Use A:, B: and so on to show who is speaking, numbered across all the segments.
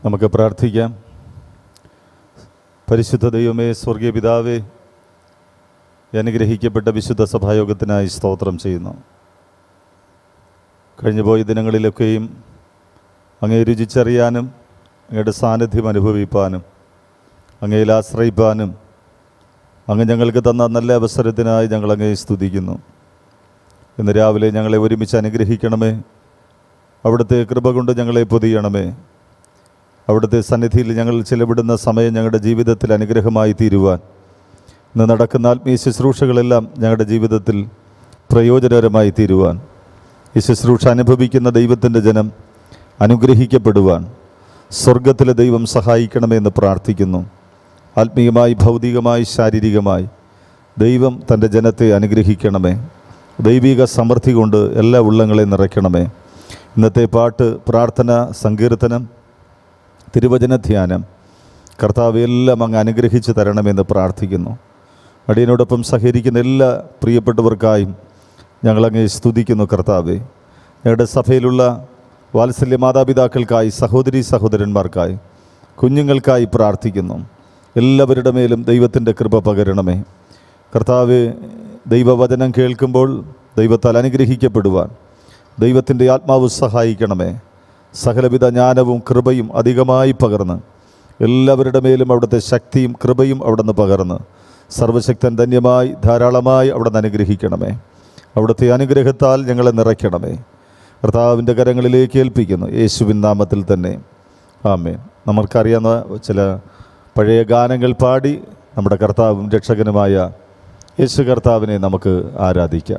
A: നമുക്ക് പ്രാർത്ഥിക്കാം പരിശുദ്ധ ദൈവമേ സ്വർഗീയ പിതാവേ ഈ അനുഗ്രഹിക്കപ്പെട്ട വിശുദ്ധ സഭായോഗത്തിനായി സ്തോത്രം ചെയ്യുന്നു കഴിഞ്ഞുപോയ ദിനങ്ങളിലൊക്കെയും അങ്ങേ രുചിച്ചറിയാനും അങ്ങയുടെ സാന്നിധ്യം അനുഭവിപ്പാനും അങ്ങയിൽ ആശ്രയിപ്പാനും അങ്ങ് ഞങ്ങൾക്ക് തന്ന നല്ല അവസരത്തിനായി ഞങ്ങൾ അങ്ങേ സ്തുതിക്കുന്നു ഇന്ന് രാവിലെ ഞങ്ങളെ ഒരുമിച്ച് അനുഗ്രഹിക്കണമേ അവിടുത്തെ കൃപ കൊണ്ട് ഞങ്ങളെ പൊതിയണമേ അവിടുത്തെ സന്നിധിയിൽ ഞങ്ങൾ ചിലവിടുന്ന സമയം ഞങ്ങളുടെ ജീവിതത്തിൽ അനുഗ്രഹമായി തീരുവാൻ ഇന്ന് നടക്കുന്ന ആത്മീയ ശുശ്രൂഷകളെല്ലാം ഞങ്ങളുടെ ജീവിതത്തിൽ പ്രയോജനകരമായി തീരുവാൻ ഈ ശുശ്രൂഷ അനുഭവിക്കുന്ന ദൈവത്തിൻ്റെ ജനം അനുഗ്രഹിക്കപ്പെടുവാൻ സ്വർഗത്തിലെ ദൈവം സഹായിക്കണമെന്ന് പ്രാർത്ഥിക്കുന്നു ആത്മീയമായി ഭൗതികമായി ശാരീരികമായി ദൈവം തൻ്റെ ജനത്തെ അനുഗ്രഹിക്കണമേ ദൈവിക സമൃദ്ധി കൊണ്ട് എല്ലാ ഉള്ളങ്ങളെ നിറയ്ക്കണമേ ഇന്നത്തെ പാട്ട് പ്രാർത്ഥന സങ്കീർത്തനം തിരുവചന ധ്യാനം കർത്താവ് എല്ലാം അങ്ങ് അനുഗ്രഹിച്ച് തരണമെന്ന് പ്രാർത്ഥിക്കുന്നു അടിയനോടൊപ്പം സഹകരിക്കുന്ന എല്ലാ പ്രിയപ്പെട്ടവർക്കായും ഞങ്ങളങ്ങ് സ്തുതിക്കുന്നു കർത്താവെ ഞങ്ങളുടെ സഭയിലുള്ള വാത്സല്യ മാതാപിതാക്കൾക്കായി സഹോദരി സഹോദരന്മാർക്കായി കുഞ്ഞുങ്ങൾക്കായി പ്രാർത്ഥിക്കുന്നു എല്ലാവരുടെ മേലും ദൈവത്തിൻ്റെ കൃപ പകരണമേ കർത്താവ് ദൈവവചനം കേൾക്കുമ്പോൾ ദൈവത്താൽ അനുഗ്രഹിക്കപ്പെടുവാൻ ദൈവത്തിൻ്റെ ആത്മാവ് സഹായിക്കണമേ സകലവിധ ജ്ഞാനവും കൃപയും അധികമായി പകർന്ന് എല്ലാവരുടെ മേലും അവിടുത്തെ ശക്തിയും കൃപയും അവിടുന്ന് പകർന്ന് സർവശക്തൻ ധന്യമായി ധാരാളമായി അവിടുന്ന് അനുഗ്രഹിക്കണമേ അവിടുത്തെ അനുഗ്രഹത്താൽ ഞങ്ങളെ നിറയ്ക്കണമേ കർത്താവിൻ്റെ കരങ്ങളിലേക്ക് ഏൽപ്പിക്കുന്നു യേശുവിൻ നാമത്തിൽ തന്നെ ആമേൻ നമുക്കറിയാവുന്ന ചില പഴയ ഗാനങ്ങൾ പാടി നമ്മുടെ കർത്താവും രക്ഷകനുമായ യേശു കർത്താവിനെ നമുക്ക് ആരാധിക്കാം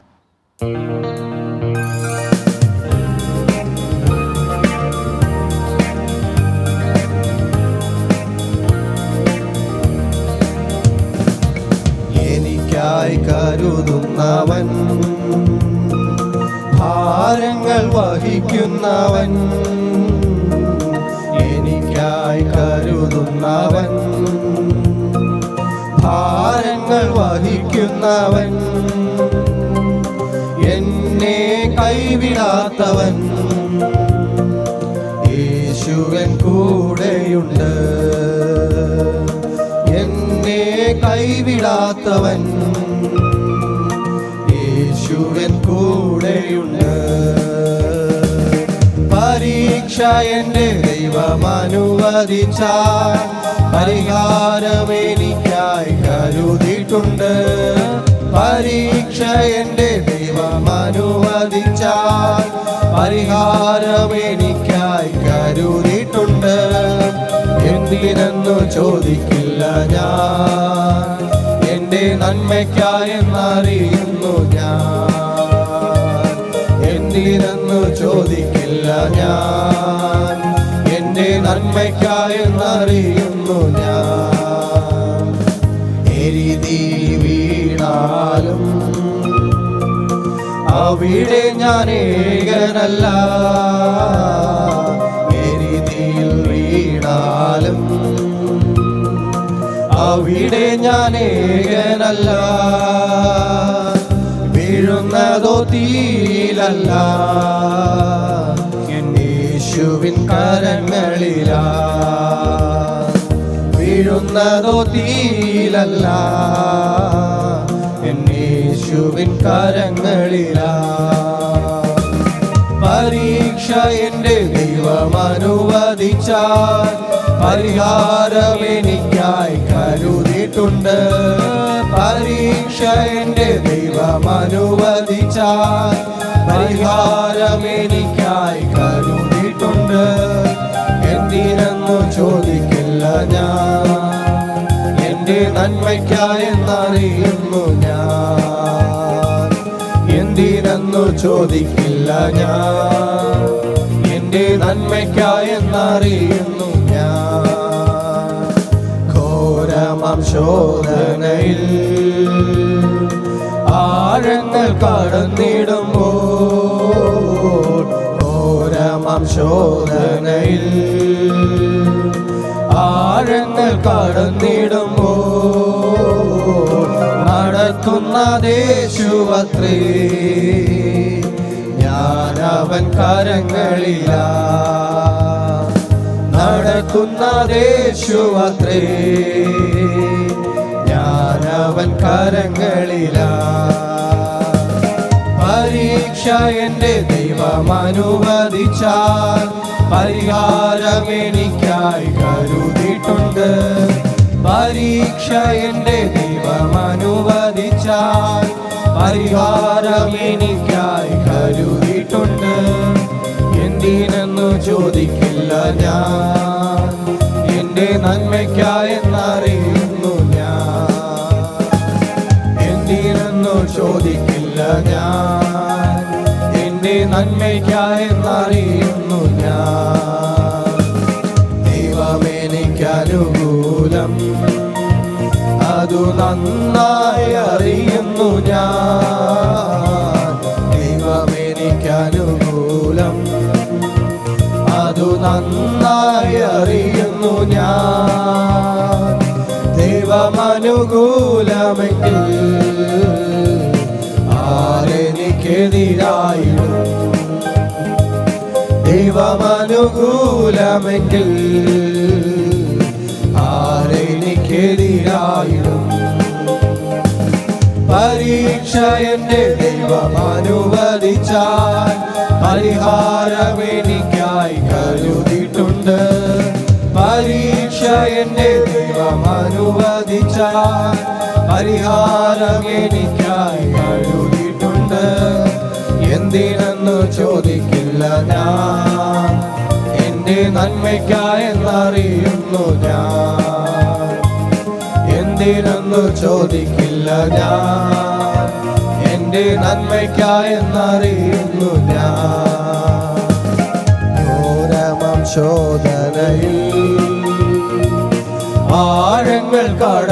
B: എനിക്കായി കരുതുന്നവൻ ഭാരങ്ങൾ വഹിക്കുന്നവൻ എനിക്കായി കരുതുന്നവൻ ഭാരങ്ങൾ വഹിക്കുന്നവൻ എന്നെ കൈവിടാത്തവൻ യേശുവൻ കൂടെയുണ്ട് എന്നെ കൈവിടാത്തവൻ യേശുവൻ കൂടെയുണ്ട് പരീക്ഷ എൻ്റെ ദൈവം അനുവദിച്ചാൽ പരിഹാരം എനിക്കായി കരുതിയിട്ടുണ്ട് പരീക്ഷ എൻ്റെ ദൈവം അനുവദിച്ചാൽ പരിഹാരം എനിക്കായി കരുതിയിട്ടുണ്ട് എന്തിനെന്നു ചോദിക്കില്ല ഞാൻ എൻ്റെ നന്മയ്ക്കായെന്നറിയുന്നു ഞാൻ എന്തിനെന്നു ചോദിക്കില്ല ഞാൻ എൻ്റെ നന്മയ്ക്കായെന്നറിയുന്നു ഞാൻ എരിതി വീണാലും അവിടെ ഞാൻ ഏകനല്ല എരിതിയിൽ വീണാലും അവിടെ ഞാൻ ഏകനല്ല വീഴുന്നതോ തീയിലല്ല യേശുവിൻ കരങ്ങളിലാ വീഴുന്നതോ തീയിലല്ല യേശുവിൻ കരങ്ങളിലാ പരീക്ഷ എൻ്റെ ദൈവം അനുവദിച്ചാൽ പരിഹാരം എനിക്കായി കരുതിയിട്ടുണ്ട് പരീക്ഷ എൻ്റെ ദൈവം അനുവദിച്ചാൽ പരിഹാരം എനിക്കായി കരുതിയിട്ടുണ്ട് എന്തിനെന്നു ചോദിക്കില്ല ഞാൻ എൻ്റെ നന്മയ്ക്കായെന്നറിയുന്നു ഞാൻ എന്തിനെന്നു ചോദിക്കില്ല ഞാൻ എൻ്റെ നന്മയ്ക്കായെന്നറിയുന്നു ഞാൻ ഘോരമാം ശോധനയിൽ ആഴങ്ങൾ കടന്നിടുമ്പോൾ ഘോരമാം ശോധനയിൽ ആഴങ്ങൾ കടന്നിടുമ്പോൾ നടക്കുന്ന ദേശുവത്രേ ഞാൻ അവൻ കരങ്ങളിലാ നടക്കുന്ന ദേശുവത്രേ ഞാനവൻ കരങ്ങളിലാ പരീക്ഷ എന്റെ ദൈവം അനുവദിച്ചാൽ പരിഹാരം എനിക്കായി കരുതിയിട്ടുണ്ട് പരീക്ഷ എന്റെ ദൈവം അനുവദിച്ചാൽ പരിഹാരം എനിക്കായി കരുതിയിട്ടുണ്ട് എന്തിനെന്നു ചോദിക്കില്ല ഞാൻ എന്റെ നന്മയ്ക്കായെന്നറിയുന്നു ഞാൻ എന്തിനെന്നു ചോദിക്കില്ല ഞാൻ എന്റെ നന്മയ്ക്കായെന്നറിയുന്നു ഞാൻ ദൈവമെനിക്കനുകൂലം അതു നന്നായി അറിയുന്നു ഞാൻ ദൈവമെനിക്കനുകൂലം അതു നന്നായി അറിയുന്നു ഞാൻ ദൈവമനുകൂലമെങ്കിൽ ആരെനിക്കെതിരായിടും ദൈവമനുകൂലമെങ്കിൽ ആരെനിക്കെതിരായിടും പരീക്ഷ എന്റെ ദൈവം അനുവദിച്ചാൽ പരിഹാരം എനിക്കായി കരുതിയിട്ടുണ്ട് പരീക്ഷ എന്റെ ദൈവം അനുവദിച്ചാൽ പരിഹാരം എനിക്കായി കരുതിയിട്ടുണ്ട് എന്തിനെന്നു ചോദിക്കില്ല ഞാൻ എന്റെ നന്മയ്ക്കായെന്നറിയുന്നു ഞാൻ എന്തിനെന്നു ചോദിക്കില്ല ഞാൻ എന്റെ നന്മയ്ക്കായെന്നറിയുന്നു ഞാൻ ഘോരമം ശോധനയിൽ ആഴങ്ങൾ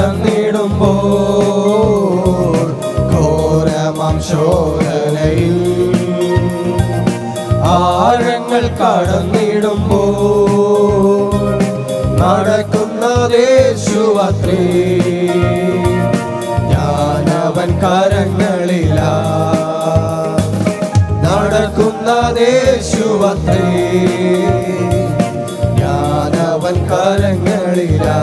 B: കടന്നിടുമ്പോൾ ഘോരമം ശോധനയിൽ ആഴങ്ങൾ കടന്നിടുമ്പോൾ നടക്കുന്ന ദേശുവത്രേ ഞാനവൻ കരങ്ങളിലാ നടക്കുന്ന ദേശുവത്രേ ഞാനവൻ കരങ്ങളിലാ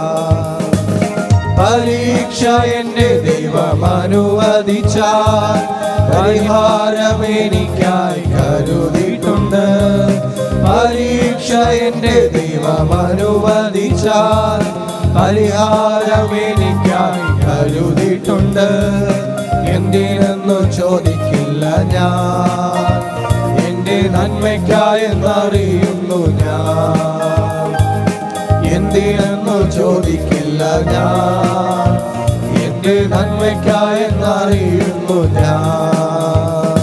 B: പരീക്ഷ എന്റെ ദൈവം അനുവദിച്ചാൽ പരിഹാരം എനിക്കായി കരുതിയിട്ടുണ്ട് പരീക്ഷ എന്റെ ദൈവം അനുവദിച്ചാൽ പരിഹാരം എനിക്കായി കരുതിയിട്ടുണ്ട് എന്തിനെന്നു ചോദിക്കില്ല ഞാൻ എന്റെ നന്മയ്ക്കായെന്നറിയുന്നു ഞാൻ എന്തിനെന്നു ചോദിക്കില്ല ഞാൻ എന്റെ നന്മയ്ക്കായെന്നറിയുന്നു ഞാൻ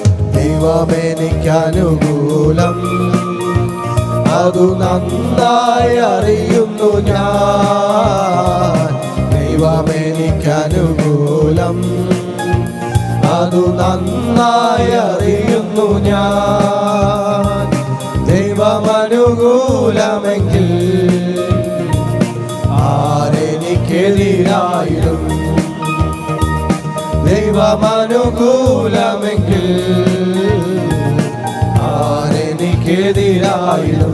B: ദൈവമെനിക്കനുകൂലം അതു നന്നായി അറിയുന്നു ഞാൻ ദൈവമെനിക്കനുകൂലം അതു നന്നായി അറിയുന്നു ഞാൻ ദൈവമനുകൂലമെങ്കിൽ ആരെനിക്കെതിരായിടും ദൈവമനുകൂലമെങ്കിൽ ആരെനിക്കെതിരായിടും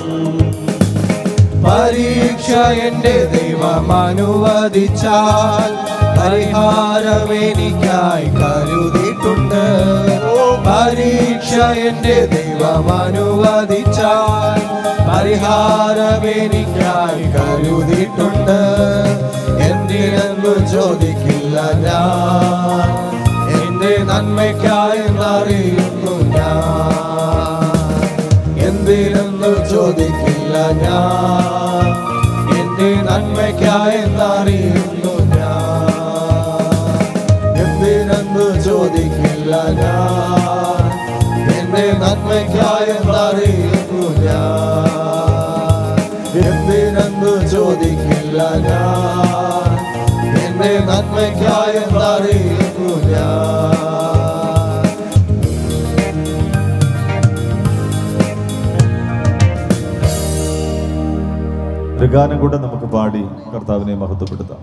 B: പരീക്ഷ എന്റെ ദൈവം അനുവദിച്ചാൽ പരിഹാരം എനിക്കായി കരുതിയിട്ടുണ്ട് പരീക്ഷ എന്റെ ദൈവം അനുവദിച്ചാൽ പരിഹാരം എനിക്കായി കരുതിയിട്ടുണ്ട് എന്തിനെന്നു ചോദിക്കില്ല ഞാൻ എന്റെ നന്മയ്ക്കായി അറിയുന്നു ഞാൻ എന്തിനെന്നു ചോദിക്കില്ല ഞാൻ എന്റെ നന്മയ്ക്കായി അറിയുന്നു ഞാൻ എന്തിനെന്നു ചോദിക്കില്ല ഞാൻ എന്റെ നന്മയ്ക്കായി അറിയുന്നു ഞാൻ എന്തിനെന്നു ചോദിക്കില്ല ഞാൻ എന്റെ നന്മയ്ക്കായി അറിയുന്നു ഞാൻ
A: ഒരു ഗാനം കൂടെ നമുക്ക് പാടി കർത്താവിനെ മഹത്വപ്പെടുത്താം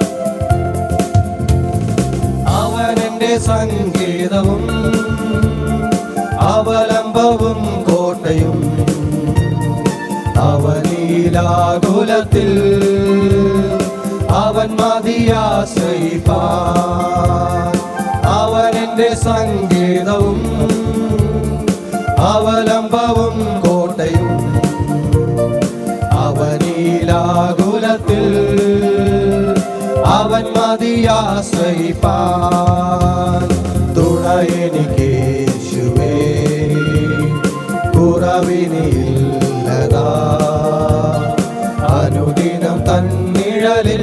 B: അവൻ എന്റെ സംഗീതവും വ്യാകുലത്തിൽ അവൻ മതിയാശ്രയിപ്പാൻ അവൻ എന്റെ സംഗീതവും അവലംബവും കോട്ടയും അവനീലാകുലത്തിൽ അവൻ മതിയാശ്രയിപ്പാൻ തുണ എനിക്കേശുവേ കുറവിനില്ലതാ അനുദിനം തന്നിഴലിൽ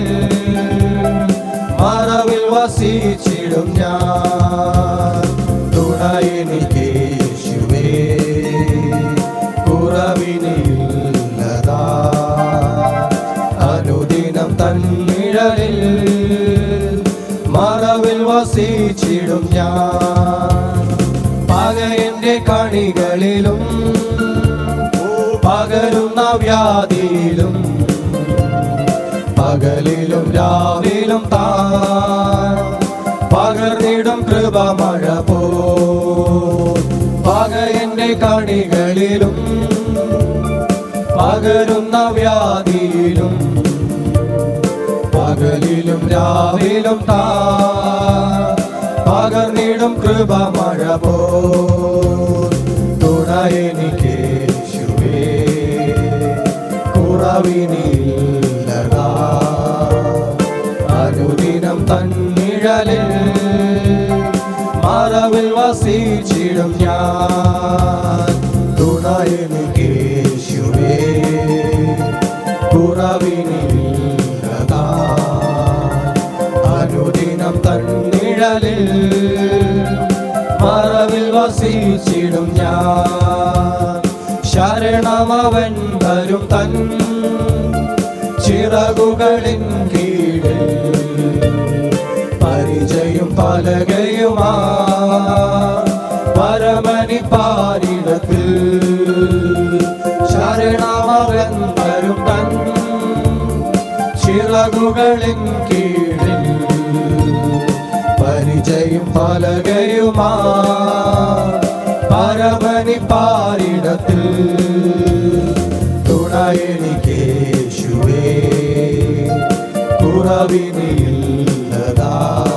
B: മറവിൽ വസിച്ചിടും ഞാൻ തുണ എനിക്കേശുവേ കുറവിനില്ലതാ അനുദിനം തന്നിഴലിൽ മറവിൽ വസിച്ചിടും ഞാൻ പകയന്റെ കണികളിലും പകരുന്ന വ്യാധിയിലും പകലിലും രാവിലും താൻ പകർന്നിടും കൃപ മഴ പോ പകയന്റെ കണികളിലും പകരുന്ന വ്യാധിയിലും പകലിലും രാവിലും താ പകർന്നിടും കൃപ മഴ പോ തുണ എനിക്കേശുവേ കുറവിനില്ലതാ അനുദിനം തന്നിഴലിൽ മറവിൽ വസിച്ചിടും ഞാൻ തുണ എനിക്കേശുവേ കുറവിനില്ലതാ അനുദിനം തന്നിഴലിൽ മറവിൽ വസിച്ചിടും ഞാൻ ശരണമവൻ വരും തൻ ചിറകുകളിൻ കീഴിൽ പരിചയും പലകയുമാ പരമനി പാരിടത്തിൽ ശരണമവൻ വരും തൻ ചിറകുകളിൻ കീഴിൽ പരിചയും പലകയുമാ പരമനി പാരിടത്തിൽ തുണ എനിക്കേശുവേ കുറവിനില്ലതാ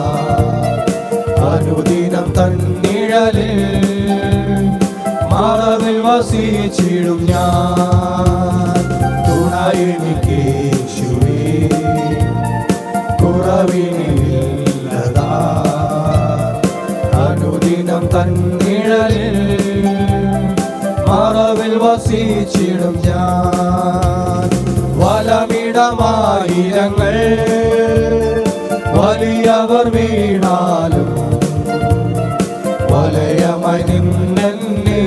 B: അനുദിനം തന്നിഴലിൽ മറവിൽ വസിച്ചിടും ഞാൻ തുണ എനിക്കേശുവേ കുറവിനില്ലതാ അനുദിനം തന്നിഴലിൽ മറവിൽ വസിച്ചിടും ഞാൻ വലമിടമായിരങ്ങൾ വലിയവർ വീണാലും വലയമായി നിന്നെ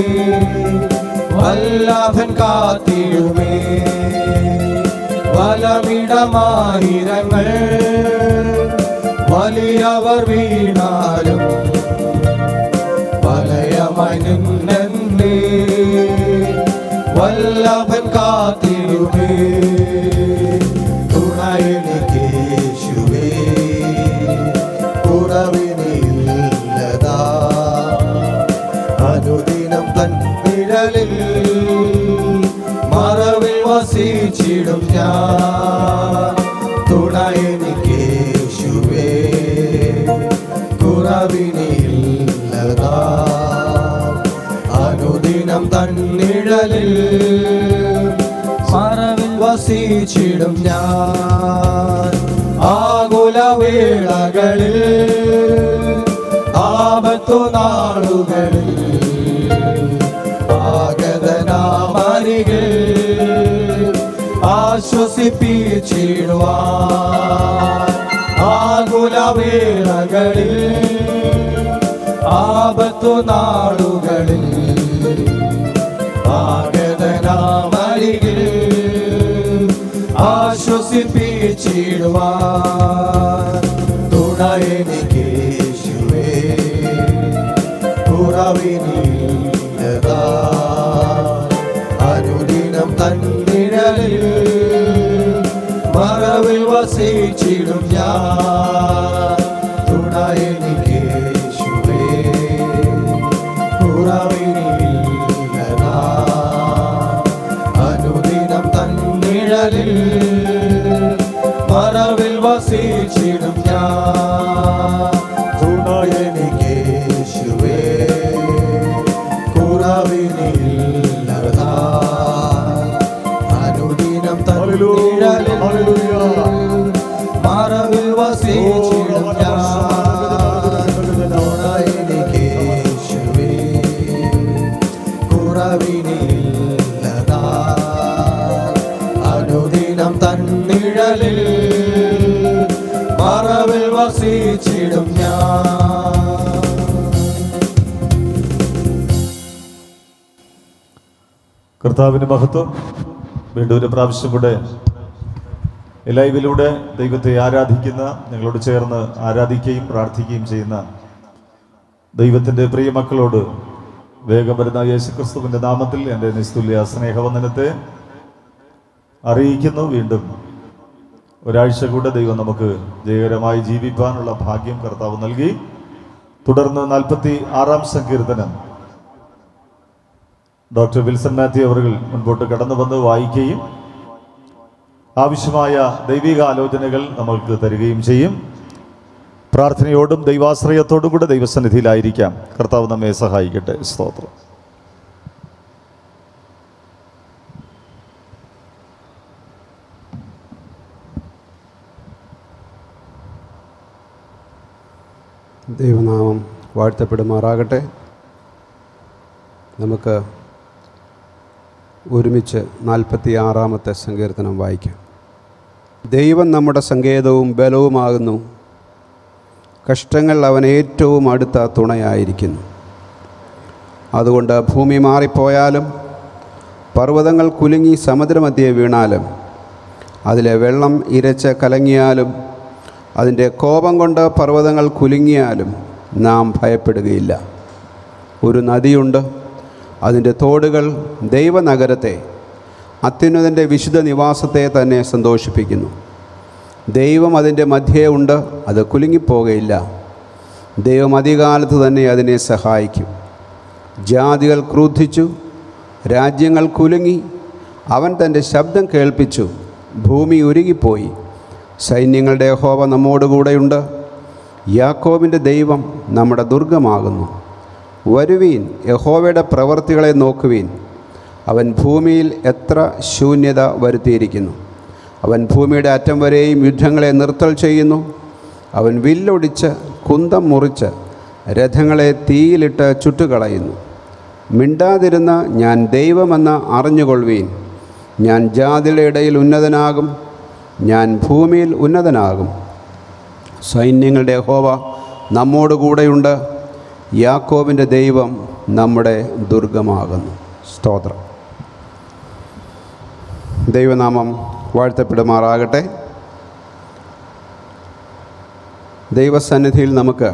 B: വല്ലഭൻ കാത്തിടുമേ വലമിടമായിരങ്ങൾ വലിയവർ വീണാലും വലയമായി നിന്നെ വല്ലഭൻ കാത്തിടുമേ തുണ എനിക്കേശുവേ കുറവിനില്ലതാ അനുദിനം തൻ നിഴലിൽ മറവിൽ വസിച്ചിടും ഞാൻ തുണ എനിക്കേശുവേ കുറവിനില്ലതാ അനുദിനം തന്നിഴലിൽ മറവിൽ വസിച്ചിടും ഞാൻ ആകുലവേളകളിൽ ആപത്തു നാളുകളിൽ ആഗതനാമരികിൽ ആശ്വസിപ്പിച്ചിടുവാൻ ആകുലവേളകളിൽ ആപത്തു നാളുകളിൽ ആഗതനാമരികിൽ ആശ്വസിപ്പിച്ചിടുവാൻ തുണ എനിക്കേശുവേ കുറവിനില്ലതാ അനുദിനം തന്നിഴലിൽ മറവിൽ വസിച്ചിടും ഞാൻ തുണ എനിക്കേശുവേ കുറവിനില്ലതാ അനുദിനം തന്നിഴലിൽ വസിച്ചിടും ഞാൻ തുണയെനിക്ക് യേശുവേ കുറവിനില്ലതാ അനുദിനം തന്നിഴലിൽ മറവിൽ വസിച്ചിടും ഞാൻ തുണയെനിക്ക് യേശുവേ കുറവിനില്ലതാ അനുദിനം തന്നിഴലിൽ മറവിൽ വസിച്ചിടും ഞാൻ
A: കർത്താവിന് മഹത്വം വീണ്ടും ഒരു പ്രാവശ്യം കൂടെ ഈ ലൈവിലൂടെ ദൈവത്തെ ആരാധിക്കുന്ന ഞങ്ങളോട് ചേർന്ന് ആരാധിക്കുകയും പ്രാർത്ഥിക്കുകയും ചെയ്യുന്ന ദൈവത്തിൻ്റെ പ്രിയ മക്കളോട് വേഗം വരുന്ന യേശുക്രിസ്തുവിൻ്റെ നാമത്തിൽ എൻ്റെ നിസ്തുല്യ സ്നേഹവന്ദനത്തെ അറിയിക്കുന്നു വീണ്ടും ഒരാഴ്ച കൂടെ ദൈവം നമുക്ക് ജയകരമായി ജീവിപ്പാനുള്ള ഭാഗ്യം കർത്താവ് നൽകി തുടർന്ന് നാൽപ്പത്തി ആറാം സങ്കീർത്തനം ഡോക്ടർ വിൽസൺ മാത്യു അവർ മുൻപോട്ട് കടന്നു വന്ന് വായിക്കുകയും ആവശ്യമായ ദൈവിക ആലോചനകൾ നമ്മൾക്ക് തരികയും ചെയ്യും പ്രാർത്ഥനയോടും ദൈവാശ്രയത്തോടും കൂടെ ദൈവസന്നിധിയിലായിരിക്കാം കർത്താവ് നമ്മെ സഹായിക്കട്ടെ സ്തോത്രം
C: ദൈവനാമം വാഴ്ത്തപ്പെടുമാറാകട്ടെ നമുക്ക് ഒരുമിച്ച് നാൽപ്പത്തി ആറാമത്തെ സങ്കീർത്തനം വായിക്കാം ദൈവം നമ്മുടെ സങ്കേതവും ബലവുമാകുന്നു കഷ്ടങ്ങൾ അവൻ ഏറ്റവും അടുത്ത തുണയായിരിക്കുന്നു അതുകൊണ്ട് ഭൂമി മാറിപ്പോയാലും പർവ്വതങ്ങൾ കുലുങ്ങി സമുദ്രമധ്യേ വീണാലും അതിലെ വെള്ളം ഇരച്ച് കലങ്ങിയാലും അതിൻ്റെ കോപം കൊണ്ട് പർവ്വതങ്ങൾ കുലുങ്ങിയാലും നാം ഭയപ്പെടുകയില്ല ഒരു നദിയുണ്ട് അതിൻ്റെ തോടുകൾ ദൈവനഗരത്തെ അത്യുന്നതൻ്റെ വിശുദ്ധ നിവാസത്തെ തന്നെ സന്തോഷിപ്പിക്കുന്നു ദൈവം അതിൻ്റെ മധ്യേ ഉണ്ട് അത് കുലുങ്ങിപ്പോകയില്ല ദൈവം അധികാലത്ത് തന്നെ അതിനെ സഹായിക്കും ജാതികൾ ക്രൂദ്ധിച്ചു രാജ്യങ്ങൾ കുലുങ്ങി അവൻ തൻ്റെ ശബ്ദം കേൾപ്പിച്ചു ഭൂമി ഉരുകിപ്പോയി സൈന്യങ്ങളുടെ യഹോവ നമ്മോടുകൂടെയുണ്ട് യാക്കോബിൻ്റെ ദൈവം നമ്മുടെ ദുർഗമാകുന്നു വരുവീൻ യഹോവയുടെ പ്രവൃത്തികളെ നോക്കുവീൻ അവൻ ഭൂമിയിൽ എത്ര ശൂന്യത വരുത്തിയിരിക്കുന്നു അവൻ ഭൂമിയുടെ അറ്റം വരെയും യുദ്ധങ്ങളെ നിർത്തൽ ചെയ്യുന്നു അവൻ വില്ലൊടിച്ച് കുന്തം മുറിച്ച് രഥങ്ങളെ തീയിലിട്ട് ചുട്ടുകളയുന്നു മിണ്ടാതിരുന്ന ഞാൻ ദൈവമെന്ന് അറിഞ്ഞുകൊള്ളുവീൻ ഞാൻ ജാതിയുടെ ഇടയിൽ ഉന്നതനാകും ഞാൻ ഭൂമിയിൽ ഉന്നതനാകും സൈന്യങ്ങളുടെ ഹോവ നമ്മോടുകൂടെയുണ്ട് യാക്കോബിൻ്റെ ദൈവം നമ്മുടെ ദുർഗമാകുന്നു സ്തോത്രം ദൈവനാമം വാഴ്ത്തപ്പെടുമാറാകട്ടെ ദൈവസന്നിധിയിൽ നമുക്ക്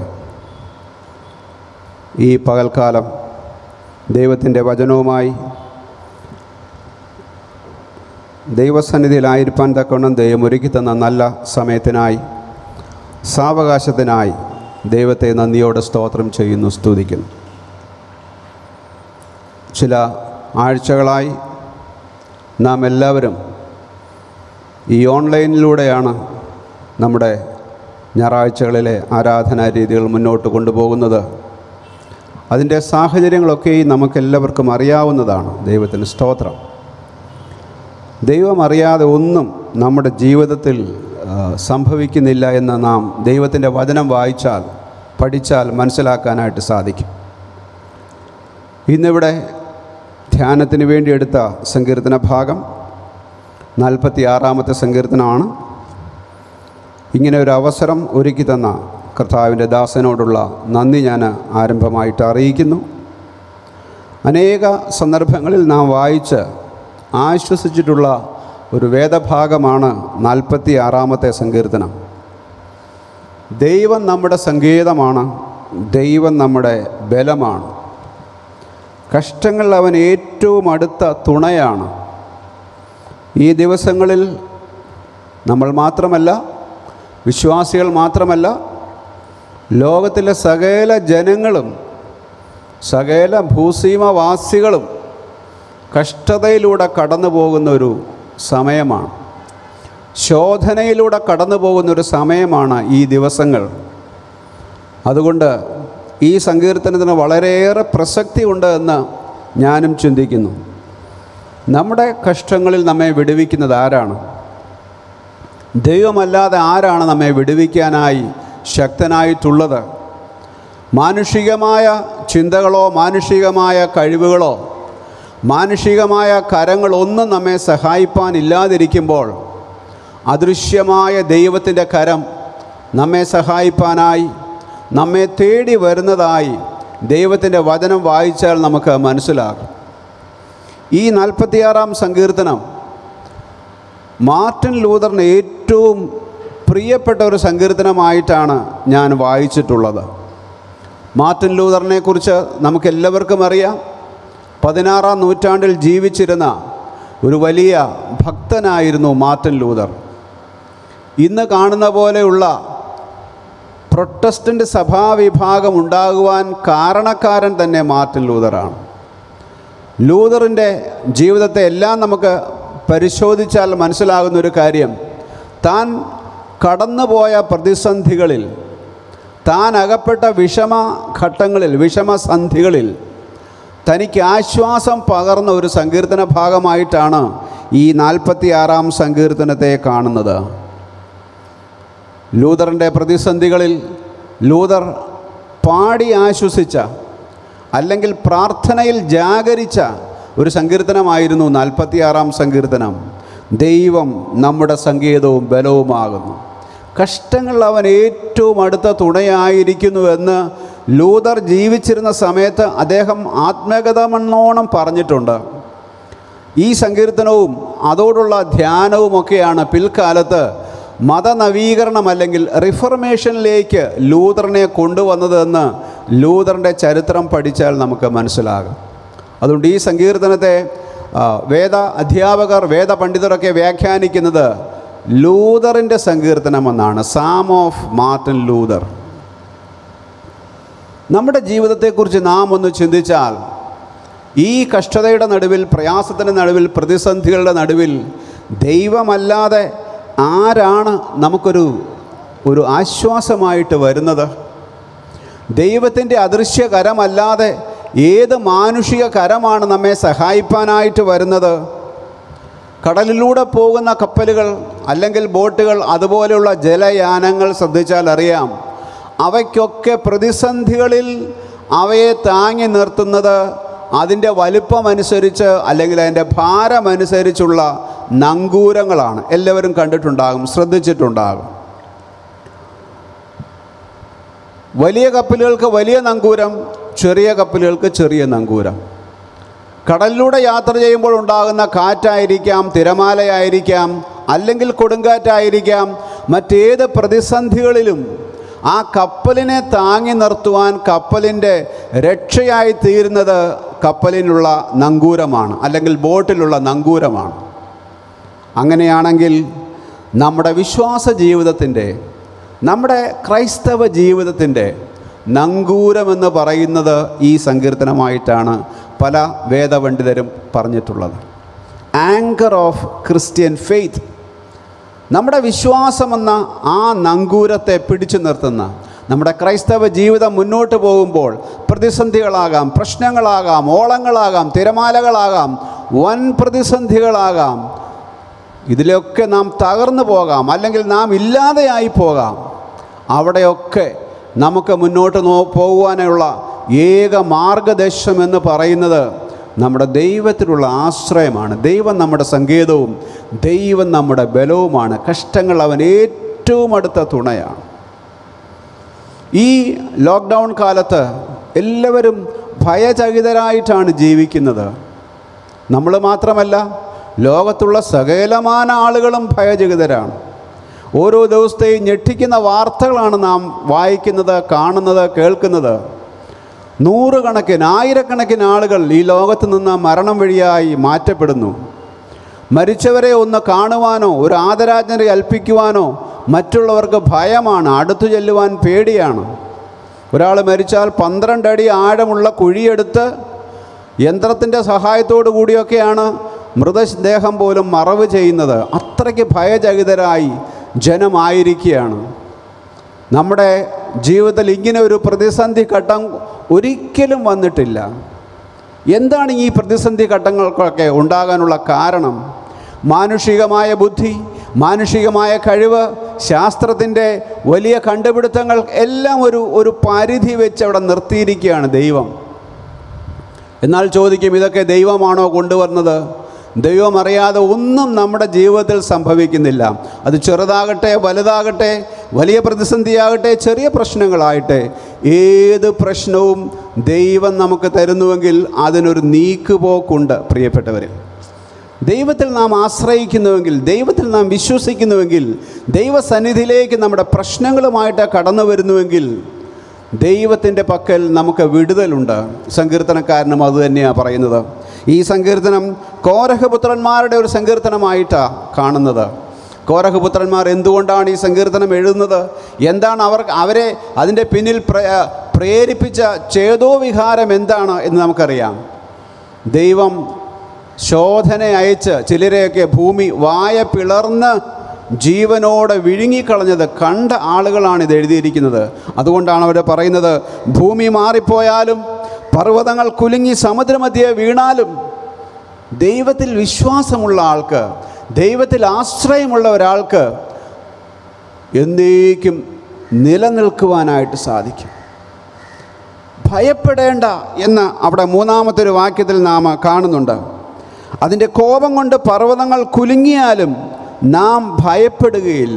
C: ഈ പകൽക്കാലം ദൈവത്തിൻ്റെ വചനവുമായി ദൈവസന്നിധിയിലായിരിക്കാൻ തക്കവണ്ണം ദൈവം ഒരുക്കി തന്ന നല്ല സമയത്തിനായി സാവകാശത്തിനായി ദൈവത്തെ നന്ദിയോടെ സ്തോത്രം ചെയ്യുന്നു സ്തുതിക്കുന്നു ചില ആഴ്ചകളായി നാം എല്ലാവരും ഈ ഓൺലൈനിലൂടെയാണ് നമ്മുടെ ഞായറാഴ്ചകളിലെ ആരാധനാ രീതികൾ മുന്നോട്ട് കൊണ്ടുപോകുന്നത് അതിൻ്റെ സാഹചര്യങ്ങളൊക്കെയും നമുക്കെല്ലാവർക്കും അറിയാവുന്നതാണ് ദൈവത്തിന് സ്തോത്രം ദൈവം അറിയാതെ ഒന്നും നമ്മുടെ ജീവിതത്തിൽ ആ, സംഭവിക്കുന്നില്ല എന്ന് നാം ദൈവത്തിൻ്റെ വചനം വായിച്ചാൽ പഠിച്ചാൽ മനസ്സിലാക്കാനായിട്ട് സാധിക്കും ഇന്നിവിടെ ധ്യാനത്തിന് വേണ്ടി എടുത്ത സങ്കീർത്തന ഭാഗം നാൽപ്പത്തി ആറാമത്തെ സങ്കീർത്തനമാണ് ഇങ്ങനെ ഒരു അവസരം ഒരുക്കി തന്ന കർത്താവിൻ്റെ ദാസനോടുള്ള നന്ദി ഞാൻ ആരംഭമായിട്ട് അറിയിക്കുന്നു അനേക സന്ദർഭങ്ങളിൽ നാം വായിച്ച് ആശ്വസിച്ചിട്ടുള്ള ഒരു വേദഭാഗമാണ് നാൽപ്പത്തി ആറാമത്തെ സങ്കീർത്തനം ദൈവം നമ്മുടെ സംഗീതമാണ് ദൈവം നമ്മുടെ ബലമാണ് കഷ്ടങ്ങൾ അവൻ ഏറ്റവും അടുത്ത തുണയാണ് ഈ ദിവസങ്ങളിൽ നമ്മൾ മാത്രമല്ല വിശ്വാസികൾ മാത്രമല്ല ലോകത്തിലെ സകല ജനങ്ങളും സകല ഭൂസീമവാസികളും കഷ്ടതയിലൂടെ കടന്നു പോകുന്ന ഒരു സമയമാണ് ശോധനയിലൂടെ കടന്നു പോകുന്നൊരു സമയമാണ് ഈ ദിവസങ്ങൾ അതുകൊണ്ട് ഈ സങ്കീർത്തനത്തിന് വളരെയേറെ പ്രസക്തി ഉണ്ട് എന്ന് ഞാനും ചിന്തിക്കുന്നു നമ്മുടെ കഷ്ടങ്ങളിൽ നമ്മെ വിടുവിക്കുന്നത് ആരാണ് ദൈവമല്ലാതെ ആരാണ് നമ്മെ വിടുവിക്കാനായി ശക്തനായിട്ടുള്ളത് മാനുഷികമായ ചിന്തകളോ മാനുഷികമായ കഴിവുകളോ മാനുഷികമായ കരങ്ങളൊന്നും നമ്മെ സഹായിപ്പാനില്ലാതിരിക്കുമ്പോൾ അദൃശ്യമായ ദൈവത്തിൻ്റെ കരം നമ്മെ സഹായിപ്പാനായി നമ്മെ തേടി വരുന്നതായി ദൈവത്തിൻ്റെ വചനം വായിച്ചാൽ നമുക്ക് മനസ്സിലാകും ഈ നാൽപ്പത്തിയാറാം സങ്കീർത്തനം മാർട്ടിൻ ലൂതറിന് ഏറ്റവും പ്രിയപ്പെട്ട ഒരു സങ്കീർത്തനമായിട്ടാണ് ഞാൻ വായിച്ചിട്ടുള്ളത് മാർട്ടിൻ ലൂതറിനെ കുറിച്ച് നമുക്കെല്ലാവർക്കും അറിയാം പതിനാറാം നൂറ്റാണ്ടിൽ ജീവിച്ചിരുന്ന ഒരു വലിയ ഭക്തനായിരുന്നു മാർട്ടിൻ ലൂതർ ഇന്ന് കാണുന്ന പോലെയുള്ള പ്രൊട്ടസ്റ്റൻ്റ് സഭാവിഭാഗം ഉണ്ടാകുവാൻ കാരണക്കാരൻ തന്നെ മാർട്ടിൻ ലൂതറാണ് ലൂതറിൻ്റെ ജീവിതത്തെ എല്ലാം നമുക്ക് പരിശോധിച്ചാൽ മനസ്സിലാകുന്ന ഒരു കാര്യം താൻ കടന്നുപോയ പ്രതിസന്ധികളിൽ താൻ അകപ്പെട്ട വിഷമ ഘട്ടങ്ങളിൽ വിഷമസന്ധികളിൽ തനിക്ക് ആശ്വാസം പകർന്ന ഒരു സങ്കീർത്തന ഭാഗമായിട്ടാണ് ഈ നാൽപ്പത്തി ആറാം സങ്കീർത്തനത്തെ കാണുന്നത് ലൂതറിൻ്റെ പ്രതിസന്ധികളിൽ ലൂതർ പാടി ആശ്വസിച്ച അല്ലെങ്കിൽ പ്രാർത്ഥനയിൽ ജാഗരിച്ച ഒരു സങ്കീർത്തനമായിരുന്നു നാൽപ്പത്തിയാറാം സങ്കീർത്തനം ദൈവം നമ്മുടെ സങ്കേതവും ബലവുമാകുന്നു കഷ്ടങ്ങളിൽ അവൻ ഏറ്റവും അടുത്ത തുണയായിരിക്കുന്നുവെന്ന് ലൂതർ ജീവിച്ചിരുന്ന സമയത്ത് അദ്ദേഹം ആത്മഗതമെന്നോണം പറഞ്ഞിട്ടുണ്ട് ഈ സങ്കീർത്തനവും അതോടുള്ള ധ്യാനവുമൊക്കെയാണ് പിൽക്കാലത്ത് മതനവീകരണം അല്ലെങ്കിൽ റിഫർമേഷനിലേക്ക് ലൂതറിനെ കൊണ്ടുവന്നതെന്ന് ലൂതറിൻ്റെ ചരിത്രം പഠിച്ചാൽ നമുക്ക് മനസ്സിലാകും അതുകൊണ്ട് ഈ സങ്കീർത്തനത്തെ ആ, വേദ അധ്യാപകർ വേദ പണ്ഡിതരൊക്കെ വ്യാഖ്യാനിക്കുന്നത് ലൂതറിൻ്റെ സങ്കീർത്തനമെന്നാണ് സാം ഓഫ് മാർട്ടിൻ ലൂതർ നമ്മുടെ ജീവിതത്തെക്കുറിച്ച് നാം ഒന്ന് ചിന്തിച്ചാൽ ഈ കഷ്ടതയുടെ നടുവിൽ പ്രയാസത്തിൻ്റെ നടുവിൽ പ്രതിസന്ധികളുടെ നടുവിൽ ദൈവമല്ലാതെ ആരാണ് നമുക്കൊരു ഒരു ആശ്വാസമായിട്ട് വരുന്നത് ദൈവത്തിൻ്റെ അദൃശ്യ കരമല്ലാതെ ഏത് മാനുഷിക കരമാണ് നമ്മെ സഹായിപ്പാനായിട്ട് വരുന്നത് കടലിലൂടെ പോകുന്ന കപ്പലുകൾ അല്ലെങ്കിൽ ബോട്ടുകൾ അതുപോലെയുള്ള ജലയാനങ്ങൾ ശ്രദ്ധിച്ചാൽ അറിയാം അവയ്ക്കൊക്കെ പ്രതിസന്ധികളിൽ അവയെ താങ്ങി നിർത്തുന്നത് അതിൻ്റെ വലുപ്പമനുസരിച്ച് അല്ലെങ്കിൽ അതിൻ്റെ ഭാരമനുസരിച്ചുള്ള നങ്കൂരങ്ങളാണ് എല്ലാവരും കണ്ടിട്ടുണ്ടാകും ശ്രദ്ധിച്ചിട്ടുണ്ടാകും വലിയ കപ്പലുകൾക്ക് വലിയ നങ്കൂരം ചെറിയ കപ്പലുകൾക്ക് ചെറിയ നങ്കൂരം കടലിലൂടെ യാത്ര ചെയ്യുമ്പോൾ ഉണ്ടാകുന്ന കാറ്റായിരിക്കാം തിരമാലയായിരിക്കാം അല്ലെങ്കിൽ കൊടുങ്കാറ്റായിരിക്കാം മറ്റേത് പ്രതിസന്ധികളിലും ആ കപ്പലിനെ താങ്ങി നിർത്തുവാൻ കപ്പലിൻ്റെ രക്ഷയായി തീരുന്നത് കപ്പലിനുള്ള നങ്കൂരമാണ് അല്ലെങ്കിൽ ബോട്ടിലുള്ള നങ്കൂരമാണ് അങ്ങനെയാണെങ്കിൽ നമ്മുടെ വിശ്വാസ ജീവിതത്തിൻ്റെ നമ്മുടെ ക്രൈസ്തവ ജീവിതത്തിൻ്റെ നങ്കൂരമെന്ന് പറയുന്നത് ഈ സങ്കീർത്തനമായിട്ടാണ് പല വേദപണ്ഡിതരും പറഞ്ഞിട്ടുള്ളത് ആങ്കർ ഓഫ് ക്രിസ്ത്യൻ ഫെയ്ത്ത് നമ്മുടെ വിശ്വാസമെന്ന ആ നങ്കൂരത്തെ പിടിച്ചു നിർത്തുന്ന നമ്മുടെ ക്രൈസ്തവ ജീവിതം മുന്നോട്ട് പോകുമ്പോൾ പ്രതിസന്ധികളാകാം പ്രശ്നങ്ങളാകാം ഓളങ്ങളാകാം തിരമാലകളാകാം വൻ പ്രതിസന്ധികളാകാം ഇതിലൊക്കെ നാം തകർന്നു പോകാം അല്ലെങ്കിൽ നാം ഇല്ലാതെയായി പോകാം അവിടെയൊക്കെ നമുക്ക് മുന്നോട്ട് നോ പോകുവാനുള്ള ഏക മാർഗദർശനം എന്ന് പറയുന്നത് നമ്മുടെ ദൈവത്തിലുള്ള ആശ്രയമാണ് ദൈവം നമ്മുടെ സങ്കേതവും ദൈവം നമ്മുടെ ബലവുമാണ് കഷ്ടങ്ങൾ അവൻ ഏറ്റവും അടുത്ത തുണയാണ് ഈ ലോക്ക്ഡൗൺ കാലത്ത് എല്ലാവരും ഭയചകിതരായിട്ടാണ് ജീവിക്കുന്നത് നമ്മൾ മാത്രമല്ല ലോകത്തുള്ള സകലമാന ആളുകളും ഭയചകിതരാണ് ഓരോ ദിവസത്തെയും ഞെട്ടിക്കുന്ന വാർത്തകളാണ് നാം വായിക്കുന്നത് കാണുന്നത് കേൾക്കുന്നത് നൂറുകണക്കിന് ആയിരക്കണക്കിന് ആളുകൾ ഈ ലോകത്ത് നിന്ന് മരണം വഴിയായി മാറ്റപ്പെടുന്നു മരിച്ചവരെ ഒന്ന് കാണുവാനോ ഒരു ആദരാജ്ഞത കൽപ്പിക്കുവാനോ മറ്റുള്ളവർക്ക് ഭയമാണ് അടുത്തു ചെല്ലുവാൻ പേടിയാണ് ഒരാൾ മരിച്ചാൽ പന്ത്രണ്ട് അടി ആഴമുള്ള കുഴിയെടുത്ത് യന്ത്രത്തിൻ്റെ സഹായത്തോടു കൂടിയൊക്കെയാണ് മൃതദേഹം പോലും മറവ് ചെയ്യുന്നത് അത്രയ്ക്ക് ഭയചകിതരായി ജനമായിരിക്കുകയാണ് നമ്മുടെ ജീവിതത്തിൽ ഇങ്ങനെ ഒരു പ്രതിസന്ധി ഘട്ടം ഒരിക്കലും വന്നിട്ടില്ല എന്താണ് ഈ പ്രതിസന്ധി ഘട്ടങ്ങൾക്കൊക്കെ ഉണ്ടാകാനുള്ള കാരണം മാനുഷികമായ ബുദ്ധി മാനുഷികമായ കഴിവ് ശാസ്ത്രത്തിൻ്റെ വലിയ കണ്ടുപിടുത്തങ്ങൾ എല്ലാം ഒരു ഒരു പരിധി വെച്ച് അവിടെ നിർത്തിയിരിക്കുകയാണ് ദൈവം എന്നാൽ ചോദിക്കും ഇതൊക്കെ ദൈവമാണോ കൊണ്ടുവന്നത് ദൈവം അറിയാതെ ഒന്നും നമ്മുടെ ജീവിതത്തിൽ സംഭവിക്കുന്നില്ല അത് ചെറുതാകട്ടെ വലുതാകട്ടെ വലിയ പ്രതിസന്ധിയാകട്ടെ ചെറിയ പ്രശ്നങ്ങളാകട്ടെ ഏത് പ്രശ്നവും ദൈവം നമുക്ക് തരുന്നുവെങ്കിൽ അതിനൊരു നീക്കുപോക്കുണ്ട് പ്രിയപ്പെട്ടവരെ ദൈവത്തിൽ നാം ആശ്രയിക്കുന്നുവെങ്കിൽ ദൈവത്തിൽ നാം വിശ്വസിക്കുന്നുവെങ്കിൽ ദൈവസന്നിധിയിലേക്ക് നമ്മുടെ പ്രശ്നങ്ങളുമായിട്ട് കടന്നു വരുന്നുവെങ്കിൽ ദൈവത്തിൻ്റെ പക്കൽ നമുക്ക് വിടുതലുണ്ട് സങ്കീർത്തനക്കാരനും അത് തന്നെയാണ് പറയുന്നത് ഈ സങ്കീർത്തനം കോരഹപുത്രന്മാരുടെ ഒരു സങ്കീർത്തനമായിട്ടാണ് കാണുന്നത് കോരഹപുത്രന്മാർ എന്തുകൊണ്ടാണ് ഈ സങ്കീർത്തനം എഴുതുന്നത് എന്താണ് അവർ അവരെ അതിൻ്റെ പിന്നിൽ പ്ര- പ്രേരിപ്പിച്ച ചേതോവിഹാരം എന്താണ് എന്ന് നമുക്കറിയാം ദൈവം ശോധന അയച്ച് ചിലരെയൊക്കെ ഭൂമി വായ പിളർന്ന് ജീവനോടെ വിഴുങ്ങിക്കളഞ്ഞത് കണ്ട ആളുകളാണ് ഇത് എഴുതിയിരിക്കുന്നത് അതുകൊണ്ടാണ് അവർ പറയുന്നത് ഭൂമി മാറിപ്പോയാലും പർവ്വതങ്ങൾ കുലുങ്ങി സമുദ്രമധ്യേ വീണാലും ദൈവത്തിൽ വിശ്വാസമുള്ള ആൾക്ക് ദൈവത്തിൽ ആശ്രയമുള്ള ഒരാൾക്ക് എന്നേക്കും നിലനിൽക്കുവാനായിട്ട് സാധിക്കും ഭയപ്പെടേണ്ട എന്ന് അവിടെ മൂന്നാമത്തെ ഒരു വാക്യത്തിൽ നാം കാണുന്നുണ്ട് അതിൻ്റെ കോപം കൊണ്ട് പർവ്വതങ്ങൾ കുലുങ്ങിയാലും നാം ഭയപ്പെടുകയില്ല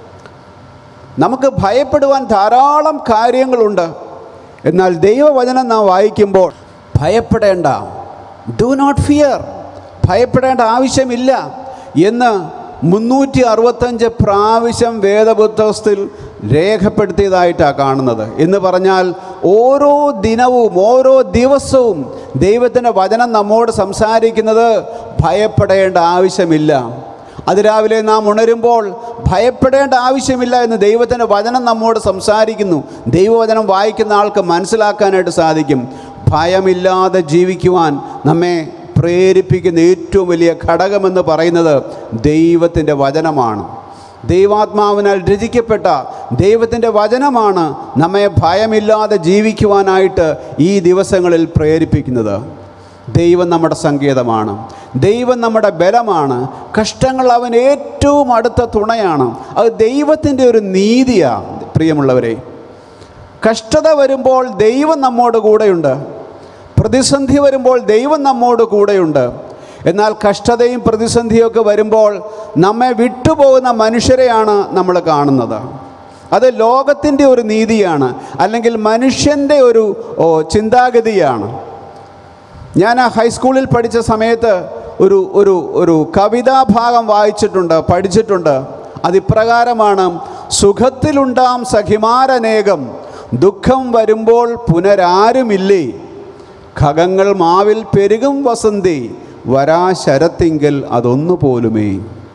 C: നമുക്ക് ഭയപ്പെടുവാൻ ധാരാളം കാര്യങ്ങളുണ്ട് എന്നാൽ ദൈവവചനം നാം വായിക്കുമ്പോൾ ഭയപ്പെടേണ്ട ഡു നോട്ട് ഫിയർ ഭയപ്പെടേണ്ട ആവശ്യമില്ല എന്ന് മുന്നൂറ്റി അറുപത്തഞ്ച് പ്രാവശ്യം വേദപുസ്തകത്തിൽ രേഖപ്പെടുത്തിയതായിട്ടാണ് കാണുന്നത് എന്ന് പറഞ്ഞാൽ ഓരോ ദിനവും ഓരോ ദിവസവും ദൈവത്തിൻ്റെ വചനം നമ്മോട് സംസാരിക്കുന്നത് ഭയപ്പെടേണ്ട ആവശ്യമില്ല അതിരാവിലെ നാം ഉണരുമ്പോൾ ഭയപ്പെടേണ്ട ആവശ്യമില്ല എന്ന് ദൈവത്തിൻ്റെ വചനം നമ്മോട് സംസാരിക്കുന്നു ദൈവവചനം വായിക്കുന്ന ആൾക്ക് മനസ്സിലാക്കാനായിട്ട് സാധിക്കും ഭയമില്ലാതെ ജീവിക്കുവാൻ നമ്മെ പ്രേരിപ്പിക്കുന്ന ഏറ്റവും വലിയ ഘടകമെന്ന് പറയുന്നത് ദൈവത്തിൻ്റെ വചനമാണ് ദൈവാത്മാവിനാൽ രചിക്കപ്പെട്ട ദൈവത്തിൻ്റെ വചനമാണ് നമ്മെ ഭയമില്ലാതെ ജീവിക്കുവാനായിട്ട് ഈ ദിവസങ്ങളിൽ പ്രേരിപ്പിക്കുന്നത് ദൈവം നമ്മുടെ സങ്കേതമാണ് ദൈവം നമ്മുടെ ബലമാണ് കഷ്ടങ്ങൾ അവൻ ഏറ്റവും അടുത്ത തുണയാണ് അത് ദൈവത്തിൻ്റെ ഒരു നീതിയാണ് പ്രിയമുള്ളവരെ കഷ്ടത വരുമ്പോൾ ദൈവം നമ്മോട് കൂടെയുണ്ട് പ്രതിസന്ധി വരുമ്പോൾ ദൈവം നമ്മോട് കൂടെയുണ്ട് എന്നാൽ കഷ്ടതയും പ്രതിസന്ധിയും ഒക്കെ വരുമ്പോൾ നമ്മെ വിട്ടുപോകുന്ന മനുഷ്യരെയാണ് നമ്മൾ കാണുന്നത് അത് ലോകത്തിൻ്റെ ഒരു നീതിയാണ് അല്ലെങ്കിൽ മനുഷ്യൻ്റെ ഒരു ഓ, ചിന്താഗതിയാണ് ഞാൻ ഹൈസ്കൂളിൽ പഠിച്ച സമയത്ത് ഒരു ഒരു ഒരു കവിതാഭാഗം വായിച്ചിട്ടുണ്ട് പഠിച്ചിട്ടുണ്ട് അതിപ്രകാരമാണ് സുഖത്തിലുണ്ടാം സഖിമാരനേകം ദുഃഖം വരുമ്പോൾ പുനരാരുമില്ലേ ഖഗങ്ങൾ മാവിൽ പെരുകും വസന്തി വരാ ശരത്തിങ്കൽ അതൊന്നു പോലുമേ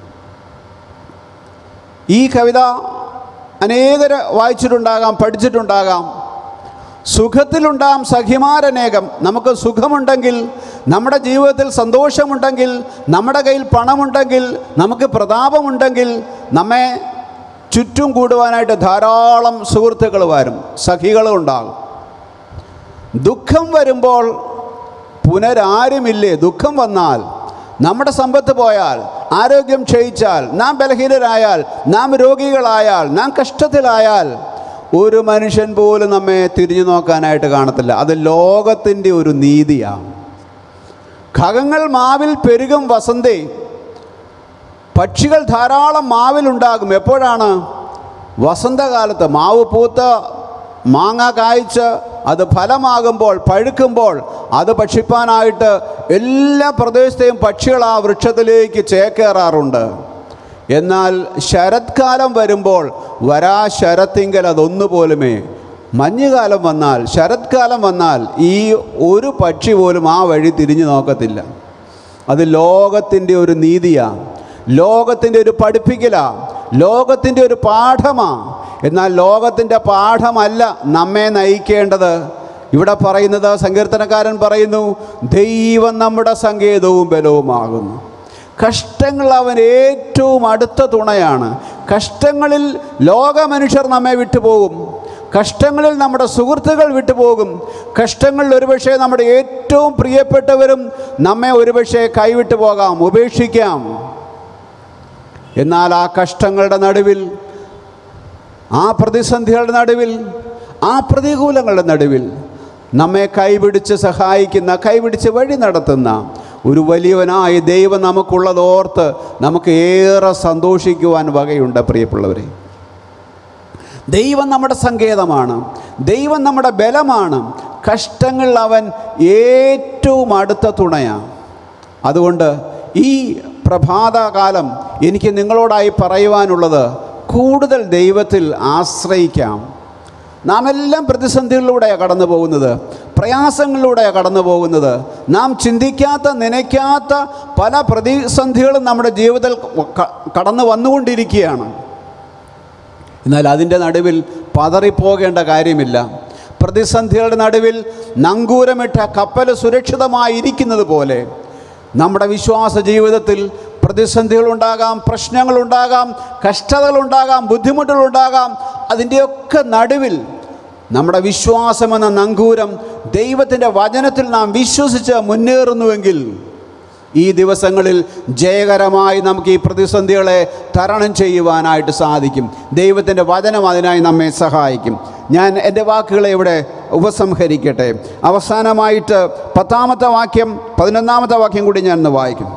C: ഈ കവിത അനേകർ വായിച്ചിട്ടുണ്ടാകാം പഠിച്ചിട്ടുണ്ടാകാം സുഖത്തിലുണ്ടാം സഖിമാരനേകം നമുക്ക് സുഖമുണ്ടെങ്കിൽ നമ്മുടെ ജീവിതത്തിൽ സന്തോഷമുണ്ടെങ്കിൽ നമ്മുടെ കയ്യിൽ പണമുണ്ടെങ്കിൽ നമുക്ക് പ്രതാപമുണ്ടെങ്കിൽ നമ്മെ ചുറ്റും കൂടുവാനായിട്ട് ധാരാളം സുഹൃത്തുക്കൾ വരും സഖികളും ഉണ്ടാകും ദുഃഖം വരുമ്പോൾ പുനരാരുമില്ലേ ദുഃഖം വന്നാൽ നമ്മുടെ സമ്പത്ത് പോയാൽ ആരോഗ്യം ക്ഷയിച്ചാൽ നാം ബലഹീനരായാൽ നാം രോഗികളായാൽ നാം കഷ്ടത്തിലായാൽ ഒരു മനുഷ്യൻ പോലും നമ്മെ തിരിഞ്ഞു നോക്കാനായിട്ട് കാണത്തില്ല അത് ലോകത്തിൻ്റെ ഒരു നീതിയാണ് ഖഗങ്ങൾ മാവിൽ പെരുകും വസന്തേ പക്ഷികൾ ധാരാളം മാവിലുണ്ടാകും എപ്പോഴാണ് വസന്തകാലത്ത് മാവ് പൂത്ത് മാങ്ങ കായ്ച്ച് അത് ഫലമാകുമ്പോൾ പഴുക്കുമ്പോൾ അത് ഭക്ഷിപ്പാനായിട്ട് എല്ലാ പ്രദേശത്തെയും പക്ഷികൾ ആ വൃക്ഷത്തിലേക്ക് ചേക്കേറാറുണ്ട് എന്നാൽ ശരത്കാലം വരുമ്പോൾ വരാ ശരത്തിങ്കൽ അതൊന്നുപോലുമേ മഞ്ഞുകാലം വന്നാൽ ശരത്കാലം വന്നാൽ ഈ ഒരു പക്ഷി പോലും ആ വഴി തിരിഞ്ഞു നോക്കത്തില്ല അത് ലോകത്തിൻ്റെ ഒരു നീതിയാണ് ലോകത്തിൻ്റെ ഒരു പഠിപ്പിക്കലാണ് ലോകത്തിൻ്റെ ഒരു പാഠമാണ് എന്നാൽ ലോകത്തിൻ്റെ പാഠമല്ല നമ്മെ നയിക്കേണ്ടത് ഇവിടെ പറയുന്നത് സങ്കീർത്തനക്കാരൻ പറയുന്നു ദൈവം നമ്മുടെ സങ്കേതവും ബലവുമാകുന്നു കഷ്ടങ്ങൾ അവൻ ഏറ്റവും അടുത്ത തുണയാണ് കഷ്ടങ്ങളിൽ ലോക മനുഷ്യർ നമ്മെ വിട്ടുപോകും കഷ്ടങ്ങളിൽ നമ്മുടെ സുഹൃത്തുക്കൾ വിട്ടുപോകും കഷ്ടങ്ങളിൽ ഒരുപക്ഷെ നമ്മുടെ ഏറ്റവും പ്രിയപ്പെട്ടവരും നമ്മെ ഒരുപക്ഷെ കൈവിട്ടു പോകാം ഉപേക്ഷിക്കാം എന്നാൽ ആ കഷ്ടങ്ങളുടെ നടുവിൽ ആ പ്രതിസന്ധികളുടെ നടുവിൽ ആ പ്രതികൂലങ്ങളുടെ നടുവിൽ നമ്മെ കൈപിടിച്ച് സഹായിക്കുന്ന കൈപിടിച്ച് വഴി നടത്തുന്ന ഒരു വലിയവനായ ദൈവം നമുക്കുള്ളതോർത്ത് നമുക്ക് ഏറെ സന്തോഷിക്കുവാൻ വകയുണ്ട് പ്രിയപ്പെട്ടവരെ ദൈവം നമ്മുടെ സങ്കേതമാണ് ദൈവം നമ്മുടെ ബലമാണ് കഷ്ടങ്ങളിൽ അവൻ ഏറ്റവും അടുത്ത തുണയാണ് അതുകൊണ്ട് ഈ പ്രഭാതകാലം എനിക്ക് നിങ്ങളോടായി പറയുവാനുള്ളത് കൂടുതൽ ദൈവത്തിൽ ആശ്രയിക്കാം നാം എല്ലാം പ്രതിസന്ധികളിലൂടെയാണ് കടന്നു പോകുന്നത് പ്രയാസങ്ങളിലൂടെയാണ് കടന്നു പോകുന്നത് നാം ചിന്തിക്കാത്ത നനയ്ക്കാത്ത പല പ്രതിസന്ധികളും നമ്മുടെ ജീവിതത്തിൽ ക- കടന്നു വന്നുകൊണ്ടിരിക്കുകയാണ് എന്നാൽ അതിൻ്റെ നടുവിൽ പതറിപ്പോകേണ്ട കാര്യമില്ല പ്രതിസന്ധികളുടെ നടുവിൽ നങ്കൂരമിട്ട കപ്പൽ സുരക്ഷിതമായിരിക്കുന്നത് പോലെ നമ്മുടെ വിശ്വാസ ജീവിതത്തിൽ പ്രതിസന്ധികളുണ്ടാകാം പ്രശ്നങ്ങളുണ്ടാകാം കഷ്ടതകളുണ്ടാകാം ബുദ്ധിമുട്ടുകളുണ്ടാകാം അതിൻ്റെയൊക്കെ നടുവിൽ നമ്മുടെ വിശ്വാസമെന്ന നങ്കൂരം ദൈവത്തിൻ്റെ വചനത്തിൽ നാം വിശ്വസിച്ച് മുന്നേറുന്നുവെങ്കിൽ ഈ ദിവസങ്ങളിൽ ജയകരമായി നമുക്ക് ഈ പ്രതിസന്ധികളെ തരണം ചെയ്യുവാനായിട്ട് സാധിക്കും ദൈവത്തിൻ്റെ വചനം അതിനായി നമ്മെ സഹായിക്കും ഞാൻ എൻ്റെ വാക്കുകളെ ഇവിടെ ഉപസംഹരിക്കട്ടെ അവസാനമായിട്ട് പത്താമത്തെ വാക്യം പതിനൊന്നാമത്തെ വാക്യം കൂടി ഞാൻ ഇന്ന് വായിക്കും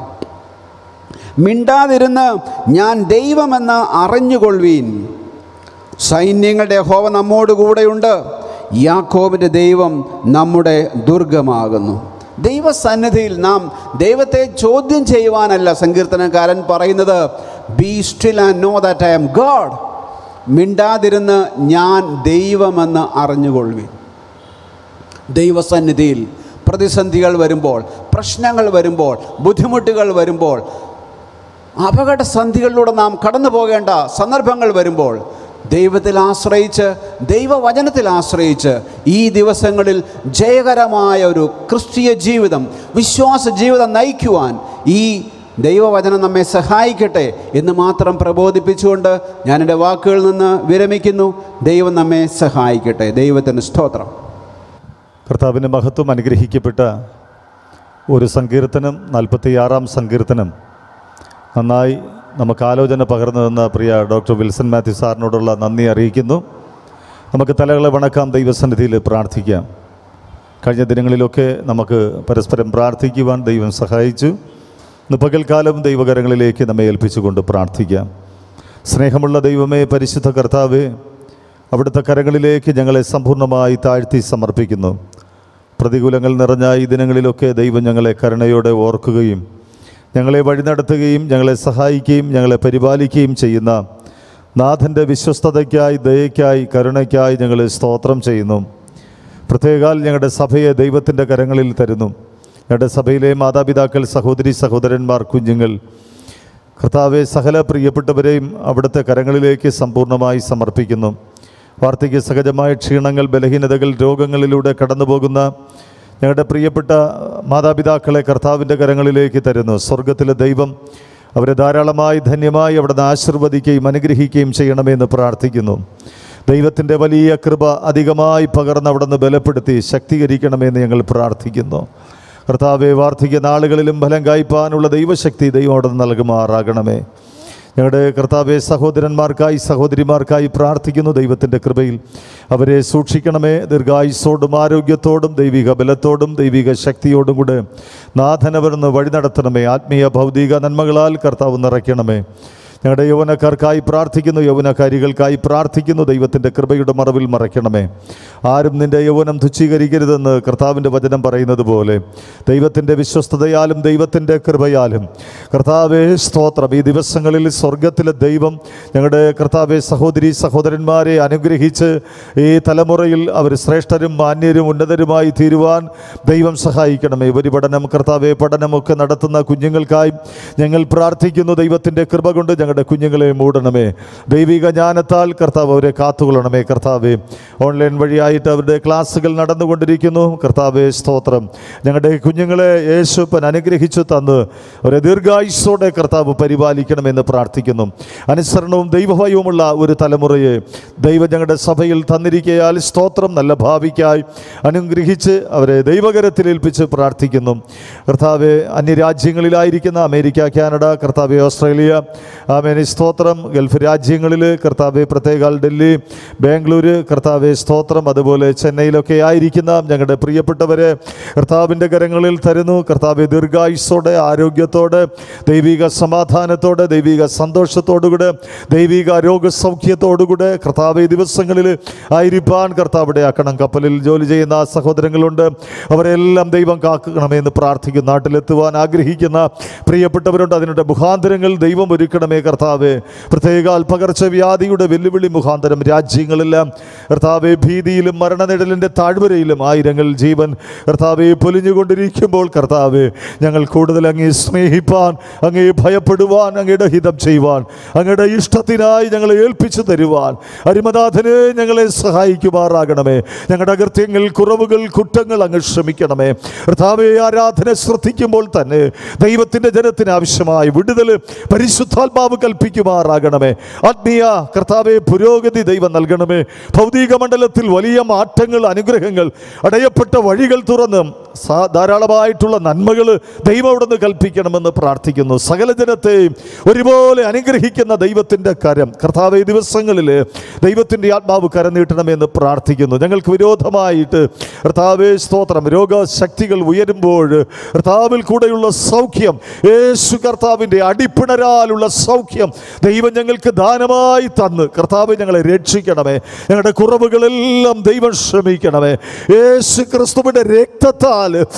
C: മിണ്ടാതിരുന്ന് ഞാൻ ദൈവമെന്ന് അറിഞ്ഞുകൊള്ളുവീൻ സൈന്യങ്ങളുടെ ഹോവ നമ്മോട് കൂടെയുണ്ട് യാക്കോബിൻ്റെ ദൈവം നമ്മുടെ ദുർഗമാകുന്നു ദൈവസന്നിധിയിൽ നാം ദൈവത്തെ ചോദ്യം ചെയ്യുവാനല്ല സങ്കീർത്തനക്കാരൻ പറയുന്നത് be still and know that I am God മിണ്ടാതിരുന്ന് ഞാൻ ദൈവമെന്ന് അറിഞ്ഞുകൊള്ളുവിൻ ദൈവസന്നിധിയിൽ പ്രതിസന്ധികൾ വരുമ്പോൾ പ്രശ്നങ്ങൾ വരുമ്പോൾ ബുദ്ധിമുട്ടുകൾ വരുമ്പോൾ അപകടസന്ധികളിലൂടെ നാം കടന്നു പോകേണ്ട സന്ദർഭങ്ങൾ വരുമ്പോൾ ദൈവത്തിൽ ആശ്രയിച്ച് ദൈവവചനത്തിൽ ആശ്രയിച്ച് ഈ ദിവസങ്ങളിൽ ജയകരമായ ഒരു ക്രിസ്തീയ ജീവിതം വിശ്വാസ ജീവിതം നയിക്കുവാൻ ഈ ദൈവവചനം നമ്മെ സഹായിക്കട്ടെ എന്ന് മാത്രം പ്രബോധിപ്പിച്ചുകൊണ്ട് ഞാൻ എൻ്റെ വാക്കുകളിൽ നിന്ന് വിരമിക്കുന്നു ദൈവം നമ്മെ സഹായിക്കട്ടെ ദൈവത്തിന് സ്തോത്രം
A: കർത്താവിൻ്റെ മഹത്വം അനുഗ്രഹിക്കപ്പെട്ട ഒരു സങ്കീർത്തനം നാൽപ്പത്തിയാറാം സങ്കീർത്തനം നന്നായി നമുക്ക് ആലോചന പകർന്നു തന്ന പ്രിയ ഡോക്ടർ വിൽസൺ മാത്യു സാറിനോടുള്ള നന്ദി അറിയിക്കുന്നു നമുക്ക് തലകളെ വണക്കാം ദൈവസന്നിധിയിൽ പ്രാർത്ഥിക്കാം കഴിഞ്ഞ ദിനങ്ങളിലൊക്കെ നമുക്ക് പരസ്പരം പ്രാർത്ഥിക്കുവാൻ ദൈവം സഹായിച്ചു ഇന്ന് പകൽക്കാലം ദൈവകരങ്ങളിലേക്ക് നമ്മെ ഏൽപ്പിച്ചുകൊണ്ട് പ്രാർത്ഥിക്കാം സ്നേഹമുള്ള ദൈവമേ പരിശുദ്ധ കർത്താവേ അവിടുത്തെ കരങ്ങളിലേക്ക് ഞങ്ങളെ സമ്പൂർണ്ണമായി താഴ്ത്തി സമർപ്പിക്കുന്നു പ്രതികൂലങ്ങൾ നിറഞ്ഞ ഈ ദിനങ്ങളിലൊക്കെ ദൈവം ഞങ്ങളെ കരുണയോടെ ഓർക്കുകയും ഞങ്ങളെ വഴി നടത്തുകയും ഞങ്ങളെ സഹായിക്കുകയും ഞങ്ങളെ പരിപാലിക്കുകയും ചെയ്യുന്ന നാഥൻ്റെ വിശ്വസ്തതയ്ക്കായി ദയയ്ക്കായി കരുണയ്ക്കായി ഞങ്ങൾ സ്തോത്രം ചെയ്യുന്നു പ്രത്യേകാൽ ഞങ്ങളുടെ സഭയെ ദൈവത്തിൻ്റെ കരങ്ങളിൽ തരുന്നു ഞങ്ങളുടെ സഭയിലെ മാതാപിതാക്കൾ സഹോദരി സഹോദരന്മാർ കുഞ്ഞുങ്ങൾ കർത്താവെ സകല പ്രിയപ്പെട്ടവരെയും അവിടുത്തെ കരങ്ങളിലേക്ക് സമ്പൂർണ്ണമായി സമർപ്പിക്കുന്നു വാർദ്ധക്യ സഹജമായ ക്ഷീണങ്ങൾ ബലഹീനതകൾ രോഗങ്ങളിലൂടെ കടന്നു പോകുന്ന ഞങ്ങളുടെ പ്രിയപ്പെട്ട മാതാപിതാക്കളെ കർത്താവിൻ്റെ കരങ്ങളിലേക്ക് തരുന്നു സ്വർഗത്തിലെ ദൈവം അവരെ ധാരാളമായി ധന്യമായി അവിടുന്ന് ആശീർവദിക്കുകയും അനുഗ്രഹിക്കുകയും ചെയ്യണമെന്ന് പ്രാർത്ഥിക്കുന്നു ദൈവത്തിൻ്റെ വലിയ കൃപ അധികമായി പകർന്ന് അവിടുന്ന് ബലപ്പെടുത്തി ശക്തീകരിക്കണമെന്ന് ഞങ്ങൾ പ്രാർത്ഥിക്കുന്നു കർത്താവെ വാർദ്ധക്യ നാളുകളിലും ഫലം കായ്പാനുള്ള ദൈവശക്തി ദൈവം നൽകുമാറാകണമേ ഞങ്ങളുടെ കർത്താവെ സഹോദരന്മാർക്കായി സഹോദരിമാർക്കായി പ്രാർത്ഥിക്കുന്നു ദൈവത്തിൻ്റെ കൃപയിൽ അവരെ സൂക്ഷിക്കണമേ ദീർഘായുസോടും ആരോഗ്യത്തോടും ദൈവിക ബലത്തോടും ദൈവിക ശക്തിയോടും കൂടെ നാഥനവർന്ന് വഴി നടത്തണമേ ആത്മീയ ഭൗതിക നന്മകളാൽ കർത്താവ് നിറയ്ക്കണമേ ഞങ്ങളുടെ യൗവനക്കാർക്കായി പ്രാർത്ഥിക്കുന്നു യൗവനക്കാരികൾക്കായി പ്രാർത്ഥിക്കുന്നു ദൈവത്തിൻ്റെ കൃപയുടെ മറവിൽ മറയ്ക്കണമേ ആരും നിന്റെ യൗവനം തുച്ഛീകരിക്കരുതെന്ന് കർത്താവിൻ്റെ വചനം പറയുന്നത് പോലെ ദൈവത്തിൻ്റെ വിശ്വസ്തതയാലും ദൈവത്തിൻ്റെ കൃപയാലും കർത്താവെ സ്തോത്രം ഈ ദിവസങ്ങളിൽ സ്വർഗത്തിലെ ദൈവം ഞങ്ങളുടെ കർത്താവെ സഹോദരി സഹോദരന്മാരെ അനുഗ്രഹിച്ച് ഈ തലമുറയിൽ അവർ ശ്രേഷ്ഠരും മാന്യരും ഉന്നതരുമായി തീരുവാൻ ദൈവം സഹായിക്കണമേ ഉപരിപഠനം കർത്താവെ പഠനമൊക്കെ നടത്തുന്ന കുഞ്ഞുങ്ങൾക്കായി ഞങ്ങൾ പ്രാർത്ഥിക്കുന്നു ദൈവത്തിൻ്റെ കൃപ കൊണ്ട് ഞങ്ങളുടെ കുഞ്ഞുങ്ങളെ മൂടണമേ ദൈവിക ജ്ഞാനത്താൽ കർത്താവ് അവരെ കാത്തുകൊള്ളണമേ കർത്താവെ ഓൺലൈൻ വഴിയായി വിജയകരമായിട്ട് അവരുടെ ക്ലാസ്സുകൾ നടന്നുകൊണ്ടിരിക്കുന്നു കർത്താവെ സ്തോത്രം ഞങ്ങളുടെ കുഞ്ഞുങ്ങളെ യേശുപ്പൻ അനുഗ്രഹിച്ചു തന്ന് ഒരു ദീർഘായുസോടെ കർത്താവ് പരിപാലിക്കണമെന്ന് പ്രാർത്ഥിക്കുന്നു അനുസരണവും ദൈവഭയവുമുള്ള ഒരു തലമുറയെ ദൈവം ഞങ്ങളുടെ സഭയിൽ തന്നിരിക്കയാൽ സ്തോത്രം നല്ല ഭാവിക്കായി അനുഗ്രഹിച്ച് അവരെ ദൈവകരത്തിൽ ഏൽപ്പിച്ച് പ്രാർത്ഥിക്കുന്നു കർത്താവെ അന്യരാജ്യങ്ങളിലായിരിക്കുന്ന അമേരിക്ക കാനഡ കർത്താവെ ഓസ്ട്രേലിയ ആമേനി സ്തോത്രം ഗൾഫ് രാജ്യങ്ങളിൽ കർത്താവെ പ്രത്യേകാൽ ഡൽഹി ബാംഗ്ലൂര് കർത്താവെ സ്തോത്രം അതുപോലെ ചെന്നൈയിലൊക്കെ ആയിരിക്കുന്ന ഞങ്ങളുടെ പ്രിയപ്പെട്ടവരെ കർത്താവിൻ്റെ കരങ്ങളിൽ തരുന്നു കർത്താവെ ദീർഘായുസോടെ ആരോഗ്യത്തോടെ ദൈവിക സമാധാനത്തോടെ ദൈവിക സന്തോഷത്തോടുകൂടെ ദൈവിക രോഗസൗഖ്യത്തോടുകൂടെ കർത്താവ് ഈ ദിവസങ്ങളിൽ ആയിരിക്കാൻ കർത്താവിടെ ആക്കണം കപ്പലിൽ ജോലി ചെയ്യുന്ന സഹോദരങ്ങളുണ്ട് അവരെല്ലാം ദൈവം കാക്കണമെന്ന് പ്രാർത്ഥിക്കും നാട്ടിലെത്തുവാൻ ആഗ്രഹിക്കുന്ന പ്രിയപ്പെട്ടവരുണ്ട് അതിനുള്ള മുഖാന്തരങ്ങൾ ദൈവം ഒരുക്കണമേ കർത്താവെ പ്രത്യേക പകർച്ചവ്യാധിയുടെ വെല്ലുവിളി മുഖാന്തരം രാജ്യങ്ങളെല്ലാം കർത്താവെ ഭീതിയിലും മരണനിഴലിൻ്റെ താഴ്വരയിലും ആയിരങ്ങൾ ജീവൻ കർത്താവെ പൊലിഞ്ഞുകൊണ്ടിരിക്കുമ്പോൾ കർത്താവെ ഞങ്ങൾ കൂടുതൽ അങ്ങേ സ്നേഹിപ്പാൻ അങ്ങേ ഭയപ്പെടുവാൻ അങ്ങയുടെ ഹിതം ചെയ്യുവാൻ അങ്ങയുടെ ഇഷ്ടത്തിനായി ഞങ്ങളെ ഏൽപ്പിച്ചു തരുവാൻ അരിമനാഥനെ ഞങ്ങളെ സഹായിക്കുമാറാകണമേ ഞങ്ങളുടെ അകൃത്യങ്ങൾ കുറവുകൾ കുറ്റങ്ങൾ അങ്ങ് ക്ഷമിക്കണമേ കർത്താവെ ആരാധന ശ്രദ്ധിക്കുമ്പോൾ തന്നെ ദൈവത്തിൻ്റെ ജനത്തിന് ആവശ്യമായ വിടുതൽ പരിശുദ്ധാത്മാവ് കൽപ്പിക്കുമാറാകണമേ ആത്മീയ കർത്താവെ പുരോഗതി ദൈവം നൽകണമേ ഭൗതിക മണ്ഡലത്തിൽ വലിയ മാറ്റങ്ങൾ അനുഗ്രഹങ്ങൾ അടയപ്പെട്ട വഴികൾ തുറന്ന് സാ- ധാരാളമായിട്ടുള്ള നന്മകൾ ദൈവം അവിടെ നിന്ന് കൽപ്പിക്കണമെന്ന് പ്രാർത്ഥിക്കുന്നു സകല ജനത്തെയും ഒരുപോലെ അനുഗ്രഹിക്കുന്ന ദൈവത്തിൻ്റെ കരം കർത്താവ് ഈ ദിവസങ്ങളിൽ ദൈവത്തിൻ്റെ ആത്മാവ് കരം നീട്ടണമെന്ന് പ്രാർത്ഥിക്കുന്നു ഞങ്ങൾക്ക് വിരോധമായിട്ട് കർത്താവേ സ്തോത്രം രോഗശക്തികൾ ഉയരുമ്പോൾ കർത്താവിൽ കൂടെയുള്ള സൗഖ്യം യേശു കർത്താവിൻ്റെ അടിപ്പിണരാലുള്ള സൗഖ്യം ദൈവം ഞങ്ങൾക്ക് ദാനമായി തന്ന് കർത്താവ് ഞങ്ങളെ രക്ഷിക്കണമേ ഞങ്ങളുടെ കുറവുകളെല്ലാം ദൈവം ക്ഷമിക്കണമേ യേശു ക്രിസ്തുവിൻ്റെ രക്തത്താൽ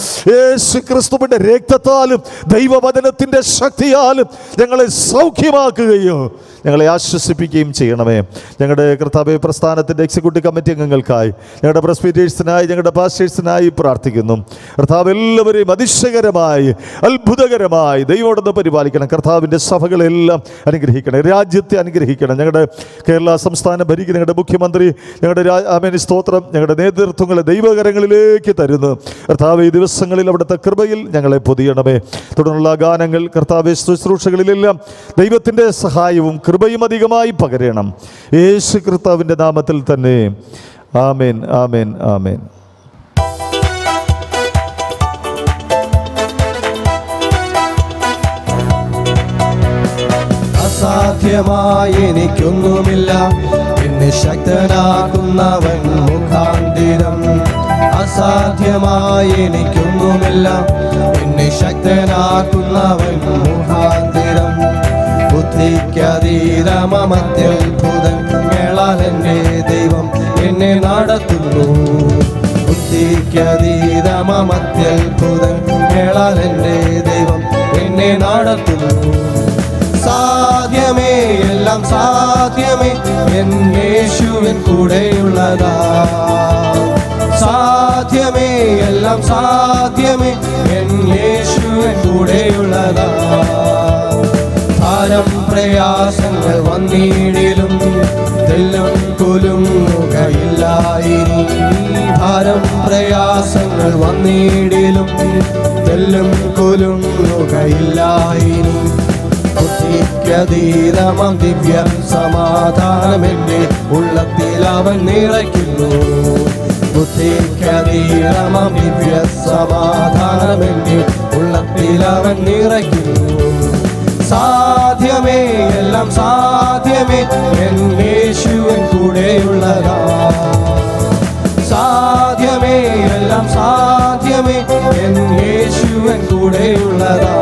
A: യേശു ക്രിസ്തുവിൻ്റെ രക്തത്താലും ദൈവവചനത്തിൻ്റെ ശക്തിയാലും ഞങ്ങളെ സൗഖ്യമാക്കുകയോ ഞങ്ങളെ ആശ്വസിപ്പിക്കുകയും ചെയ്യണമേ ഞങ്ങളുടെ കർത്താവ് പ്രസ്ഥാനത്തിൻ്റെ എക്സിക്യൂട്ടീവ് കമ്മിറ്റി അംഗങ്ങൾക്കായി ഞങ്ങളുടെ പ്രസ്പീറ്റേഴ്സിനായി ഞങ്ങളുടെ പാസ്റ്റേഴ്സിനായി പ്രാർത്ഥിക്കുന്നു കർത്താവ് എല്ലാവരെയും അതിശയകരമായി അത്ഭുതകരമായി ദൈവോടൊന്ന് പരിപാലിക്കണം കർത്താവിൻ്റെ സഭകളെല്ലാം അനുഗ്രഹിക്കണം രാജ്യത്തെ അനുഗ്രഹിക്കണം ഞങ്ങളുടെ കേരള സംസ്ഥാനം ഭരിക്കുന്ന ഞങ്ങളുടെ മുഖ്യമന്ത്രി ഞങ്ങളുടെ രാ- ആമേൻ സ്തോത്രം ഞങ്ങളുടെ നേതൃത്വങ്ങളെ ദൈവകരങ്ങളിലേക്ക് തരുന്നു കർത്താവ് ഈ ദിവസങ്ങളിൽ അവിടുത്തെ കൃപയിൽ ഞങ്ങളെ പൊതിയണമേ തുടർന്നുള്ള ഗാനങ്ങൾ കർത്താവ് ശുശ്രൂഷകളിലെല്ലാം ദൈവത്തിൻ്റെ സഹായവും കൃപയും അധികമായി പകരണം യേശു കർത്താവിൻ്റെ നാമത്തിൽ തന്നെ ആമേൻ ആമേൻ ആമേൻ
B: അസാധ്യമായി എനിക്കൊന്നുമില്ല എന്നെ ശക്തനാക്കുന്നവൻ മുഖാന്തിരം അസാധ്യമായി എനിക്കൊന്നുമില്ല എന്നെ ശക്തനാക്കുന്നവൻ മുഖാന്തിരം ബുദ്ധിക്കതീരമത്യത്ഭുതങ്ങളാൽ എന്നെ ദൈവം എന്നെ നടത്തുന്നു ബുദ്ധിക്കതീരമത്യത്ഭുതങ്ങളാൽ എന്റെ ദൈവം എന്നെ നടത്തുന്നു സാധ്യമേ എല്ലാം സാധ്യമേ എൻ യേശുവിൻ കൂടെയുള്ളതാ സാധ്യമേ എല്ലാം സാധ്യമേ എൻ യേശുവിൻ കൂടെയുള്ളതാ ഭാരം പ്രയാസങ്ങൾ വന്നിടിലും തെല്ലും കുലുങ്ങുകയില്ലായിനി ഭാരം പ്രയാസങ്ങൾ വന്നിടിലും തെല്ലും കുലുങ്ങുകയില്ലായിനി ബുദ്ധിക്കതീതമം ദിവ്യ സമാധാനം എൻ്റെ ഉള്ളത്തിൽ അവൻ നിറയ്ക്കുന്നു ബുദ്ധിക്കതീതമം ദിവ്യ സമാധാനം എൻ്റെ ഉള്ളത്തിൽ അവൻ നിറയ്ക്കുന്നു സാധ്യമേ എല്ലാം സാധ്യമേ എൻ യേശുവൻ കൂടെയുള്ളതാ സാധ്യമേ എല്ലാം സാധ്യമേ എൻ യേശുവൻ കൂടെയുള്ളതാ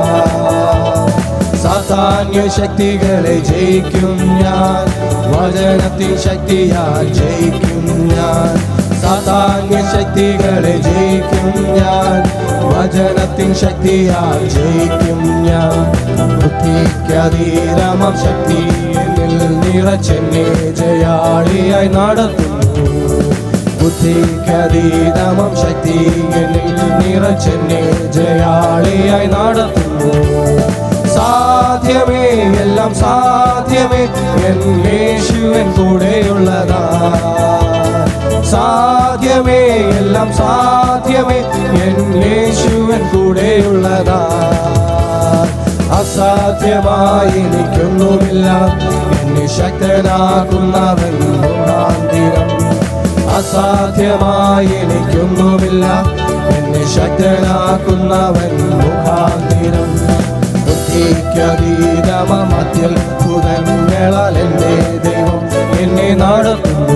B: സാധാന്യ ശക്തികളെ ജയിക്കും ഞാൻ വചനത്തിൻ ശക്തിയാൽ ജയിക്കും ഞാൻ സാധാന്യ ശക്തികളെ ജയിക്കും ഞാൻ വചനത്തിൻ ശക്തിയാൽ ജയിക്കും ഞാൻ ബുദ്ധിക്കതീരമം ശക്തി എന്നിൽ നിറച്ചെന്നെ ജയാളിയായി നടത്തുന്നു ബുദ്ധിക്കതീതമം ശക്തി എന്നിൽ നിറച്ചെന്നെ ജയാളിയായി നടത്തുന്നു സാധ്യമേ എല്ലാം സാധ്യമേ എൻ യേശുവൻ കൂടെയുള്ളതാ സാധ്യമേ എല്ലാം സാധ്യമേ എൻ യേശുവൻ കൂടെയുള്ളതാ അസാധ്യമായി എനിക്കൊന്നുമില്ല എന്നെ ശക്തനാക്കുന്നവൻ മുഖാന്തിരം അസാധ്യമായി എനിക്കൊന്നുമില്ല എന്നെ ശക്തനാക്കുന്നവൻ മുഖാന്തിരം ബുദ്ധിക്കതീതമത്തിൽ പുതങ്ങളാൽ എൻ്റെ ദൈവം എന്നെ നടത്തുന്നു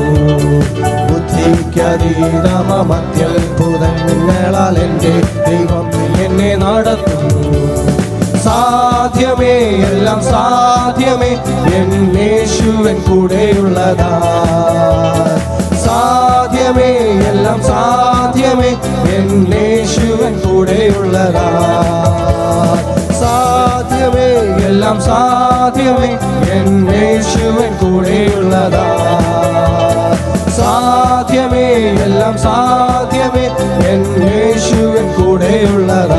B: ബുദ്ധിക്കതീതമത്തിൽ പുതങ്ങളാൽ എൻ്റെ ദൈവം എന്നെ നടത്തുന്നു സാധ്യമേ എല്ലാം സാധ്യമേ എൻ യേശുവൻ കൂടെയുള്ളതാ സാധ്യമേ എല്ലാം സാധ്യമേ എൻ യേശുവൻ കൂടെയുള്ളതാ സാധ്യമേ എല്ലാം സാധ്യമേ എൻ യേശുവൻ കൂടെയുള്ളതാ സാധ്യമേ എല്ലാം സാധ്യമേ എൻ യേശുവൻ കൂടെയുള്ളതാ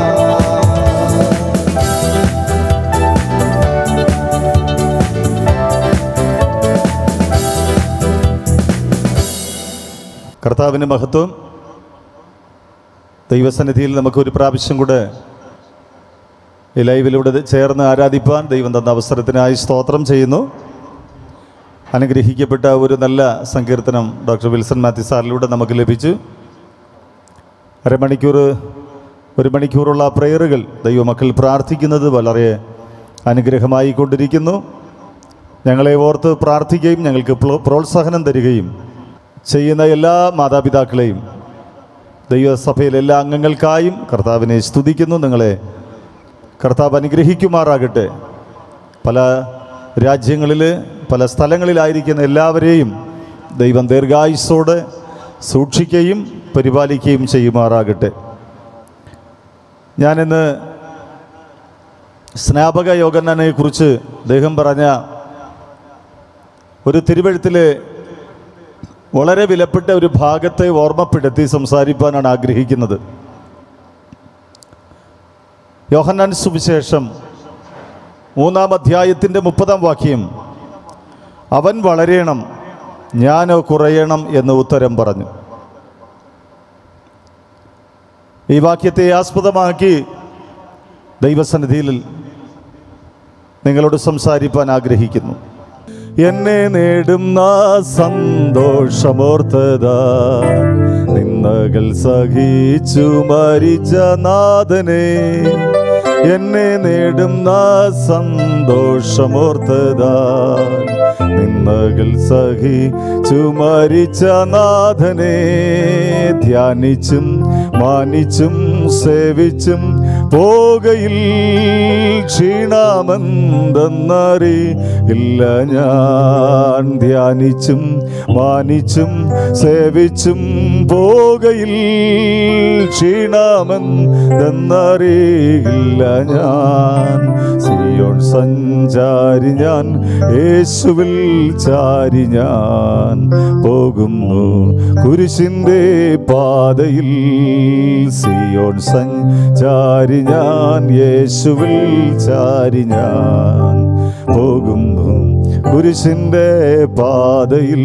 A: കർത്താവിന് മഹത്വം ദൈവസന്നിധിയിൽ നമുക്ക് ഒരു പ്രാവശ്യം കൂടെ ഈ ലൈവിലൂടെ ചേർന്ന് ആരാധിപ്പാൻ ദൈവം തന്ന അവസരത്തിനായി സ്തോത്രം ചെയ്യുന്നു അനുഗ്രഹിക്കപ്പെട്ട ഒരു നല്ല സങ്കീർത്തനം ഡോക്ടർ വിൽസൺ മാത്യു സാറിലൂടെ നമുക്ക് ലഭിച്ചു അരമണിക്കൂർ ഒരു മണിക്കൂറുള്ള പ്രേയറുകൾ ദൈവമക്കൾ പ്രാർത്ഥിക്കുന്നത് വളരെ അനുഗ്രഹമായി കൊണ്ടിരിക്കുന്നു ഞങ്ങളെ ഓർത്ത് പ്രാർത്ഥിക്കുകയും ഞങ്ങൾക്ക് പ്ലോ- പ്രോത്സാഹനം തരികയും ചെയ്യുന്ന എല്ലാ മാതാപിതാക്കളെയും ദൈവസഭയിലെ എല്ലാ അംഗങ്ങൾക്കായും കർത്താവിനെ സ്തുതിക്കുന്നു നിങ്ങളെ കർത്താവ് അനുഗ്രഹിക്കുമാറാകട്ടെ പല രാജ്യങ്ങളിൽ പല സ്ഥലങ്ങളിലായിരിക്കുന്ന എല്ലാവരെയും ദൈവം ദീർഘായുസ്സോടെ സൂക്ഷിക്കുകയും പരിപാലിക്കുകയും ചെയ്യുമാറാകട്ടെ ഞാനിന്ന് സ്നാപക യോഗന്നനെ കുറിച്ച് അദ്ദേഹം പറഞ്ഞ ഒരു തിരുവഴുത്തിലെ വളരെ വിലപ്പെട്ട ഒരു ഭാഗത്തെ ഓർമ്മപ്പെടുത്തി സംസാരിപ്പാനാണ് ആഗ്രഹിക്കുന്നത് യോഹന്നാൻ സുവിശേഷം മൂന്നാം അധ്യായത്തിൻ്റെ മുപ്പതാം വാക്യം അവൻ വളരേണം ഞാനോ കുറയണം എന്ന് ഉത്തരം പറഞ്ഞു ഈ വാക്യത്തെ ആസ്പദമാക്കി ദൈവസന്നിധിയിൽ നിങ്ങളോട് സംസാരിപ്പാൻ ആഗ്രഹിക്കുന്നു എന്നെ നേടുന്ന സന്തോഷമോർത്തതാ നിന്നകൾ സഹിച്ചു മരിച്ച നാഥനെ എന്നെ നേടുന്ന സന്തോഷമോർത്തതാ നിന്നകൾ സഹിച്ചു മരിച്ച നാഥനെ ധ്യാനിച്ചും മാനിച്ചും സേവിച്ചും പോകയിൽ ക്ഷീണാമെന്തെന്നറി ഇല്ല ഞാൻ ധ്യാനിച്ചും മാനിച്ചും സേവിച്ചും പോകയിൽ ക്ഷീണാമെന്തെന്നറിയില്ല ഞാൻ സിയോൺ സഞ്ചാരി ഞാൻ യേശുവിൽ ചാരി ഞാൻ പോകുന്നു കുരിശിൻ്റെ പാതയിൽ സിയോൺ സഞ്ചാരി ഞാൻ യേശുവിൽ ചാരി ഞാൻ പോകുന്നു കുരിശിൻ്റെ പാതയിൽ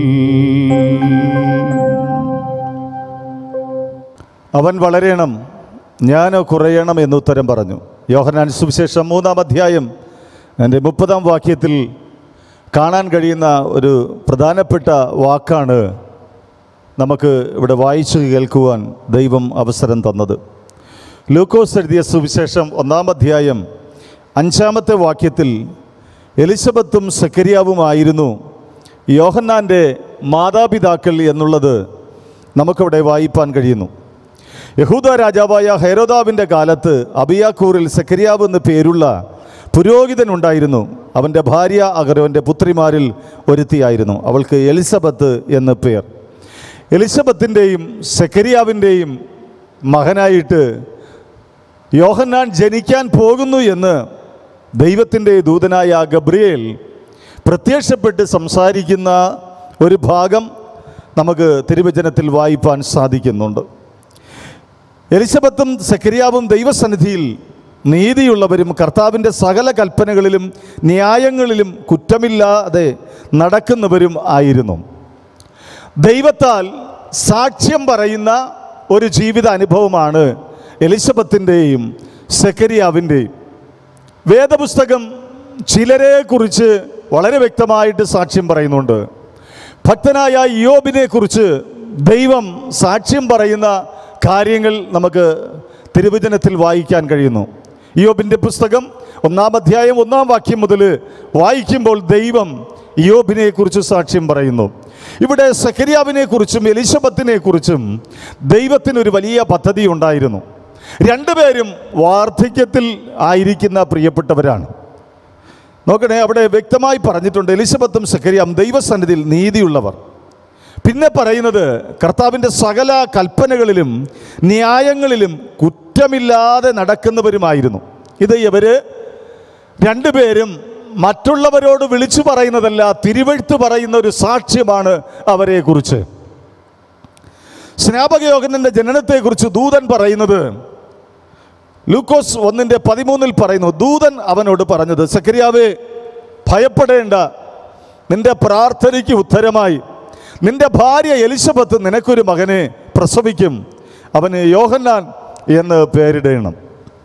A: അവൻ വളരണം ഞാനോ കുറയണം എന്നുത്തരം പറഞ്ഞു യോഹനാൻ സുവിശേഷം മൂന്നാം അധ്യായം എൻ്റെ മുപ്പതാം വാക്യത്തിൽ കാണാൻ കഴിയുന്ന ഒരു പ്രധാനപ്പെട്ട വാക്കാണ് നമുക്ക് ഇവിടെ വായിച്ചു കേൾക്കുവാൻ ദൈവം അവസരം തന്നത് ലൂക്കോസ് എഴുതിയ സുവിശേഷം ഒന്നാം അധ്യായം അഞ്ചാമത്തെ വാക്യത്തിൽ എലിസബത്തും സക്കരിയാവുമായിരുന്നു യോഹന്നാൻ്റെ മാതാപിതാക്കൾ എന്നുള്ളത് നമുക്കവിടെ വായിപ്പാൻ കഴിയുന്നു യഹൂദ രാജാവായ ഹൈരോദാവിൻ്റെ കാലത്ത് അബിയാക്കൂറിൽ സക്കരിയാവ് എന്ന് പേരുള്ള പുരോഹിതനുണ്ടായിരുന്നു അവൻ്റെ ഭാര്യ അഗരോൻ്റെ പുത്രിമാരിൽ ഒരുത്തിയായിരുന്നു അവൾക്ക് എലിസബത്ത് എന്ന് പേർ എലിസബത്തിൻ്റെയും സക്കരിയാവിൻ്റെയും മകനായിട്ട് യോഹന്നാൻ ജനിക്കാൻ പോകുന്നു എന്ന് ദൈവത്തിൻ്റെ ദൂതനായ ഗബ്രിയേൽ പ്രത്യക്ഷപ്പെട്ട് സംസാരിക്കുന്ന ഒരു ഭാഗം നമുക്ക് തിരുവചനത്തിൽ വായിപ്പാൻ സാധിക്കുന്നുണ്ട് എലിസബത്തും സക്കരിയാവും ദൈവസന്നിധിയിൽ നീതിയുള്ളവരും കർത്താവിൻ്റെ സകല കൽപ്പനകളിലും ന്യായങ്ങളിലും കുറ്റമില്ലാതെ നടക്കുന്നവരും ആയിരുന്നു ദൈവത്താൽ സാക്ഷ്യം പറയുന്ന ഒരു ജീവിത അനുഭവമാണ് എലിസബത്തിൻ്റെയും സെക്കരിയാവിൻ്റെയും വേദപുസ്തകം ചിലരെ കുറിച്ച് വളരെ വ്യക്തമായിട്ട് സാക്ഷ്യം പറയുന്നുണ്ട് ഭക്തനായ യോബിനെ കുറിച്ച് ദൈവം സാക്ഷ്യം പറയുന്ന കാര്യങ്ങൾ നമുക്ക് തിരുവചനത്തിൽ വായിക്കാൻ കഴിയുന്നു യോബിൻ്റെ പുസ്തകം ഒന്നാം അധ്യായം ഒന്നാം വാക്യം മുതൽ വായിക്കുമ്പോൾ ദൈവം യോബിനെ കുറിച്ച് സാക്ഷ്യം പറയുന്നു ഇവിടെ സക്കരിയാവിനെ കുറിച്ചും എലിശബത്തിനെ കുറിച്ചും ദൈവത്തിനൊരു വലിയ പദ്ധതി ഉണ്ടായിരുന്നു രണ്ടുപേരും വാർദ്ധക്യത്തിൽ ആയിരിക്കുന്ന പ്രിയപ്പെട്ടവരാണ് നോക്കണേ അവിടെ വ്യക്തമായി പറഞ്ഞിട്ടുണ്ട് എലിസബത്തും സക്കരിയാം ദൈവസന്നിധിയിൽ നീതിയുള്ളവർ പിന്നെ പറയുന്നത് കർത്താവിൻ്റെ സകല കൽപ്പനകളിലും ന്യായങ്ങളിലും കുറ്റമില്ലാതെ നടക്കുന്നവരുമായിരുന്നു ഇത് ഇവര് രണ്ടുപേരും മറ്റുള്ളവരോട് വിളിച്ചു പറയുന്നതല്ല തിരുവഴുത്ത് പറയുന്ന ഒരു സാക്ഷ്യമാണ് അവരെക്കുറിച്ച് സ്നാപകയോഗനന്റെ ജനനത്തെക്കുറിച്ച് ദൂതൻ പറയുന്നത് ലൂക്കോസ് ഒന്നിൻ്റെ പതിമൂന്നിൽ പറയുന്നു ദൂതൻ അവനോട് പറഞ്ഞത് സക്കരിയാവേ ഭയപ്പെടേണ്ട നിന്റെ പ്രാർത്ഥനയ്ക്ക് ഉത്തരമായി നിന്റെ ഭാര്യ എലിസബത്ത് നിനക്കൊരു മകനെ പ്രസവിക്കും അവന് യോഹന്നാൻ എന്ന് പേരിടണം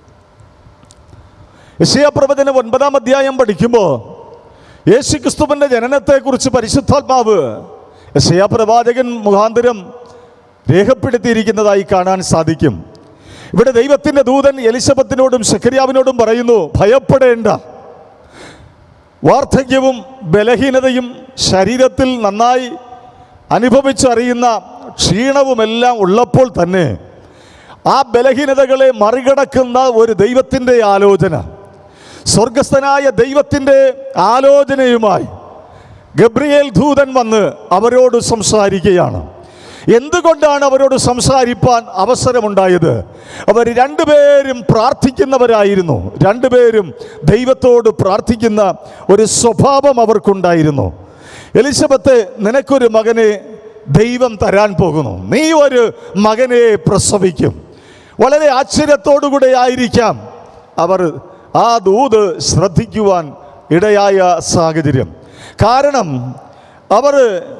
A: യശയാപ്രവചനം ഒൻപതാം അധ്യായം പഠിക്കുമ്പോൾ യേശു ക്രിസ്തുവിൻ്റെ ജനനത്തെക്കുറിച്ച് പരിശുദ്ധാത്മാവ് യശയാപ്രവാചകൻ മുഖാന്തരം രേഖപ്പെടുത്തിയിരിക്കുന്നതായി കാണാൻ സാധിക്കും ഇവിടെ ദൈവത്തിൻ്റെ ദൂതൻ എലിസബത്തിനോടും ശക്കരിയാവിനോടും പറയുന്നു ഭയപ്പെടേണ്ട വാർദ്ധക്യവും ബലഹീനതയും ശരീരത്തിൽ നന്നായി അനുഭവിച്ചറിയുന്ന ക്ഷീണവുമെല്ലാം ഉള്ളപ്പോൾ തന്നെ ആ ബലഹീനതകളെ മറികടക്കുന്ന ഒരു ദൈവത്തിൻ്റെ ആലോചന സ്വർഗസ്ഥനായ ദൈവത്തിൻ്റെ ആലോചനയുമായി ഗബ്രിയേൽ ദൂതൻ വന്ന് അവരോട് സംസാരിക്കുകയാണ് എന്തുകൊണ്ടാണ് അവരോട് സംസാരിപ്പാൻ അവസരമുണ്ടായത് അവർ രണ്ടുപേരും പ്രാർത്ഥിക്കുന്നവരായിരുന്നു രണ്ടുപേരും ദൈവത്തോട് പ്രാർത്ഥിക്കുന്ന ഒരു സ്വഭാവം അവർക്കുണ്ടായിരുന്നു എലിസബത്ത് നിനക്കൊരു മകനെ ദൈവം തരാൻ പോകുന്നു നീ ഒരു മകനെ പ്രസവിക്കും വളരെ ആശ്ചര്യത്തോടുകൂടെ ആയിരിക്കാം അവർ ആ ദൂത് ശ്രദ്ധിക്കുവാൻ ഇടയായ സാഹചര്യം കാരണം അവർ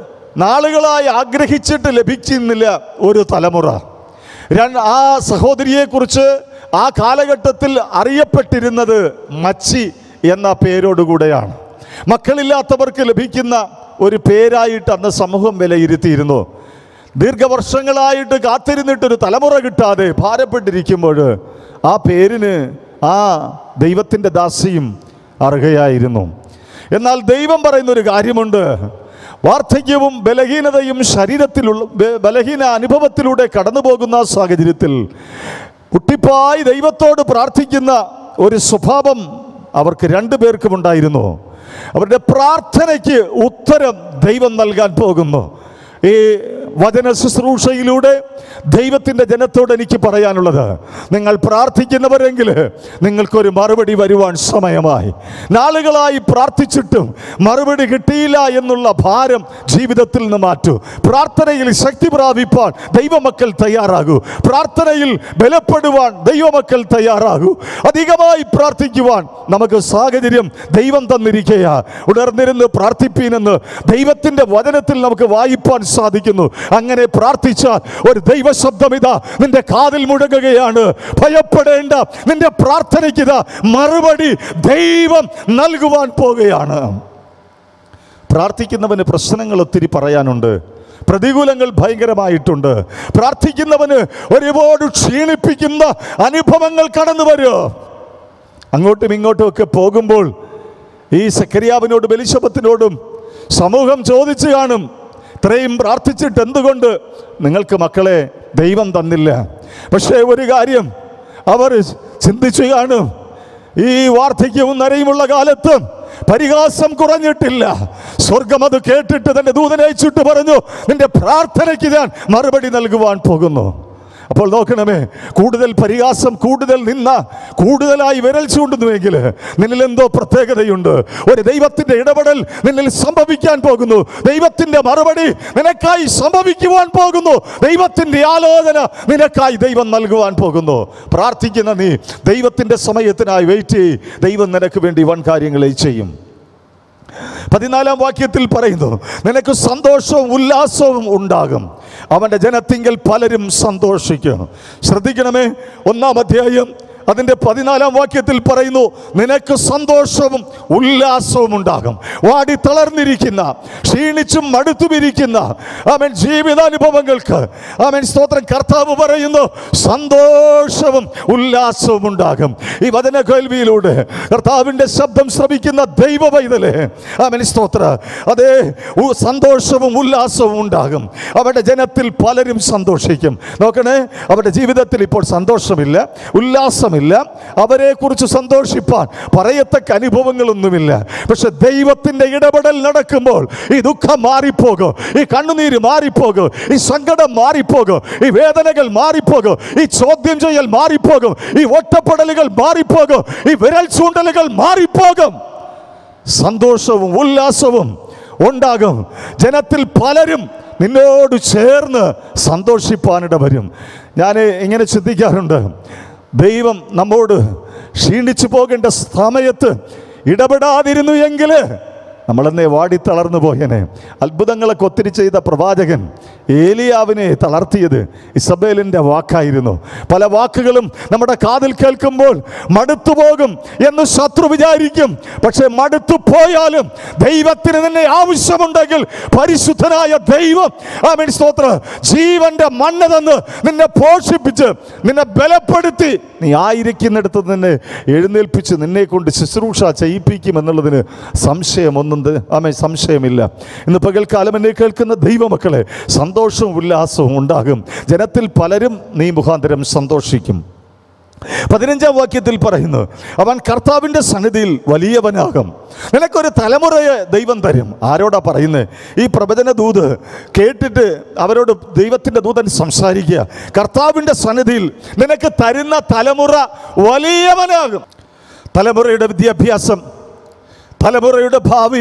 A: നാളുകളായി ആഗ്രഹിച്ചിട്ട് ലഭിക്കുന്നില്ല ഒരു തലമുറ രണ്ട് ആ സഹോദരിയെക്കുറിച്ച് ആ കാലഘട്ടത്തിൽ അറിയപ്പെട്ടിരുന്നത് മച്ചി എന്ന പേരോടുകൂടെയാണ് മക്കളില്ലാത്തവർക്ക് ലഭിക്കുന്ന ഒരു പേരായിട്ട് അന്ന് സമൂഹം വിലയിരുത്തിയിരുന്നു ദീർഘവർഷങ്ങളായിട്ട് കാത്തിരുന്നിട്ടൊരു തലമുറ കിട്ടാതെ ഭാരപ്പെട്ടിരിക്കുമ്പോൾ ആ പേരിന് ആ ദൈവത്തിൻ്റെ ദാസിയും അർഹയായിരുന്നു എന്നാൽ ദൈവം പറയുന്ന ഒരു കാര്യമുണ്ട് വാർദ്ധക്യവും ബലഹീനതയും ശരീരത്തിലുള്ള ബ- ബലഹീന അനുഭവത്തിലൂടെ കടന്നു പോകുന്ന സാഹചര്യത്തിൽ കുട്ടിപ്പായി ദൈവത്തോട് പ്രാർത്ഥിക്കുന്ന ഒരു സ്വഭാവം അവർക്ക് രണ്ടുപേർക്കും ഉണ്ടായിരുന്നു അവരുടെ പ്രാർത്ഥനയ്ക്ക് ഉത്തരം ദൈവം നൽകാൻ പോകുന്നു ഈ വചന ശുശ്രൂഷയിലൂടെ ദൈവത്തിൻ്റെ ജനത്തോട് എനിക്ക് പറയാനുള്ളത് നിങ്ങൾ പ്രാർത്ഥിക്കുന്നവരെങ്കിൽ നിങ്ങൾക്കൊരു മറുപടി വരുവാൻ സമയമായി നാളുകളായി പ്രാർത്ഥിച്ചിട്ടും മറുപടി കിട്ടിയില്ല എന്നുള്ള ഭാരം ജീവിതത്തിൽ നിന്ന് മാറ്റൂ പ്രാർത്ഥനയിൽ ശക്തി പ്രാപിപ്പാൻ ദൈവമക്കൾ തയ്യാറാകൂ പ്രാർത്ഥനയിൽ ബലപ്പെടുവാൻ ദൈവമക്കൾ തയ്യാറാകൂ അധികമായി പ്രാർത്ഥിക്കുവാൻ നമുക്ക് സാഹചര്യം ദൈവം തന്നിരിക്കുക ഉണർന്നിരുന്ന് പ്രാർത്ഥിപ്പീനെന്ന് ദൈവത്തിൻ്റെ വചനത്തിൽ നമുക്ക് വായിപ്പാൻ സാധിക്കുന്നു അങ്ങനെ പ്രാർത്ഥിച്ചാൽ ഒരു ദൈവശബ്ദം ഇതാ നിന്റെ കാതിൽ മുഴങ്ങുകയാണ് ഭയപ്പെടേണ്ട നിന്റെ പ്രാർത്ഥനയ്ക്ക് ഇതാ മറുപടി ദൈവം നൽകുവാൻ പോകുകയാണ് പ്രാർത്ഥിക്കുന്നവന് പ്രശ്നങ്ങൾ ഒത്തിരി പറയാനുണ്ട് പ്രതികൂലങ്ങൾ ഭയങ്കരമായിട്ടുണ്ട് പ്രാർത്ഥിക്കുന്നവന് ഒരുപാട് ക്ഷീണിപ്പിക്കുന്ന അനുഭവങ്ങൾ കടന്നു വരും അങ്ങോട്ടും ഇങ്ങോട്ടും ഒക്കെ പോകുമ്പോൾ ഈ സക്കരിയാവിനോടും എലിശബത്തിനോടും സമൂഹം ചോദിച്ചു കാണും ഇത്രയും പ്രാർത്ഥിച്ചിട്ട് എന്തുകൊണ്ട് നിങ്ങൾക്ക് മക്കളെ ദൈവം തന്നില്ല പക്ഷേ ഒരു കാര്യം അവർ ചിന്തിച്ചു കാണും ഈ വാർദ്ധക്യവും നരയുമുള്ള കാലത്ത് പരിഹാസം കുറഞ്ഞിട്ടില്ല സ്വർഗം അത് കേട്ടിട്ട് തന്റെ ദൂതനെ അയച്ചിട്ട് പറഞ്ഞു നിന്റെ പ്രാർത്ഥനയ്ക്ക് ഞാൻ മറുപടി നൽകുവാൻ പോകുന്നു അപ്പോൾ നോക്കണമേ കൂടുതൽ പരിഹാസം കൂടുതൽ നിന്ന കൂടുതലായി വിരൽ ചൂണ്ടുന്നുവെങ്കിൽ നിന്നിൽ എന്തോ പ്രത്യേകതയുണ്ട് ഒരു ദൈവത്തിന്റെ ഇടപെടൽ നിന്നിൽ സംഭവിക്കാൻ പോകുന്നു ദൈവത്തിന്റെ മറുപടി നിനക്കായി സംഭവിക്കുവാൻ പോകുന്നു ദൈവത്തിന്റെ ആലോചന നിനക്കായി ദൈവം നൽകുവാൻ പോകുന്നു പ്രാർത്ഥിക്കുന്ന നീ ദൈവത്തിന്റെ സമയത്തിനായി വെയിറ്റ് ചെയ്യ് ദൈവം നിനക്ക് വേണ്ടി വൻ കാര്യങ്ങളെ ചെയ്യും പതിനാലാം വാക്യത്തിൽ പറയുന്നു നിനക്ക് സന്തോഷവും ഉല്ലാസവും ഉണ്ടാകും അവൻ്റെ ജനത്തിങ്കൽ പലരും സന്തോഷിക്കും ശ്രദ്ധിക്കണമേ ഒന്നാം അധ്യായം അതിൻ്റെ പതിനാലാം വാക്യത്തിൽ പറയുന്നു നിനക്ക് സന്തോഷവും ഉല്ലാസവും ഉണ്ടാകും വാടി തളർന്നിരിക്കുന്ന ക്ഷീണിച്ചും മടുത്തുമിരിക്കുന്ന അവൻ ജീവിതാനുഭവങ്ങൾക്ക് അവൻ സ്തോത്രം കർത്താവ് പറയുന്നു സന്തോഷവും ഉല്ലാസവും ഉണ്ടാകും ഈ വചന കേൾവിയിലൂടെ കർത്താവിൻ്റെ ശബ്ദം ശ്രവിക്കുന്ന ദൈവ പൈതലേ അവൻ സ്തോത്ര അതേ ഉ- സന്തോഷവും ഉല്ലാസവും ഉണ്ടാകും അവരുടെ ജനത്തിൽ പലരും സന്തോഷിക്കും നോക്കണേ അവരുടെ ജീവിതത്തിൽ ഇപ്പോൾ സന്തോഷമില്ല ഉല്ലാസമില്ല അവരെ കുറിച്ച് സന്തോഷിപ്പാൻ പറയത്തക്ക അനുഭവങ്ങളൊന്നുമില്ല പക്ഷെ ദൈവത്തിന്റെ ഇടപെടൽ നടക്കുമ്പോൾ ഈ ദുഃഖം മാറിപ്പോകും ഈ കണ്ണുനീര് മാറിപ്പോകും ഈ സങ്കടം മാറിപ്പോകും ഈ വേദനകൾ മാറിപ്പോകും ഈ ചോദ്യം ചെയ്യൽ മാറിപ്പോകും ഈ ഒറ്റപ്പെടലുകൾ മാറിപ്പോകും ഈ വിരൽ ചൂണ്ടലുകൾ മാറിപ്പോകും സന്തോഷവും ഉല്ലാസവും ഉണ്ടാകും ജനത്തിൽ പലരും നിന്നോട് ചേർന്ന് സന്തോഷിപ്പാനിട വരും ഞാൻ ഇങ്ങനെ ചിന്തിക്കാറുണ്ട് ദൈവം നമ്മോട് ക്ഷീണിച്ചു പോകേണ്ട സമയത്ത് ഇടപെടാതിരുന്നു എങ്കിൽ നമ്മളെന്നെ വാടി തളർന്നു പോയനെ അത്ഭുതങ്ങളൊക്കെ ഒത്തിരി ചെയ്ത പ്രവാചകൻ ഏലിയാവിനെ തളർത്തിയത് ഇസബേലിൻ്റെ വാക്കായിരുന്നു പല വാക്കുകളും നമ്മുടെ കാതിൽ കേൾക്കുമ്പോൾ മടുത്തു പോകും എന്ന് ശത്രു വിചാരിക്കും പക്ഷെ മടുത്തു പോയാലും ദൈവത്തിന് നിന്നെ ആവശ്യമുണ്ടെങ്കിൽ പരിശുദ്ധനായ ദൈവം ആമീൻ സ്തോത്ര ജീവന്റെ മണ്ണ് തന്ന് നിന്നെ പോഷിപ്പിച്ച് നിന്നെ ബലപ്പെടുത്തി നീ ആയിരിക്കുന്നിടത്ത് നിന്നെ എഴുന്നേൽപ്പിച്ച് നിന്നെ കൊണ്ട് ശുശ്രൂഷ ചെയ്യിപ്പിക്കും എന്നുള്ളതിന് സംശയമൊന്നും ത- ആമേ സംശയമില്ല ഇന്ന് പകൽക്കാലം എന്നെ കേൾക്കുന്ന ദൈവമക്കളെ സന്തോഷവും ഉല്ലാസവും ഉണ്ടാകും ജനത്തിൽ പലരും നീ മുഖാന്തരം സന്തോഷിക്കും പതിനഞ്ചാം വാക്യത്തിൽ പറയുന്നു അവൻ കർത്താവിൻ്റെ സന്നിധിയിൽ വലിയവനാകും നിനക്കൊരു തലമുറയെ ദൈവം തരും ആരോടാ പറയുന്നത് ഈ പ്രവചന ദൂത് കേട്ടിട്ട് അവരോട് ദൈവത്തിൻ്റെ ദൂതൻ സംസാരിക്കുക കർത്താവിൻ്റെ സന്നിധിയിൽ നിനക്ക് തരുന്ന തലമുറ വലിയവനാകും തലമുറയുടെ വിദ്യാഭ്യാസം തലമുറയുടെ ഭാവി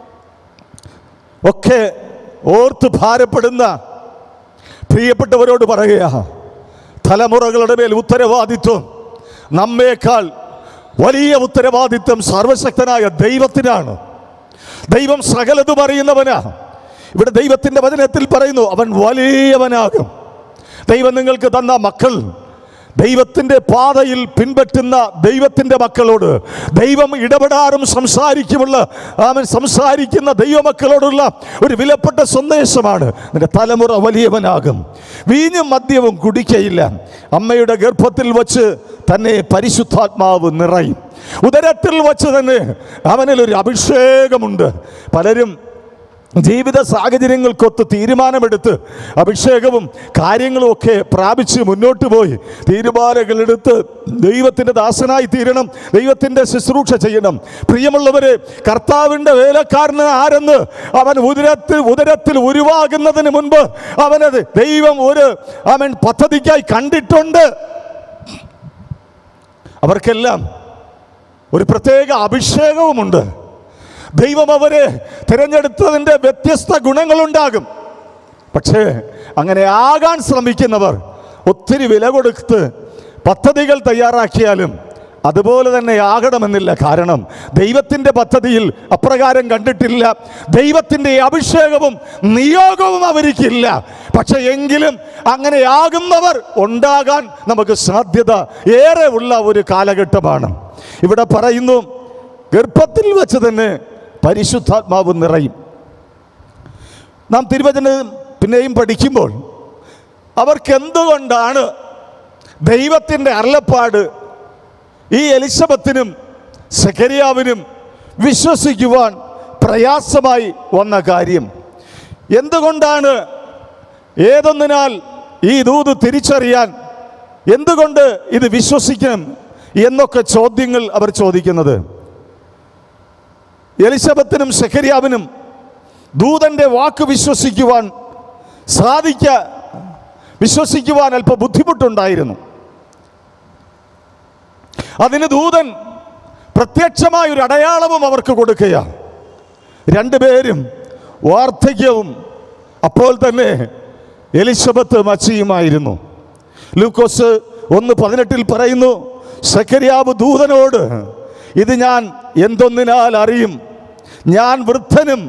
A: ഒക്കെ ഓർത്ത് ഭാരപ്പെടുന്ന പ്രിയപ്പെട്ടവരോട് പറയുക തലമുറകളുടെ മേൽ ഉത്തരവാദിത്വം നമ്മേക്കാൾ വലിയ ഉത്തരവാദിത്വം സർവശക്തനായ ദൈവത്തിനാണ് ദൈവം സകലതും അറിയുന്നവനാ ഇവിടെ ദൈവത്തിൻ്റെ വചനത്തിൽ പറയുന്നു അവൻ വലിയവനാകും ദൈവം നിങ്ങൾക്ക് തന്ന മക്കൾ ദൈവത്തിൻ്റെ പാതയിൽ പിൻപറ്റുന്ന ദൈവത്തിൻ്റെ മക്കളോട് ദൈവം ഇടപെടാറും സംസാരിക്കുമുള്ള അവൻ സംസാരിക്കുന്ന ദൈവമക്കളോടുള്ള ഒരു വിലപ്പെട്ട സന്ദേശമാണ് നിന്റെ തലമുറ വലിയവനാകും വീഞ്ഞും മദ്യവും കുടിക്കയില്ല അമ്മയുടെ ഗർഭത്തിൽ വച്ച് തന്നെ പരിശുദ്ധാത്മാവ് നിറയും ഉദരത്തിൽ വച്ച് തന്നെ അവനിൽ ഒരു അഭിഷേകമുണ്ട് പലരും ജീവിത സാഹചര്യങ്ങൾക്കൊത്ത് തീരുമാനമെടുത്ത് അഭിഷേകവും കാര്യങ്ങളും ഒക്കെ പ്രാപിച്ച് മുന്നോട്ട് പോയി തീരുമാനങ്ങളെടുത്ത് ദൈവത്തിൻ്റെ ദാസനായി തീരണം ദൈവത്തിൻ്റെ ശുശ്രൂഷ ചെയ്യണം പ്രിയമുള്ളവരെ കർത്താവിൻ്റെ വേലക്കാരന് ആരെന്ന് അവൻ ഉദരത്തിൽ ഉദരത്തിൽ ഉരുവാകുന്നതിന് മുൻപ് അവനത് ദൈവം ഒരു അവൻ പദ്ധതിക്കായി കണ്ടിട്ടുണ്ട് അവർക്കെല്ലാം ഒരു പ്രത്യേക അഭിഷേകവുമുണ്ട് ദൈവം അവരെ തിരഞ്ഞെടുത്തതിൻ്റെ വ്യത്യസ്ത ഗുണങ്ങളുണ്ടാകും പക്ഷേ അങ്ങനെ ആകാൻ ശ്രമിക്കുന്നവർ ഒത്തിരി വില കൊടുത്ത് പദ്ധതികൾ തയ്യാറാക്കിയാലും അതുപോലെ തന്നെ ആകണമെന്നില്ല കാരണം ദൈവത്തിൻ്റെ പദ്ധതിയിൽ അപ്രകാരം കണ്ടിട്ടില്ല ദൈവത്തിൻ്റെ അഭിഷേകവും നിയോഗവും അവർക്കില്ല പക്ഷെ എങ്കിലും അങ്ങനെ ആകുന്നവർ ഉണ്ടാകാൻ നമുക്ക് സാധ്യത ഏറെ ഉള്ള ഒരു കാലഘട്ടമാണ് ഇവിടെ പറയുന്നു ഗർഭത്തിൽ വെച്ച് തന്നെ പരിശുദ്ധാത്മാവ് നിറയും നാം തിരുവചനം പിന്നെയും പഠിക്കുമ്പോൾ അവർക്ക് എന്തുകൊണ്ടാണ് ദൈവത്തിൻ്റെ അരുളപ്പാട് ഈ എലിസബത്തിനും സെക്കരിയാവിനും വിശ്വസിക്കുവാൻ പ്രയാസമായി വന്ന കാര്യം എന്തുകൊണ്ടാണ് ഏതൊന്നിനാൽ ഈ ദൂത് തിരിച്ചറിയാൻ എന്തുകൊണ്ട് ഇത് വിശ്വസിക്കണം എന്നൊക്കെ ചോദ്യങ്ങൾ അവർ ചോദിക്കുന്നത് എലിസബത്തിനും സെക്കരിയാവിനും ദൂതന്റെ വാക്ക് വിശ്വസിക്കുവാൻ സാധിക്ക വിശ്വസിക്കുവാൻ അല്പ ബുദ്ധിമുട്ടുണ്ടായിരുന്നു അതിന് ദൂതൻ പ്രത്യക്ഷമായ ഒരു അടയാളവും അവർക്ക് കൊടുക്കുകയാണ് രണ്ടുപേരും വാർദ്ധക്യവും അപ്പോൾ തന്നെ എലിസബത്ത് മച്ചിയുമായിരുന്നു ലൂക്കോസ് ഒന്ന് പതിനെട്ടിൽ പറയുന്നു സക്കരിയാവ് ദൂതനോട് ഇത് ഞാൻ എന്തൊന്നിനാൽ അറിയും ഞാൻ വൃദ്ധനും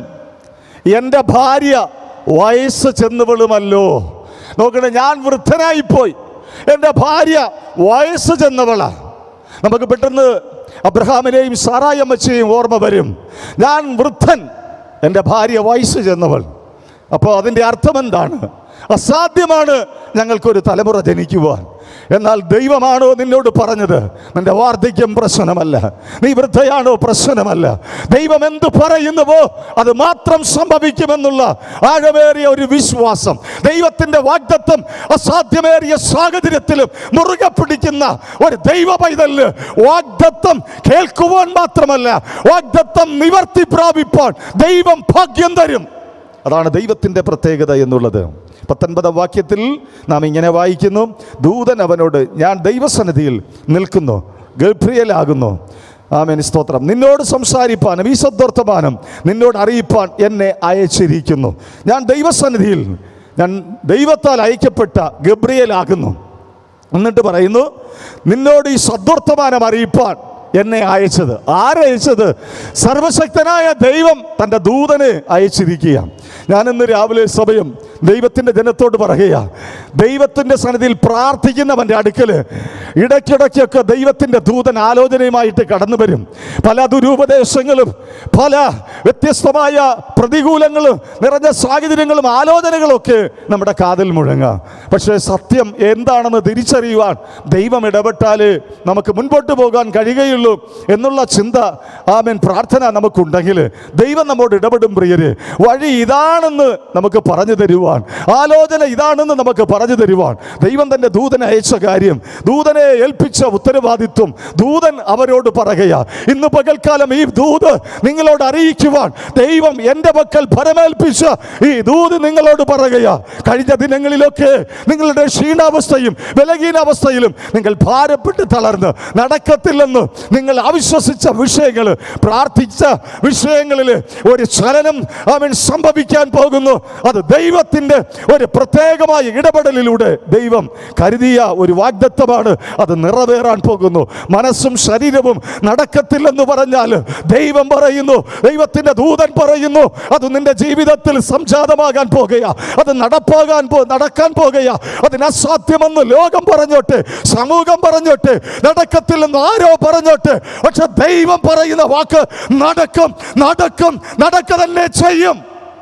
A: എൻ്റെ ഭാര്യ വയസ്സ് ചെന്നവളുമല്ലോ നോക്കണേ ഞാൻ വൃദ്ധനായിപ്പോയി എൻ്റെ ഭാര്യ വയസ്സ് ചെന്നവളാ നമുക്ക് പെട്ടെന്ന് അബ്രഹാമിനെയും സാറായമ്മച്ചയും ഓർമ്മ വരും ഞാൻ വൃദ്ധൻ എൻ്റെ ഭാര്യ വയസ്സ് ചെന്നവൾ അപ്പോൾ അതിൻ്റെ അർത്ഥം എന്താണ് അസാധ്യമാണ് ഞങ്ങൾക്കൊരു തലമുറ ജനിക്കുവാൻ എന്നാൽ ദൈവമാണോ നിന്നോട് പറഞ്ഞത് നിന്റെ വാർദ്ധക്യം പ്രശ്നമല്ല നീ വൃദ്ധയാണോ പ്രശ്നമല്ല ദൈവം എന്ത് പറയുന്നുവോ അത് മാത്രം സംഭവിക്കുമെന്നുള്ള ആഴമേറിയ ഒരു വിശ്വാസം ദൈവത്തിന്റെ വാഗ്ദത്വം അസാധ്യമേറിയ സാഹചര്യത്തിലും മുറുകെ പിടിക്കുന്ന ഒരു ദൈവ പൈതല് വാഗ്ദത്വം കേൾക്കുവാൻ മാത്രമല്ല വാഗ്ദത്വം നിവർത്തി പ്രാപിപ്പാൻ ദൈവം ഭാഗ്യം തരും അതാണ് ദൈവത്തിൻ്റെ പ്രത്യേകത എന്നുള്ളത് പത്തൊൻപതാം വാക്യത്തിൽ നാം ഇങ്ങനെ വായിക്കുന്നു ദൂതൻ അവനോട് ഞാൻ ദൈവസന്നിധിയിൽ നിൽക്കുന്നു ഗബ്രിയലാകുന്നു ആമേൻ സ്തോത്രം നിന്നോട് സംസാരിപ്പാനും ഈ സദ്വർത്തമാനം നിന്നോട് അറിയിപ്പാൻ എന്നെ അയച്ചിരിക്കുന്നു ഞാൻ ദൈവസന്നിധിയിൽ ഞാൻ ദൈവത്താൽ അയക്കപ്പെട്ട ഗബ്രിയലാകുന്നു എന്നിട്ട് പറയുന്നു നിന്നോട് ഈ സദ്വർത്തമാനം അറിയിപ്പാൻ എന്നെ അയച്ചത് ആരയച്ചത് സർവശക്തനായ ദൈവം തൻ്റെ ദൂതനെ അയച്ചിരിക്കുക ഞാൻ ഇന്ന് രാവിലെ സമയം ദൈവത്തിൻ്റെ ജനത്തോട് പറയുക ദൈവത്തിൻ്റെ സന്നിധിയിൽ പ്രാർത്ഥിക്കുന്നവൻ്റെ അടുക്കൽ ഇടയ്ക്കിടയ്ക്കൊക്കെ ദൈവത്തിൻ്റെ ദൂതൻ ആലോചനയുമായിട്ട് കടന്നു വരും പല ദുരുപദേശങ്ങളും പല വ്യത്യസ്തമായ പ്രതികൂലങ്ങളും നിറഞ്ഞ സാഹചര്യങ്ങളും ആലോചനകളൊക്കെ നമ്മുടെ കാതിൽ മുഴങ്ങാം പക്ഷേ സത്യം എന്താണെന്ന് തിരിച്ചറിയുവാൻ ദൈവം ഇടപെട്ടാലേ നമുക്ക് മുൻപോട്ട് പോകാൻ കഴിയുകയുള്ളൂ എന്നുള്ള ചിന്ത ആമേൻ പ്രാർത്ഥന നമുക്കുണ്ടെങ്കിൽ ദൈവം നമ്മോട് ഇടപെടും പ്രിയര് വഴി ഇതാണെന്ന് നമുക്ക് പറഞ്ഞു തരുവാൻ ആലോചന ഇതാണെന്ന് നമുക്ക് പറഞ്ഞു തരുവാൻ ദൈവം തന്റെ ദൂതനെ അയച്ച കാര്യം ദൂതനെ ഏൽപ്പിച്ച ഉത്തരവാദിത്വം ദൂതൻ അവരോട് പറയുക ഇന്ന് പകൽക്കാലം ഈ ദൂത് നിങ്ങളോട് അറിയിക്കുവാൻ ദൈവം എൻ്റെ മക്കൾ ഫലമേൽപ്പിച്ച ഈ ദൂത് നിങ്ങളോട് പറയുക കഴിഞ്ഞ ദിനങ്ങളിലൊക്കെ നിങ്ങളുടെ ക്ഷീണാവസ്ഥയും ബലഹീനാവസ്ഥയിലും നിങ്ങൾ ഭാരപ്പെട്ട് തളർന്ന് നടക്കത്തില്ലെന്ന് നിങ്ങൾ അവിശ്വസിച്ച വിഷയങ്ങൾ പ്രാർത്ഥിച്ച വിഷയങ്ങളിൽ ഒരു ചലനം അവൻ സംഭവിക്കാൻ പോകുന്നു അത് ദൈവത്തിൻ്റെ ഒരു പ്രത്യേകമായ ഇടപെടലിലൂടെ ദൈവം കരുതിയ ഒരു വാഗ്ദത്തമാണ് അത് നിറവേറാൻ പോകുന്നു മനസ്സും ശരീരവും നടക്കത്തില്ലെന്ന് പറഞ്ഞാൽ ദൈവം പറയുന്നു ദൈവത്തിൻ്റെ ദൂതൻ പറയുന്നു അത് നിന്റെ ജീവിതത്തിൽ സംജാതമാകാൻ പോകുക അത് നടപ്പാകാൻ പോ നടക്കാൻ പോകുക അതിന് അസാധ്യമെന്ന് ലോകം പറഞ്ഞോട്ടെ സമൂഹം പറഞ്ഞോട്ടെ നടക്കത്തില്ലെന്ന് ആരോ പറഞ്ഞോട്ടെ പക്ഷെ ദൈവം പറയുന്ന വാക്ക് നടക്കും നടക്കും നടക്ക തന്നെ ചെയ്യും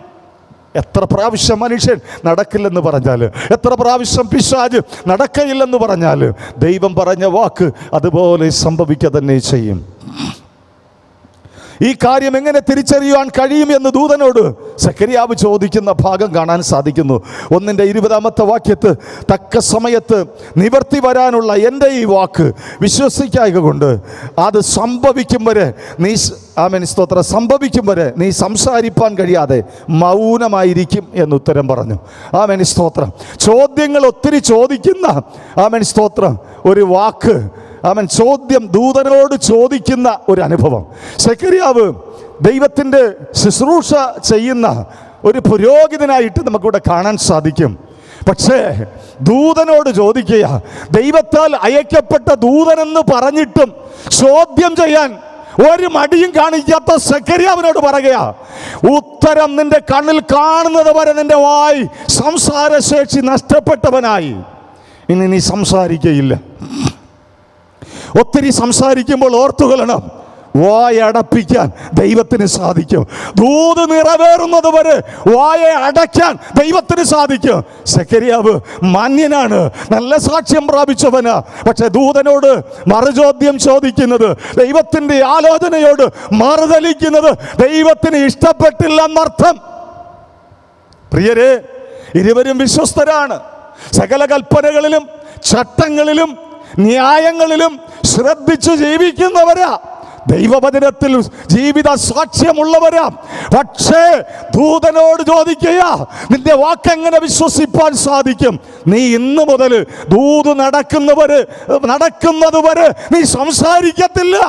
A: എത്ര പ്രാവശ്യം മനുഷ്യൻ നടക്കില്ലെന്ന് പറഞ്ഞാൽ എത്ര പ്രാവശ്യം പിശാജ് നടക്കയില്ലെന്ന് പറഞ്ഞാൽ ദൈവം പറഞ്ഞ വാക്ക് അതുപോലെ സംഭവിക്കുക തന്നെ ചെയ്യും ഈ കാര്യം എങ്ങനെ തിരിച്ചറിയുവാൻ കഴിയും എന്ന് ദൂതനോട് സക്കരിയാവ് ചോദിക്കുന്ന ഭാഗം കാണാൻ സാധിക്കുന്നു ഒന്നിൻ്റെ ഇരുപതാമത്തെ വാക്യത്ത് തക്ക സമയത്ത് നിവർത്തി വരാനുള്ള എൻ്റെ ഈ വാക്ക് വിശ്വസിക്കായക കൊണ്ട് അത് സംഭവിക്കും വരെ നീ സ്- ആമേൻ സ്തോത്രം സംഭവിക്കും വരെ നീ സംസാരിപ്പാൻ കഴിയാതെ മൗനമായിരിക്കും എന്ന് ഉത്തരം പറഞ്ഞു ആമേൻ സ്തോത്രം ചോദ്യങ്ങൾ ഒത്തിരി ചോദിക്കുന്ന ആമേൻ സ്തോത്രം ഒരു വാക്ക് അവൻ ചോദ്യം ദൂതനോട് ചോദിക്കുന്ന ഒരു അനുഭവം സെക്കരിയാവ് ദൈവത്തിൻ്റെ ശുശ്രൂഷ ചെയ്യുന്ന ഒരു പുരോഹിതനായിട്ട് നമുക്കിവിടെ കാണാൻ സാധിക്കും പക്ഷേ ദൂതനോട് ചോദിക്കുക ദൈവത്താൽ അയക്കപ്പെട്ട ദൂതനെന്ന് പറഞ്ഞിട്ടും ചോദ്യം ചെയ്യാൻ ഒരു മടിയും കാണിക്കാത്ത സെക്കരിയാവിനോട് പറയുക ഉത്തരം നിന്റെ കണ്ണിൽ കാണുന്നത് വരെ നിന്റെ വായി സംസാരശേഷി നഷ്ടപ്പെട്ടവനായി ഇനി നീ സംസാരിക്കയില്ല ഒത്തിരി സംസാരിക്കുമ്പോൾ ഓർത്തുകൊള്ളണം വായടപ്പിക്കാൻ ദൈവത്തിന് സാധിക്കും ദൂത് നിറവേറുന്നത് വരെ വായ അടയ്ക്കാൻ ദൈവത്തിന് സാധിക്കും സെക്കരിയാവ് മാന്യനാണ് നല്ല സാക്ഷ്യം പ്രാപിച്ചവന് പക്ഷെ ദൂതനോട് മറുചോദ്യം ചോദിക്കുന്നത് ദൈവത്തിൻ്റെ ആലോചനയോട് മറുതലിക്കുന്നത് ദൈവത്തിന് ഇഷ്ടപ്പെട്ടില്ലെന്നർത്ഥം പ്രിയരെ ഇരുവരും വിശ്വസ്തരാണ് സകല കൽപ്പനകളിലും ചട്ടങ്ങളിലും ന്യായങ്ങളിലും ശ്രദ്ധിച്ചു ജീവിക്കുന്നവരാ ദൈവവചനത്തിൽ ജീവിത സാക്ഷ്യമുള്ളവരാ പക്ഷേ ദൂതനോട് ചോദിക്കുക നിന്റെ വാക്കെങ്ങനെ വിശ്വസിപ്പാൻ സാധിക്കും നീ ഇന്ന് മുതൽ ദൂത് നടക്കുന്നവര് നടക്കുന്നത് വരെ നീ സംസാരിക്കത്തില്ല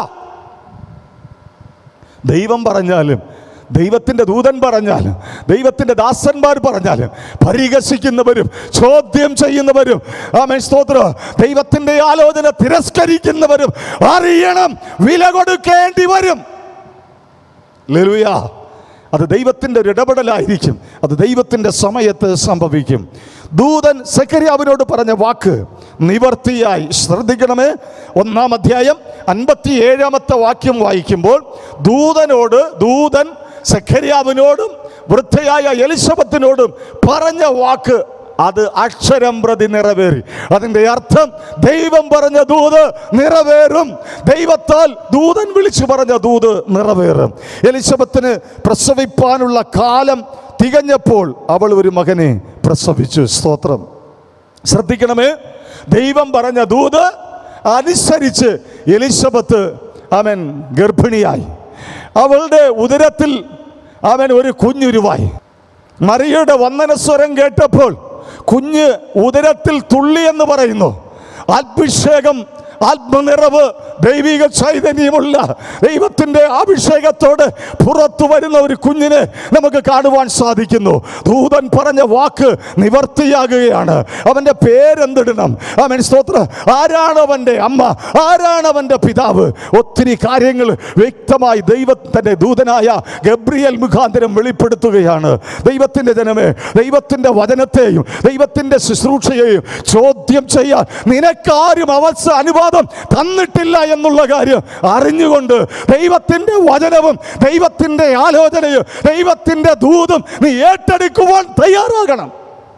A: ദൈവം പറഞ്ഞാലും ദൈവത്തിൻ്റെ ദൂതൻ പറഞ്ഞാലും ദൈവത്തിൻ്റെ ദാസന്മാർ പറഞ്ഞാലും പരിഹസിക്കുന്നവരും ചോദ്യം ചെയ്യുന്നവരും ആമേൻ സ്തോത്ര ദൈവത്തിൻ്റെ ആലോചന തിരസ്കരിക്കുന്നവരും അറിയണം വില കൊടുക്കേണ്ടി വരും ലെലുയ അത് ദൈവത്തിൻ്റെ ഒരു ഇടപെടലായിരിക്കും അത് ദൈവത്തിൻ്റെ സമയത്ത് സംഭവിക്കും ദൂതൻ സെക്കരിയാവിനോട് പറഞ്ഞ വാക്ക് നിവർത്തിയായി ശ്രദ്ധിക്കണമേ ഒന്നാം അധ്യായം അൻപത്തി ഏഴാമത്തെ വാക്യം വായിക്കുമ്പോൾ ദൂതനോട് ദൂതൻ സെക്കരിയാവിനോടും വൃദ്ധയായ എലിസബത്തിനോടും പറഞ്ഞ വാക്ക് അത് അക്ഷരം പ്രതി നിറവേറി അതിൻ്റെ അർത്ഥം ദൈവം പറഞ്ഞ ദൂത് നിറവേറും ദൈവത്താൽ ദൂതൻ വിളിച്ചു പറഞ്ഞ ദൂത് നിറവേറും എലിസബത്തിന് പ്രസവിപ്പാനുള്ള കാലം തികഞ്ഞപ്പോൾ അവൾ ഒരു മകനെ പ്രസവിച്ചു സ്തോത്രം ശ്രദ്ധിക്കണമേ ദൈവം പറഞ്ഞ ദൂത് അനുസരിച്ച് എലിസബത്ത് അവൻ ഗർഭിണിയായി അവളുടെ ഉദരത്തിൽ അവൻ ഒരു കുഞ്ഞുരുവായി മറിയയുടെ വന്ദനസ്വരം കേട്ടപ്പോൾ കുഞ്ഞ് ഉദരത്തിൽ തുള്ളി എന്ന് പറയുന്നു അഭിഷേകം ആത്മനിറവ് ദൈവിക ചൈതന്യമുള്ള ദൈവത്തിൻ്റെ അഭിഷേകത്തോട് പുറത്തു വരുന്ന ഒരു കുഞ്ഞിനെ നമുക്ക് കാണുവാൻ സാധിക്കുന്നു ദൂതൻ പറഞ്ഞ വാക്ക് നിവർത്തിയാകുകയാണ് അവൻ്റെ പേരെന്തിടണം അവൻ സ്തോത്ര ആരാണ് അവൻ്റെ അമ്മ ആരാണ് അവൻ്റെ പിതാവ് ഒത്തിരി കാര്യങ്ങൾ വ്യക്തമായി ദൈവത്തിൻ്റെ ദൂതനായ ഗബ്രിയൽ മുഖാന്തരം വെളിപ്പെടുത്തുകയാണ് ദൈവത്തിൻ്റെ ജനമേ ദൈവത്തിൻ്റെ വചനത്തെയും ദൈവത്തിൻ്റെ ശുശ്രൂഷയെയും ചോദ്യം ചെയ്യാൻ നിനക്കാരും അവസ്ഥ അനുവാദം തന്നിട്ടില്ല എന്നുള്ള കാര്യം അറിഞ്ഞുകൊണ്ട് ദൈവത്തിൻ്റെ വചനവും ദൈവത്തിൻ്റെ ആലോചനയും ദൈവത്തിൻ്റെ ദൂതും നീ ഏറ്റെടുക്കുവാൻ തയ്യാറാകണം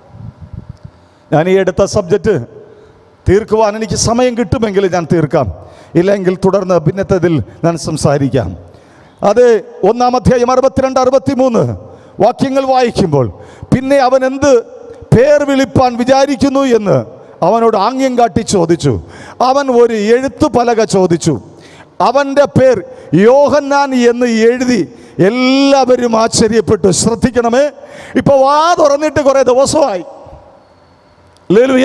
A: ഞാൻ ഈ എടുത്ത സബ്ജക്റ്റ് തീർക്കുവാൻ എനിക്ക് സമയം കിട്ടുമെങ്കിൽ ഞാൻ തീർക്കാം ഇല്ലെങ്കിൽ തുടർന്ന് പിന്നത്തേതിൽ ഞാൻ സംസാരിക്കാം അത് ഒന്നാം അധ്യായം അറുപത്തിരണ്ട് അറുപത്തി മൂന്ന് വാക്യങ്ങൾ വായിക്കുമ്പോൾ പിന്നെ അവൻ എന്ത് പേർ വിളിപ്പാൻ വിചാരിക്കുന്നു എന്ന് അവനോട് ആംഗ്യം കാട്ടി ചോദിച്ചു അവൻ ഒരു എഴുത്തു പലക ചോദിച്ചു അവൻ്റെ പേർ യോഹന്നാൻ എന്ന് എഴുതി എല്ലാവരും ആശ്ചര്യപ്പെട്ടു ശ്രദ്ധിക്കണമേ ഇപ്പോൾ വാ തുറന്നിട്ട് കുറേ ദിവസമായി ലേലുയ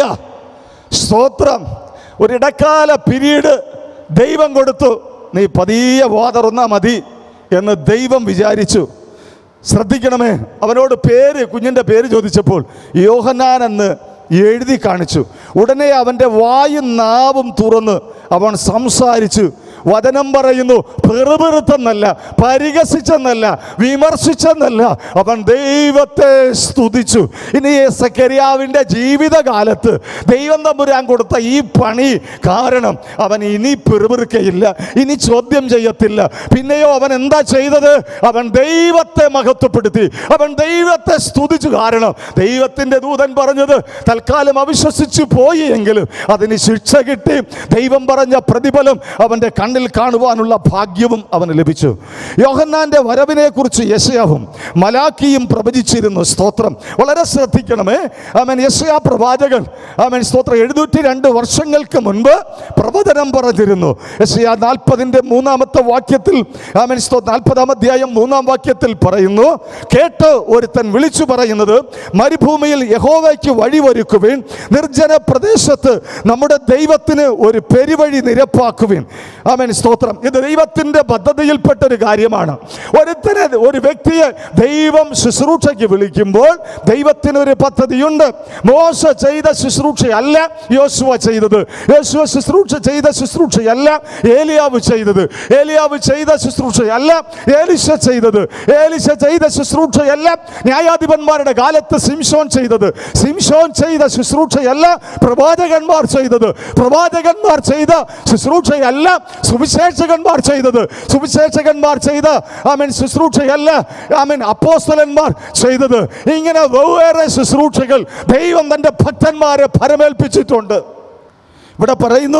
A: സ്തോത്രം ഒരിടക്കാല പിരീഡ് ദൈവം കൊടുത്തു നീ പതിയെ വാതറുന്നാ മതി എന്ന് ദൈവം വിചാരിച്ചു ശ്രദ്ധിക്കണമേ അവനോട് പേര് കുഞ്ഞിൻ്റെ പേര് ചോദിച്ചപ്പോൾ യോഹന്നാൻ എന്ന് എഴുതി കാണിച്ചു ഉടനെ അവൻ്റെ വായും നാവും തുറന്ന് അവൻ സംസാരിച്ചു വചനം പറയുന്നു പെറുപെറുത്തെന്നല്ല പരിഹസിച്ചെന്നല്ല വിമർശിച്ചെന്നല്ല അവൻ ദൈവത്തെ സ്തുതിച്ചു ഇനി സക്കരിയാവിൻ്റെ ജീവിതകാലത്ത് ദൈവം തമ്പുരാൻ കൊടുത്ത ഈ പണി കാരണം അവൻ ഇനി പെറുപെറുക്കയില്ല ഇനി ചോദ്യം ചെയ്യത്തില്ല പിന്നെയോ അവൻ എന്താ ചെയ്തത് അവൻ ദൈവത്തെ മഹത്വപ്പെടുത്തി അവൻ ദൈവത്തെ സ്തുതിച്ചു കാരണം ദൈവത്തിൻ്റെ ദൂതൻ പറഞ്ഞത് തൽക്കാലം അവിശ്വസിച്ചു പോയി എങ്കിലും അതിന് ശിക്ഷ കിട്ടി ദൈവം പറഞ്ഞ പ്രതിഫലം അവൻ്റെ കണ്ണിൽ കാണുവാനുള്ള ഭാഗ്യവും അവന് ലഭിച്ചു യോഹന്നാന്റെ വരവിനെ കുറിച്ച് യശയാവും മലാക്കിയും പ്രവചിച്ചിരുന്നു സ്തോത്രം വളരെ ശ്രദ്ധിക്കണമേ അവൻ യശയാ പ്രവാചകൻ അവൻ സ്തോത്രം എഴുന്നൂറ്റി രണ്ട് വർഷങ്ങൾക്ക് മുൻപ് പ്രവചനം പറഞ്ഞിരുന്നു യശയാ നാൽപ്പതിൻ്റെ മൂന്നാമത്തെ വാക്യത്തിൽ അവൻ സ്തോത്രം നാൽപ്പതാം അധ്യായം മൂന്നാം വാക്യത്തിൽ പറയുന്നു കേട്ട് ഒരുത്തൻ വിളിച്ചു പറയുന്നത് മരുഭൂമിയിൽ യഹോവയ്ക്ക് വഴിവൊരുക്കുവിൻ നിർജ്ജന പ്രദേശത്ത് നമ്മുടെ ദൈവത്തിന് ഒരു പെരുവഴി നിരപ്പാക്കുവിൻ അവൻ സ്തോത്രം ഇത് ദൈവത്തിൻ്റെ പദ്ധതിയിൽപ്പെട്ട ഒരു കാര്യമാണ് ഒരുത്തനെ ഒരു വ്യക്തിയെ ദൈവം ശുശ്രൂഷയ്ക്ക് വിളിക്കുമ്പോൾ ദൈവത്തിന് ഒരു പദ്ധതിയുണ്ട് മോശ ചെയ്ത ശുശ്രൂഷയല്ല യോശുവ ചെയ്തത് യോശുവ ശുശ്രൂഷ ചെയ്ത ശുശ്രൂഷയല്ല ഏലിയാവ് ചെയ്തത് ഏലിയാവ് ചെയ്ത ശുശ്രൂഷയല്ല ഏലിശ ചെയ്തത് ഏലിശ ചെയ്ത ശുശ്രൂഷയല്ല ന്യായാധിപന്മാരുടെ കാലത്ത് സിംഷോൻ ചെയ്തത് സിംഷോൻ ചെയ്ത ശുശ്രൂഷയല്ല പ്രവാചകന്മാർ ചെയ്തത് പ്രവാചകന്മാർ ചെയ്ത ശുശ്രൂഷയല്ല സുവിശേഷകന്മാർ ചെയ്തത് സുവിശേഷകന്മാർ ചെയ്ത ആമൻ ശുശ്രൂഷയല്ല ആമൻ അപ്പോസ്തലന്മാർ ചെയ്തത് ഇങ്ങനെ വെവ്വേറെ ശുശ്രൂഷകൾ ദൈവം തൻ്റെ ഭക്തന്മാരെ ഫലമേൽപ്പിച്ചിട്ടുണ്ട് ഇവിടെ പറയുന്നു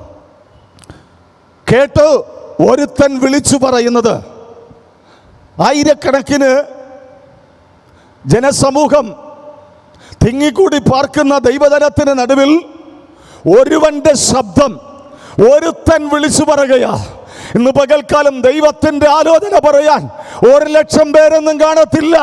A: കേട്ടു ഒരുത്തൻ വിളിച്ചു പറയുന്നത് ആയിരക്കണക്കിന് ജനസമൂഹം തിങ്ങിക്കൂടി പാർക്കുന്ന ദൈവജനത്തിന് നടുവിൽ ഒരുവന്റെ ശബ്ദം ഒരുത്തൻ വിളിച്ചു പറയുകയാ ഇന്ന് പകൽക്കാലം ദൈവത്തിന്റെ ആലോചന പറയാൻ ഒരു ലക്ഷം പേരൊന്നും കാണത്തില്ല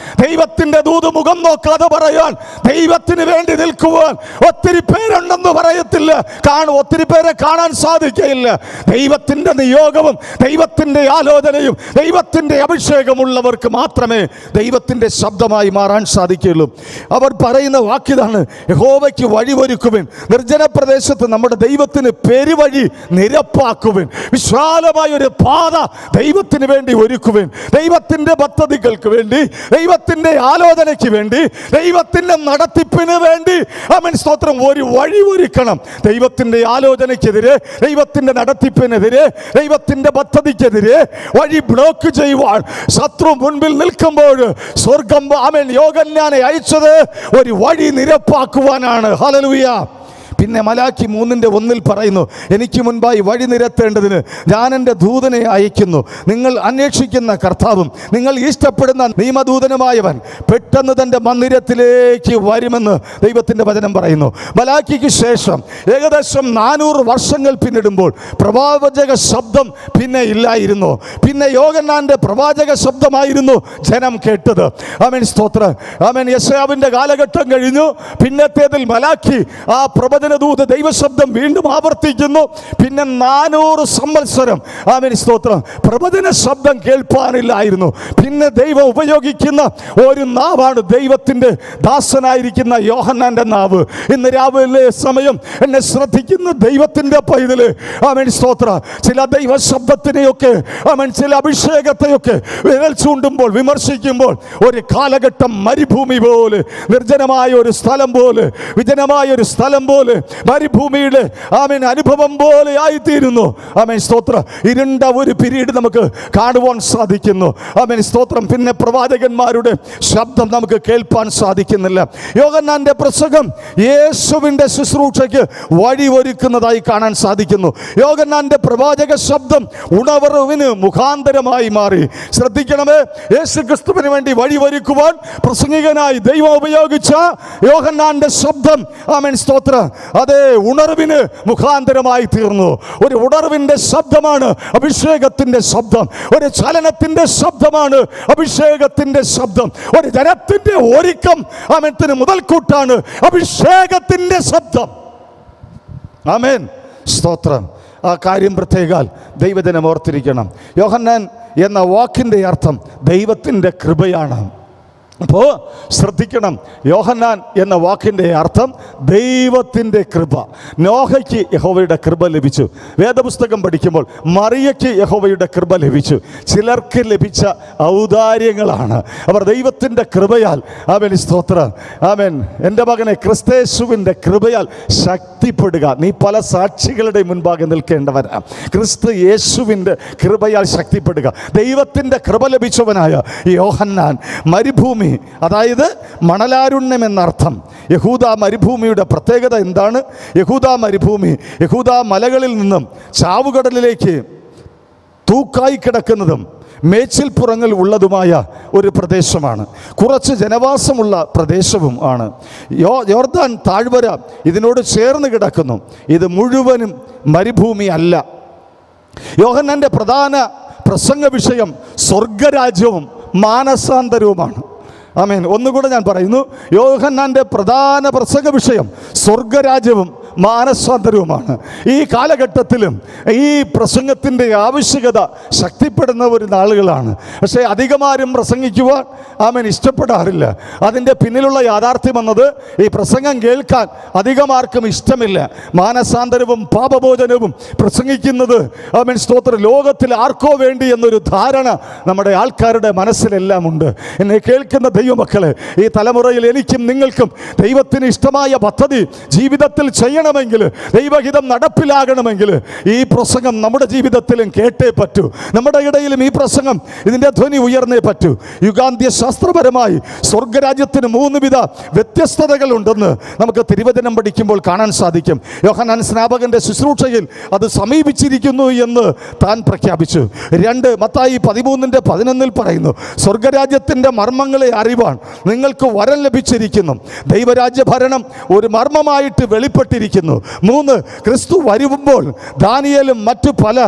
A: ദൈവത്തിന്റെ ദൂത് മുഖം നോക്കാതെ പറയാൻ ദൈവത്തിന് വേണ്ടി നിൽക്കുവാൻ ഒത്തിരി പേരുണ്ടെന്ന് പറയത്തില്ല കാണും ഒത്തിരി പേരെ കാണാൻ സാധിക്കയില്ല ദൈവത്തിന്റെ നിയോഗവും ദൈവത്തിന്റെ ആലോചനയും ദൈവത്തിന്റെ അഭിഷേകമുള്ളവർക്ക് മാത്രമേ ദൈവത്തിന്റെ ശബ്ദമായി മാറാൻ സാധിക്കുകയുള്ളൂ അവർ പറയുന്ന വാക്കിതാണ് യഹോവയ്ക്ക് വഴിയൊരുക്കുവിൻ നിർജ്ജന പ്രദേശത്ത് നമ്മുടെ ദൈവത്തിന് പെരുവഴി നിരപ്പാക്കുവിൻ വിശാലമായ ഒരു പാത ദൈവത്തിന് വേണ്ടി ഒരുക്കുവിൻ ദൈവത്തിന്റെ പദ്ധതികൾക്ക് വേണ്ടി ദൈവത്തിന്റെ ആലോചനയ്ക്ക് വേണ്ടി ദൈവത്തിന്റെ നടത്തിപ്പിന് വേണ്ടി അവൻ സ്തോത്രം ഒരു വഴി ഒരുക്കണം ദൈവത്തിന്റെ ആലോചനയ്ക്കെതിരെ ദൈവത്തിന്റെ നടത്തിപ്പിനെതിരെ ദൈവത്തിന്റെ പദ്ധതിക്കെതിരെ വഴി ബ്ലോക്ക് ചെയ്യുവാൻ ശത്രു മുൻപിൽ നിൽക്കുമ്പോൾ സ്വർഗം അവൻ യോഗന്യാനെ അയച്ചത് ഒരു വഴി നിരപ്പാക്കുവാനാണ് ഹലലുയ പിന്നെ മലാക്കി മൂന്നിൻ്റെ ഒന്നിൽ പറയുന്നു എനിക്ക് മുൻപായി വഴി നിരത്തേണ്ടതിന് ഞാൻ എൻ്റെ ദൂതനെ അയക്കുന്നു നിങ്ങൾ അന്വേഷിക്കുന്ന കർത്താവും നിങ്ങൾ ഇഷ്ടപ്പെടുന്ന നിയമദൂതനുമായവൻ പെട്ടെന്ന് തൻ്റെ മന്ദിരത്തിലേക്ക് വരുമെന്ന് ദൈവത്തിൻ്റെ വചനം പറയുന്നു മലാക്കിക്ക് ശേഷം ഏകദേശം നാനൂറ് വർഷങ്ങൾ പിന്നിടുമ്പോൾ പ്രവാചക ശബ്ദം പിന്നെ ഇല്ലായിരുന്നു പിന്നെ യോഗന്നാൻ്റെ പ്രവാചക ശബ്ദമായിരുന്നു ജനം കേട്ടത് അവൻ സ്തോത്ര അവൻ യശയാവിൻ്റെ കാലഘട്ടം കഴിഞ്ഞു പിന്നത്തേതിൽ മലാക്കി ആ പ്രവചനദൂത് ദൈവശബ്ദം വീണ്ടും ആവർത്തിക്കുന്നു പിന്നെ നാനൂറ് സംവത്സരം അവൻ സ്തോത്രം പ്രവചന ശബ്ദം കേൾപ്പാനില്ലായിരുന്നു പിന്നെ ദൈവം ഉപയോഗിക്കുന്ന ഒരു നാവാണ് ദൈവത്തിൻ്റെ ദാസനായിരിക്കുന്ന യോഹന്നാൻ്റെ നാവ് ഇന്ന് രാവിലെ സമയം എന്നെ ശ്രദ്ധിക്കുന്ന ദൈവത്തിൻ്റെ പൈതല് അവൻ സ്തോത്ര ചില ദൈവ ശബ്ദത്തിനെയൊക്കെ അവൻ ചില അഭിഷേകത്തെയൊക്കെ വിരൽ ചൂണ്ടുമ്പോൾ വിമർശിക്കുമ്പോൾ ഒരു കാലഘട്ടം മരുഭൂമി പോലെ നിർജ്ജനമായ ഒരു സ്ഥലം പോലെ വിജനമായ ഒരു സ്ഥലം പോലെ മരുഭൂമിയുടെ ആമൻ അനുഭവം പോലെ ആയിത്തീരുന്നു ആമൻ സ്തോത്ര ഇരുണ്ട ഒരു പിരീഡ് നമുക്ക് കാണുവാൻ സാധിക്കുന്നു ആമൻ സ്തോത്രം പിന്നെ പ്രവാചകന്മാരുടെ ശബ്ദം നമുക്ക് കേൾപ്പാൻ സാധിക്കുന്നില്ല യോഗന്നാന്റെ പ്രസംഗം യേശുവിൻ്റെ ശുശ്രൂഷയ്ക്ക് വഴി ഒരുക്കുന്നതായി കാണാൻ സാധിക്കുന്നു യോഗന്നാന്റെ പ്രവാചക ശബ്ദം ഉണവറിവിന് മുഖാന്തരമായി മാറി ശ്രദ്ധിക്കണമേ യേശു ക്രിസ്തുവിന് വേണ്ടി വഴി ഒരുക്കുവാൻ പ്രസംഗികനായി ദൈവം ഉപയോഗിച്ച യോഹന്നാന്റെ ശബ്ദം ആമൻ സ്തോത്ര അതേ ഉണർവിന് മുഖാന്തരമായി തീർന്നു ഒരു ഉണർവിന്റെ ശബ്ദമാണ് അഭിഷേകത്തിന്റെ ശബ്ദം ഒരു ചലനത്തിന്റെ ശബ്ദമാണ് അഭിഷേകത്തിന്റെ ശബ്ദം ഒരു ജനത്തിന്റെ ഒരുക്കം ആമനത്തിന് മുതൽക്കൂട്ടാണ് അഭിഷേകത്തിന്റെ ശബ്ദം ആമേൻ സ്തോത്രം ആ കാര്യം പ്രത്യേകാൽ ദൈവജനം ഓർത്തിരിക്കണം യോഹന്നാൻ എന്ന വാക്കിൻ്റെ അർത്ഥം ദൈവത്തിൻ്റെ കൃപയാണ് അപ്പോൾ ശ്രദ്ധിക്കണം യോഹന്നാൻ എന്ന വാക്കിൻ്റെ അർത്ഥം ദൈവത്തിൻ്റെ കൃപ നോഹയ്ക്ക് യഹോവയുടെ കൃപ ലഭിച്ചു വേദപുസ്തകം പഠിക്കുമ്പോൾ മറിയയ്ക്ക് യഹോവയുടെ കൃപ ലഭിച്ചു ചിലർക്ക് ലഭിച്ച ഔദാര്യങ്ങളാണ് അവർ ദൈവത്തിൻ്റെ കൃപയാൽ അവൻ സ്തോത്ര അവൻ എൻ്റെ മകനെ ക്രിസ്തേശുവിൻ്റെ കൃപയാൽ ശക്തിപ്പെടുക നീ പല സാക്ഷികളുടെ മുൻപാകെ നിൽക്കേണ്ടവരാ ക്രിസ്തു യേശുവിൻ്റെ കൃപയാൽ ശക്തിപ്പെടുക ദൈവത്തിൻ്റെ കൃപ ലഭിച്ചവനായ യോഹന്നാൻ മരുഭൂമി അതായത് മണലാരുണ്യം എന്നർത്ഥം യഹൂദ മരുഭൂമിയുടെ പ്രത്യേകത എന്താണ് യഹൂദ മരുഭൂമി യഹൂദ മലകളിൽ നിന്നും ചാവുകടലിലേക്ക് തൂക്കായി കിടക്കുന്നതും മേച്ചിൽപ്പുറങ്ങൾ ഉള്ളതുമായ ഒരു പ്രദേശമാണ് കുറച്ച് ജനവാസമുള്ള പ്രദേശവും ആണ് യോ യോർദാൻ താഴ്വര ഇതിനോട് ചേർന്ന് കിടക്കുന്നു ഇത് മുഴുവനും മരുഭൂമി അല്ല യോഹന്നാൻ്റെ പ്രധാന പ്രസംഗ വിഷയം സ്വർഗരാജ്യവും മാനസാന്തരവുമാണ് ആമേൻ ഒന്നുകൂടെ ഞാൻ പറയുന്നു യോഹന്നാൻ്റെ പ്രധാന പ്രസംഗ വിഷയം സ്വർഗരാജ്യവും മാനസാന്തരവുമാണ് ഈ കാലഘട്ടത്തിലും ഈ പ്രസംഗത്തിൻ്റെ ആവശ്യകത ശക്തിപ്പെടുന്ന ഒരു നാളുകളാണ് പക്ഷേ അധികമാരും പ്രസംഗിക്കുവാൻ ആമൻ ഇഷ്ടപ്പെടാറില്ല അതിൻ്റെ പിന്നിലുള്ള യാഥാർത്ഥ്യം എന്നത് ഈ പ്രസംഗം കേൾക്കാൻ അധികമാർക്കും ഇഷ്ടമില്ല മാനസാന്തരവും പാപഭോജനവും പ്രസംഗിക്കുന്നത് ആമൻ സ്തോത്ര ലോകത്തിൽ ആർക്കോ വേണ്ടി എന്നൊരു ധാരണ നമ്മുടെ ആൾക്കാരുടെ മനസ്സിലെല്ലാം ഉണ്ട് എന്നെ കേൾക്കുന്ന ദൈവമക്കളെ ഈ തലമുറയിൽ എനിക്കും നിങ്ങൾക്കും ദൈവത്തിന് ഇഷ്ടമായ പദ്ധതി ജീവിതത്തിൽ ചെയ്യണമെങ്കിൽ ദൈവഹിതം നടപ്പിലാകണമെങ്കിൽ ഈ പ്രസംഗം നമ്മുടെ ജീവിതത്തിലും കേട്ടേ പറ്റൂ നമ്മുടെ ഇടയിലും ഈ പ്രസംഗം ഇതിൻ്റെ ധ്വനി ഉയർന്നേ പറ്റൂ യുഗാന്ത്യ ശാസ്ത്രപരമായി സ്വർഗരാജ്യത്തിന് മൂന്ന് വിധ വ്യത്യസ്തതകളുണ്ടെന്ന് നമുക്ക് തിരുവചനം പഠിക്കുമ്പോൾ കാണാൻ സാധിക്കും യോഹനാൻ സ്നാപകന്റെ ശുശ്രൂഷയിൽ അത് സമീപിച്ചിരിക്കുന്നു എന്ന് താൻ പ്രഖ്യാപിച്ചു രണ്ട് മത്തായി പതിമൂന്നിൻ്റെ പതിനൊന്നിൽ പറയുന്നു സ്വർഗരാജ്യത്തിൻ്റെ മർമ്മങ്ങളെ അറിവാൻ നിങ്ങൾക്ക് വരം ലഭിച്ചിരിക്കുന്നു ദൈവരാജ്യ ഭരണം ഒരു മർമ്മമായിട്ട് വെളിപ്പെട്ടിരിക്കുന്നു മൂന്ന് ക്രിസ്തു വരുമ്പോൾ ദാനിയേലും മറ്റു പല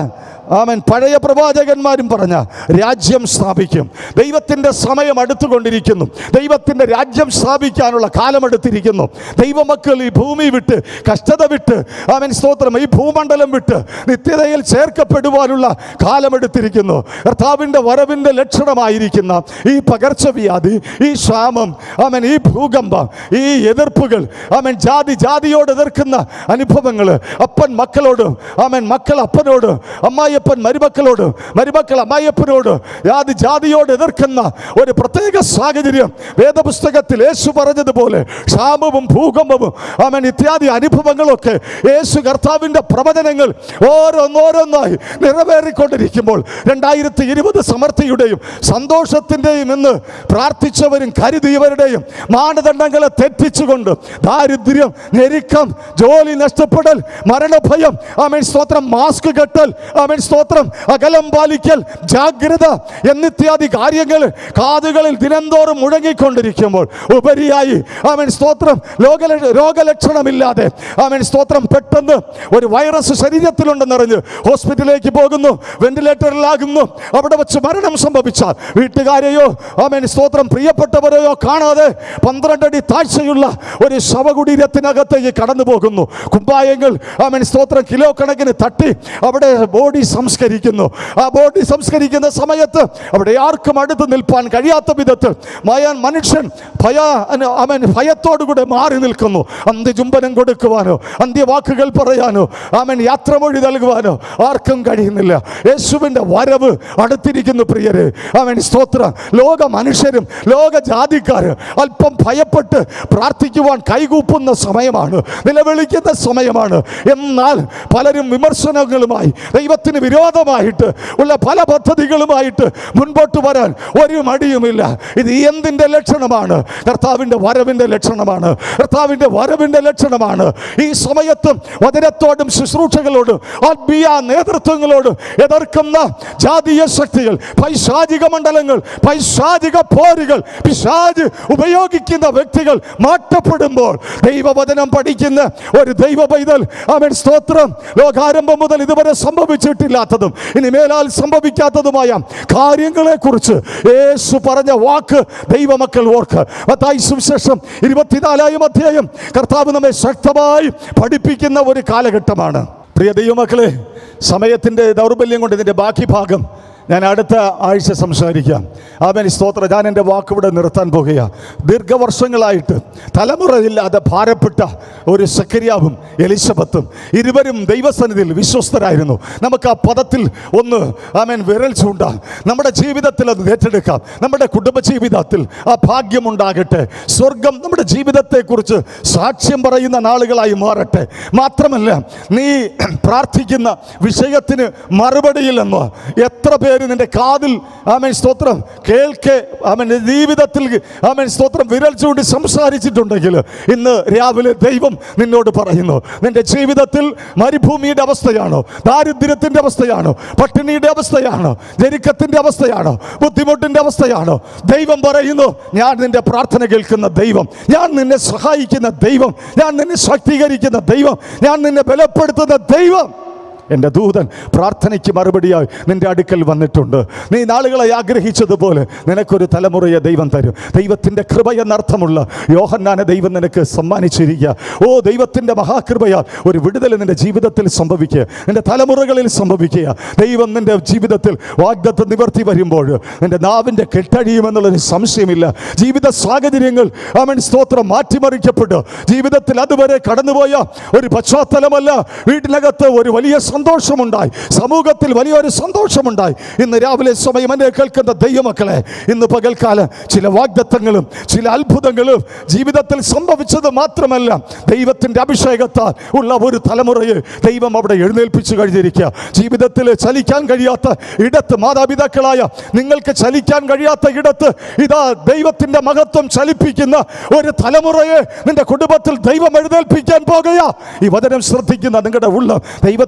D: ആമൻ പഴയ പ്രവാചകന്മാരും പറഞ്ഞ രാജ്യം സ്ഥാപിക്കും ദൈവത്തിൻ്റെ സമയം അടുത്തുകൊണ്ടിരിക്കുന്നു ദൈവത്തിൻ്റെ രാജ്യം സ്ഥാപിക്കാനുള്ള കാലമെടുത്തിരിക്കുന്നു ദൈവമക്കൾ ഈ ഭൂമി വിട്ട് കഷ്ടത വിട്ട് അവൻ സ്തോത്രം ഈ ഭൂമണ്ഡലം വിട്ട് നിത്യതയിൽ ചേർക്കപ്പെടുവാനുള്ള കാലമെടുത്തിരിക്കുന്നു കർത്താവിൻ്റെ വരവിൻ്റെ ലക്ഷണമായിരിക്കുന്ന ഈ പകർച്ചവ്യാധി ഈ ക്ഷാമം അവൻ ഈ ഭൂകമ്പം ഈ എതിർപ്പുകൾ അവൻ ജാതി ജാതിയോട് എതിർക്കുന്ന അനുഭവങ്ങൾ അപ്പൻ മക്കളോട് അവൻ മക്കൾ അപ്പനോട് അമ്മായിയപ്പൻ മരുമക്കളോട് മരുമക്കൾ അമ്മായിയപ്പനോട് ജാതി ജാതിയോട് എതിർക്കുന്ന ഒരു പ്രത്യേക സാഹചര്യം വേദപുസ്തകത്തിൽ യേശു പറഞ്ഞതുപോലെ ക്ഷാമവും ഭൂകമ്പവും അവൻ ഇത്യാദി അനുഭവങ്ങളൊക്കെ യേശു കർത്താവിൻ്റെ പ്രവചനങ്ങൾ ഓരോന്നോരോന്നായി നിറവേറിക്കൊണ്ടിരിക്കുമ്പോൾ രണ്ടായിരത്തി ഇരുപത് സമൃദ്ധിയുടെയും സന്തോഷത്തിൻ്റെയും ഇന്ന് പ്രാർത്ഥിച്ചവരും കരുതിയവരുടെയും മാനദണ്ഡങ്ങളെ തെറ്റിച്ചുകൊണ്ട് ദാരിദ്ര്യം ഞെരുക്കം ജോലി നഷ്ടപ്പെടൽ മരണഭയം ആമേൻ സ്തോത്രം മാസ്ക് കെട്ടൽ ആമേൻ സ്തോത്രം അകലം പാലിക്കൽ ജാഗ്രത എന്നിത്യാദി കാര്യങ്ങൾ കാതുകളിൽ ദിനംതോറും മുഴങ്ങിക്കൊണ്ടിരിക്കുമ്പോൾ ഉപരിയായി ആമേൻ സ്തോത്രം ലോക രോഗലക്ഷണമില്ലാതെ ആമേൻ സ്തോത്രം പെട്ടെന്ന് ഒരു വൈറസ് ശരീരത്തിലുണ്ടെന്നറിഞ്ഞ് ഹോസ്പിറ്റലിലേക്ക് പോകുന്നു വെന്റിലേറ്ററിലാകുന്നു അവിടെ വെച്ച് മരണം സംഭവിച്ചാൽ വീട്ടുകാരെയോ ആമേൻ സ്തോത്രം പ്രിയപ്പെട്ടവരെയോ കാണാതെ പന്ത്രണ്ടടി താഴ്ചയുള്ള ഒരു ശവകുടീരത്തിനകത്തേക്ക് കടന്നു പോകുന്നു കുമ്പായങ്ങൾ ആമേൻ സ്തോത്രം കിലോ കണക്കിന് തട്ടി അവിടെ ബോഡി സംസ്കരിക്കുന്നു ആ ബോഡി സംസ്കരിക്കുന്ന സമയത്ത് അവിടെ ആർക്കും അടുത്ത് നിൽപ്പാൻ കഴിയാത്ത വിധത്തിൽ മയാൻ മനുഷ്യൻ ഭയ അവൻ ഭയത്തോടുകൂടെ മാറി നിൽക്കുന്നു അന്ത്യചുംബനം കൊടുക്കുവാനോ അന്ത്യവാക്കുകൾ പറയാനോ അവൻ യാത്രമൊഴി നൽകുവാനോ ആർക്കും കഴിയുന്നില്ല യേശുവിൻ്റെ വരവ് അടുത്തിരിക്കുന്നു പ്രിയരെ അവൻ സ്തോത്ര ലോക മനുഷ്യരും ലോക ജാതിക്കാർ അല്പം ഭയപ്പെട്ട് പ്രാർത്ഥിക്കുവാൻ കൈകൂപ്പുന്ന സമയമാണ് നിലവിളിക്കുന്ന സമയമാണ് എന്നാൽ പലരും വിമർശനങ്ങളുമായി ദൈവത്തിന് വിരോധമായിട്ട് ഉള്ള പല പദ്ധതികളുമായിട്ട് മുൻപോട്ട് വരാൻ ഒരു മടിയുമില്ല ഇത് എന്തിൻ്റെ ലക്ഷണമാണ് കർത്താവിൻ്റെ വരവിൻ്റെ ലക്ഷണമാണ് കർത്താവിൻ്റെ വരവിൻ്റെ ലക്ഷണമാണ് ഈ സമയത്തും വചനത്തോടും ശുശ്രൂഷകളോടും ആത്മീയ നേതൃത്വങ്ങളോടും എതിർക്കുന്ന ജാതീയ ശക്തികൾ പൈശാചിക മണ്ഡലങ്ങൾ പൈശാചിക പോരുകൾ പിശാജ് ഉപയോഗിക്കുന്ന വ്യക്തികൾ മാറ്റപ്പെടുമ്പോൾ ദൈവവചനം പഠിക്കുന്ന ഒരു ദൈവ പൈതൽ അവൻ സ്തോത്രം ലോകാരംഭം മുതൽ ഇതുവരെ സംഭവിച്ചിട്ടില്ലാത്തതും ഇനി മേലാൽ സംഭവിക്കാത്തതുമായ കാര്യങ്ങളെക്കുറിച്ച് യേശു പറഞ്ഞ വാക്ക് ദൈവമക്കൾ ഓർക്ക് മത്തായി സുവിശേഷം ഇരുപത്തിനാലായും അധ്യായം കർത്താവ് നമ്മെ ശക്തമായി പഠിപ്പിക്കുന്ന ഒരു കാലഘട്ടമാണ് പ്രിയ ദൈവമക്കളെ സമയത്തിൻ്റെ ദൗർബല്യം കൊണ്ട് ഇതിൻ്റെ ബാക്കി ഭാഗം ഞാൻ അടുത്ത ആഴ്ച സംസാരിക്കാം ആമേൻ സ്തോത്ര ഞാൻ എൻ്റെ വാക്കിവിടെ നിർത്താൻ പോകുക ദീർഘവർഷങ്ങളായിട്ട് തലമുറയില്ലാതെ ഭാരപ്പെട്ട ഒരു സക്കരിയാവും എലിസബത്തും ഇരുവരും ദൈവസന്നിധിയിൽ വിശ്വസ്തരായിരുന്നു നമുക്ക് ആ പദത്തിൽ ഒന്ന് ആമേൻ വിരൽ ചൂണ്ടാം നമ്മുടെ ജീവിതത്തിൽ അത് ഏറ്റെടുക്കാം നമ്മുടെ കുടുംബ ജീവിതത്തിൽ ആ ഭാഗ്യമുണ്ടാകട്ടെ സ്വർഗം നമ്മുടെ ജീവിതത്തെക്കുറിച്ച് സാക്ഷ്യം പറയുന്ന നാളുകളായി മാറട്ടെ മാത്രമല്ല നീ പ്രാർത്ഥിക്കുന്ന വിഷയത്തിന് മറുപടിയില്ലെന്നോ എത്ര പേര് നിന്റെ കാതിൽ ആമേൻ സ്തോത്രം കേൾക്കെ ആമേൻ ജീവിതത്തിൽ ആമേൻ സ്തോത്രം വിരൽ ചൂണ്ടി സംസാരിച്ചിട്ടുണ്ടെങ്കിൽ ഇന്ന് രാവിലെ ദൈവം നിന്നോട് പറയുന്നു നിന്റെ ജീവിതത്തിൽ മരുഭൂമിയുടെ അവസ്ഥയാണോ ദാരിദ്ര്യത്തിന്റെ അവസ്ഥയാണോ പട്ടിണിയുടെ അവസ്ഥയാണോ ജനിക്കത്തിന്റെ അവസ്ഥയാണോ ബുദ്ധിമുട്ടിന്റെ അവസ്ഥയാണോ ദൈവം പറയുന്നു ഞാൻ നിന്റെ പ്രാർത്ഥന കേൾക്കുന്ന ദൈവം ഞാൻ നിന്നെ സഹായിക്കുന്ന ദൈവം ഞാൻ നിന്നെ ശക്തീകരിക്കുന്ന ദൈവം ഞാൻ നിന്നെ ബലപ്പെടുത്തുന്ന ദൈവം എൻ്റെ ദൂതൻ പ്രാർത്ഥനയ്ക്ക് മറുപടിയായി നിന്റെ അടുക്കൽ വന്നിട്ടുണ്ട് നീ നാളുകളെ ആഗ്രഹിച്ചതുപോലെ നിനക്കൊരു തലമുറയെ ദൈവം തരും ദൈവത്തിൻ്റെ കൃപ എന്നർത്ഥമുള്ള യോഹന്നാനെ ദൈവം നിനക്ക് സമ്മാനിച്ചിരിക്കുക ഓ ദൈവത്തിൻ്റെ മഹാകൃപയാൽ ഒരു വിടുതൽ നിന്റെ ജീവിതത്തിൽ സംഭവിക്കുക നിന്റെ തലമുറകളിൽ സംഭവിക്കുക ദൈവം നിന്റെ ജീവിതത്തിൽ വാഗ്ദത്ത് നിവർത്തി വരുമ്പോൾ നിന്റെ നാവിൻ്റെ കെട്ടഴിയുമെന്നുള്ളൊരു സംശയമില്ല ജീവിത സാഹചര്യങ്ങൾ അവൻ സ്തോത്രം മാറ്റിമറിക്കപ്പെട്ടു ജീവിതത്തിൽ അതുവരെ കടന്നുപോയ ഒരു പശ്ചാത്തലമല്ല വീട്ടിനകത്ത് ഒരു വലിയ സന്തോഷമുണ്ടായി സമൂഹത്തിൽ വലിയൊരു സന്തോഷമുണ്ടായി ഇന്ന് രാവിലെ സമയം എന്നെ കേൾക്കുന്ന ദൈവമക്കളെ ഇന്ന് പകൽക്കാലം ചില വാഗ്ദത്തങ്ങളും ചില അത്ഭുതങ്ങളും ജീവിതത്തിൽ സംഭവിച്ചത് മാത്രമല്ല ദൈവത്തിൻ്റെ അഭിഷേകത്താൽ ഉള്ള ഒരു തലമുറയെ ദൈവം അവിടെ എഴുന്നേൽപ്പിച്ചു കഴിഞ്ഞിരിക്കുക ജീവിതത്തിൽ ചലിക്കാൻ കഴിയാത്ത ഇടത്ത് മാതാപിതാക്കളായ നിങ്ങൾക്ക് ചലിക്കാൻ കഴിയാത്ത ഇടത്ത് ഇതാ ദൈവത്തിൻ്റെ മഹത്വം ചലിപ്പിക്കുന്ന ഒരു തലമുറയെ നിന്റെ കുടുംബത്തിൽ ദൈവം എഴുന്നേൽപ്പിക്കാൻ പോകുക ഈ വചനം ശ്രദ്ധിക്കുന്ന നിങ്ങളുടെ ഉള്ളം ദൈവത്തിൻ്റെ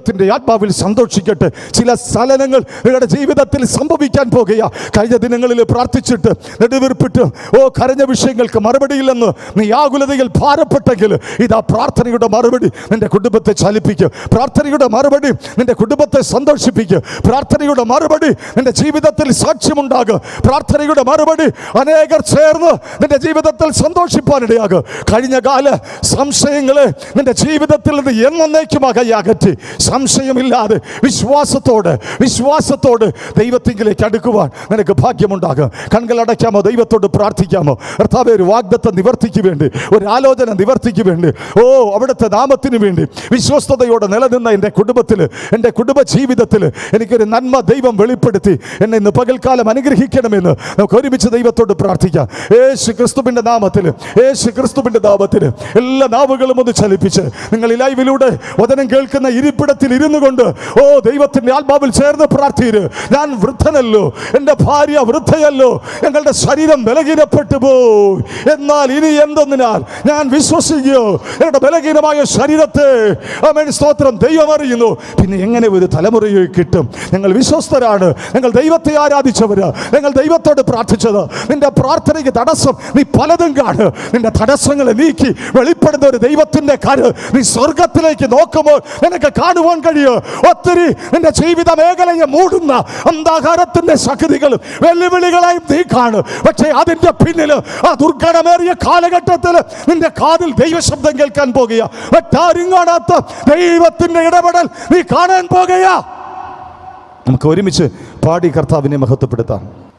D: ആത്മാവിൽ സന്തോഷിക്കട്ടെ ചില ചലനങ്ങൾ നിങ്ങളുടെ ജീവിതത്തിൽ സംഭവിക്കാൻ പോകുക കഴിഞ്ഞ ദിനങ്ങളിൽ പ്രാർത്ഥിച്ചിട്ട് നെടുവീർപ്പിട്ട് ഓ കരഞ്ഞ വിഷയങ്ങൾക്ക് മറുപടിയില്ലെന്ന് നീ ആകുലതയിൽ ഭാരപ്പെട്ടെങ്കിൽ ഇതാ പ്രാർത്ഥനയുടെ മറുപടി നിന്റെ കുടുംബത്തെ ചലിപ്പിക്കുക പ്രാർത്ഥനയുടെ മറുപടി നിന്റെ കുടുംബത്തെ സന്തോഷിപ്പിക്കുക പ്രാർത്ഥനയുടെ മറുപടി നിന്റെ ജീവിതത്തിൽ സാക്ഷ്യമുണ്ടാകുക പ്രാർത്ഥനയുടെ മറുപടി അനേകർ ചേർന്ന് നിന്റെ ജീവിതത്തിൽ സന്തോഷിപ്പാനിടയാകുക കഴിഞ്ഞ കാല സംശയങ്ങളെ നിന്റെ ജീവിതത്തിൽ നിന്ന് എന്നേക്കുമായി അകറ്റി സംശയമില്ലാതെ വിശ്വാസത്തോട് വിശ്വാസത്തോട് ദൈവത്തിങ്കിലേക്ക് അടുക്കുവാൻ നിനക്ക് ഭാഗ്യമുണ്ടാകും കൺകൾ അടയ്ക്കാമോ ദൈവത്തോട് പ്രാർത്ഥിക്കാമോ കർത്താവെ ഒരു വാഗ്ദത്ത നിവർത്തിക്ക് വേണ്ടി ഒരു ആലോചന നിവർത്തിക്ക് വേണ്ടി ഓ അവിടുത്തെ നാമത്തിന് വേണ്ടി വിശ്വസ്തയോടെ നിലനിന്ന എൻ്റെ കുടുംബത്തിൽ എൻ്റെ കുടുംബ ജീവിതത്തിൽ എനിക്കൊരു നന്മ ദൈവം വെളിപ്പെടുത്തി എന്നെ ഇന്ന് പകൽക്കാലം അനുഗ്രഹിക്കണമെന്ന് നമുക്ക് ഒരുമിച്ച് ദൈവത്തോട് പ്രാർത്ഥിക്കാം യേശു ക്രിസ്തുവിൻ്റെ നാമത്തിൽ യേശു ക്രിസ്തുവിൻ്റെ നാമത്തിൽ എല്ലാ നാവുകളും ഒന്ന് ചലിപ്പിച്ച് നിങ്ങൾ ഈ ലൈവിലൂടെ വചനം കേൾക്കുന്ന ഇരിപ്പിടത്തിൽ ഇരുന്നു കൊണ്ട് ഓ ദൈവത്തിൻ്റെ ആത്മാവിൽ ചേർന്ന് പ്രാർത്ഥീര് ഞാൻ വൃദ്ധനല്ലോ എൻ്റെ ഭാര്യ വൃദ്ധയല്ലോ ഞങ്ങളുടെ ശരീരം ബലഹീനപ്പെട്ടു പോയി എന്നാൽ ഇനി എന്തെന്നാൽ ഞാൻ വിശ്വസിക്കുകയോ ഞങ്ങളുടെ ബലഹീനമായ ശരീരത്തെ അമേൻ സ്തോത്രം ദൈവം അറിയുന്നു പിന്നെ എങ്ങനെ ഒരു തലമുറയെ കിട്ടും ഞങ്ങൾ വിശ്വസ്തരാണ് ഞങ്ങൾ ദൈവത്തെ ആരാധിച്ചവര് ഞങ്ങൾ ദൈവത്തോട് പ്രാർത്ഥിച്ചത് നിന്റെ പ്രാർത്ഥനയ്ക്ക് തടസ്സം നീ പലതും കാണ് നിന്റെ തടസ്സങ്ങളെ നീക്കി വെളിപ്പെടുന്ന ഒരു ദൈവത്തിന്റെ കര് നീ സ്വർഗത്തിലേക്ക് നോക്കുമ്പോൾ നിനക്ക് കാണുവാൻ കഴിയും ഒത്തിരി നിന്റെ ജീവിത മേഖലയെ മൂടുന്ന അന്ധാകാരത്തിന്റെ ശക്തികളും വെല്ലുവിളികളെയും നീ കാണും പക്ഷേ അതിന്റെ പിന്നിൽ ആ ദുർഘടമേറിയ കാലഘട്ടത്തിൽ നിന്റെ കാതിൽ ദൈവശബ്ദം കേൾക്കാൻ പോകുക മറ്റാരും കാണാത്ത ദൈവത്തിന്റെ ഇടപെടൽ നീ കാണാൻ പോകുക നമുക്ക് ഒരുമിച്ച് പാടി കർത്താവിനെ മഹത്വപ്പെടുത്താം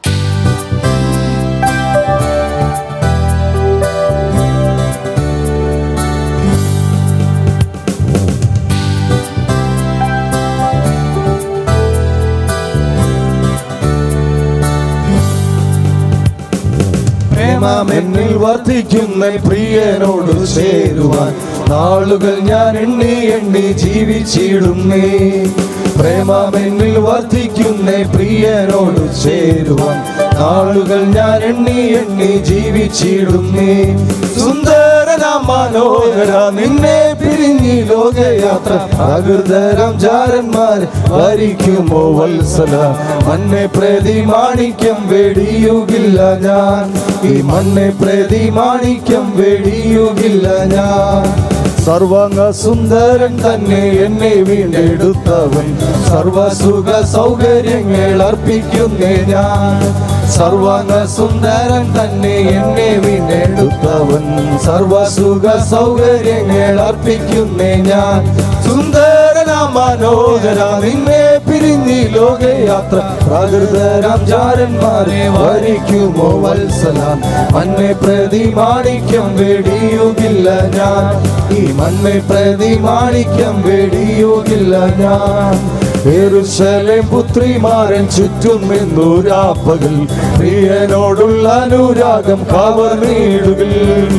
B: പ്രേമമെന്നിൽ വർദ്ധിക്കുന്ന പ്രിയനോട് ചേരുവാൻ നാളുകൾ ഞാൻ എണ്ണി എണ്ണി ജീവിച്ചിടുന്നേ പ്രേമമെന്നിൽ വർദ്ധിക്കുന്ന പ്രിയനോട് ചേരുവാൻ നാളുകൾ ഞാൻ എണ്ണി എണ്ണി ജീവിച്ചിടുന്നേ സുന്ദരനാം മനോഹര നിന്നെ പിരിഞ്ഞി ലോകയാത്ര അകൃതരാം ചാരന്മാർ വരിക്കുമോ വത്സല മണ്ണെ പ്രതി മാണിക്യം വെടിയുകില്ല ഞാൻ ഈ മണ്ണെ പ്രതി മാണിക്യം വെടിയുകില്ല ഞാൻ സർവങ്ങ സുന്ദരൻ തന്നെ എന്നെ വീണ്ടെടുത്തവൻ സർവസുഖ സൗകര്യങ്ങൾ അർപ്പിക്കുന്നേ ഞാൻ സർവങ്ങ സുന്ദരൻ തന്നെ എന്നെ വീണ്ടെടുത്തവൻ സർവസുഖ സൗകര്യങ്ങൾ അർപ്പിക്കുന്നേ ഞാൻ സുന്ദരനാം മനോഹര നിന്നെ പിരിഞ്ഞി ലോകയാത്ര പ്രാകൃതരാം ചാരന്മാരെ വരിക്കുമോ വത്സല മണ്ണെ പ്രതി മാണിക്യം വെടിയുകില്ല ഞാൻ ഈ മണ്ണെ പ്രതി മാണിക്യം വെടിയുകില്ല ഞാൻ യെരൂശലേം പുത്രിമാരൻ ചുറ്റും നിന്നൂരാപ്പകൽ പ്രിയനോടുള്ള അനുരാഗം കവർന്നിടുകിൽ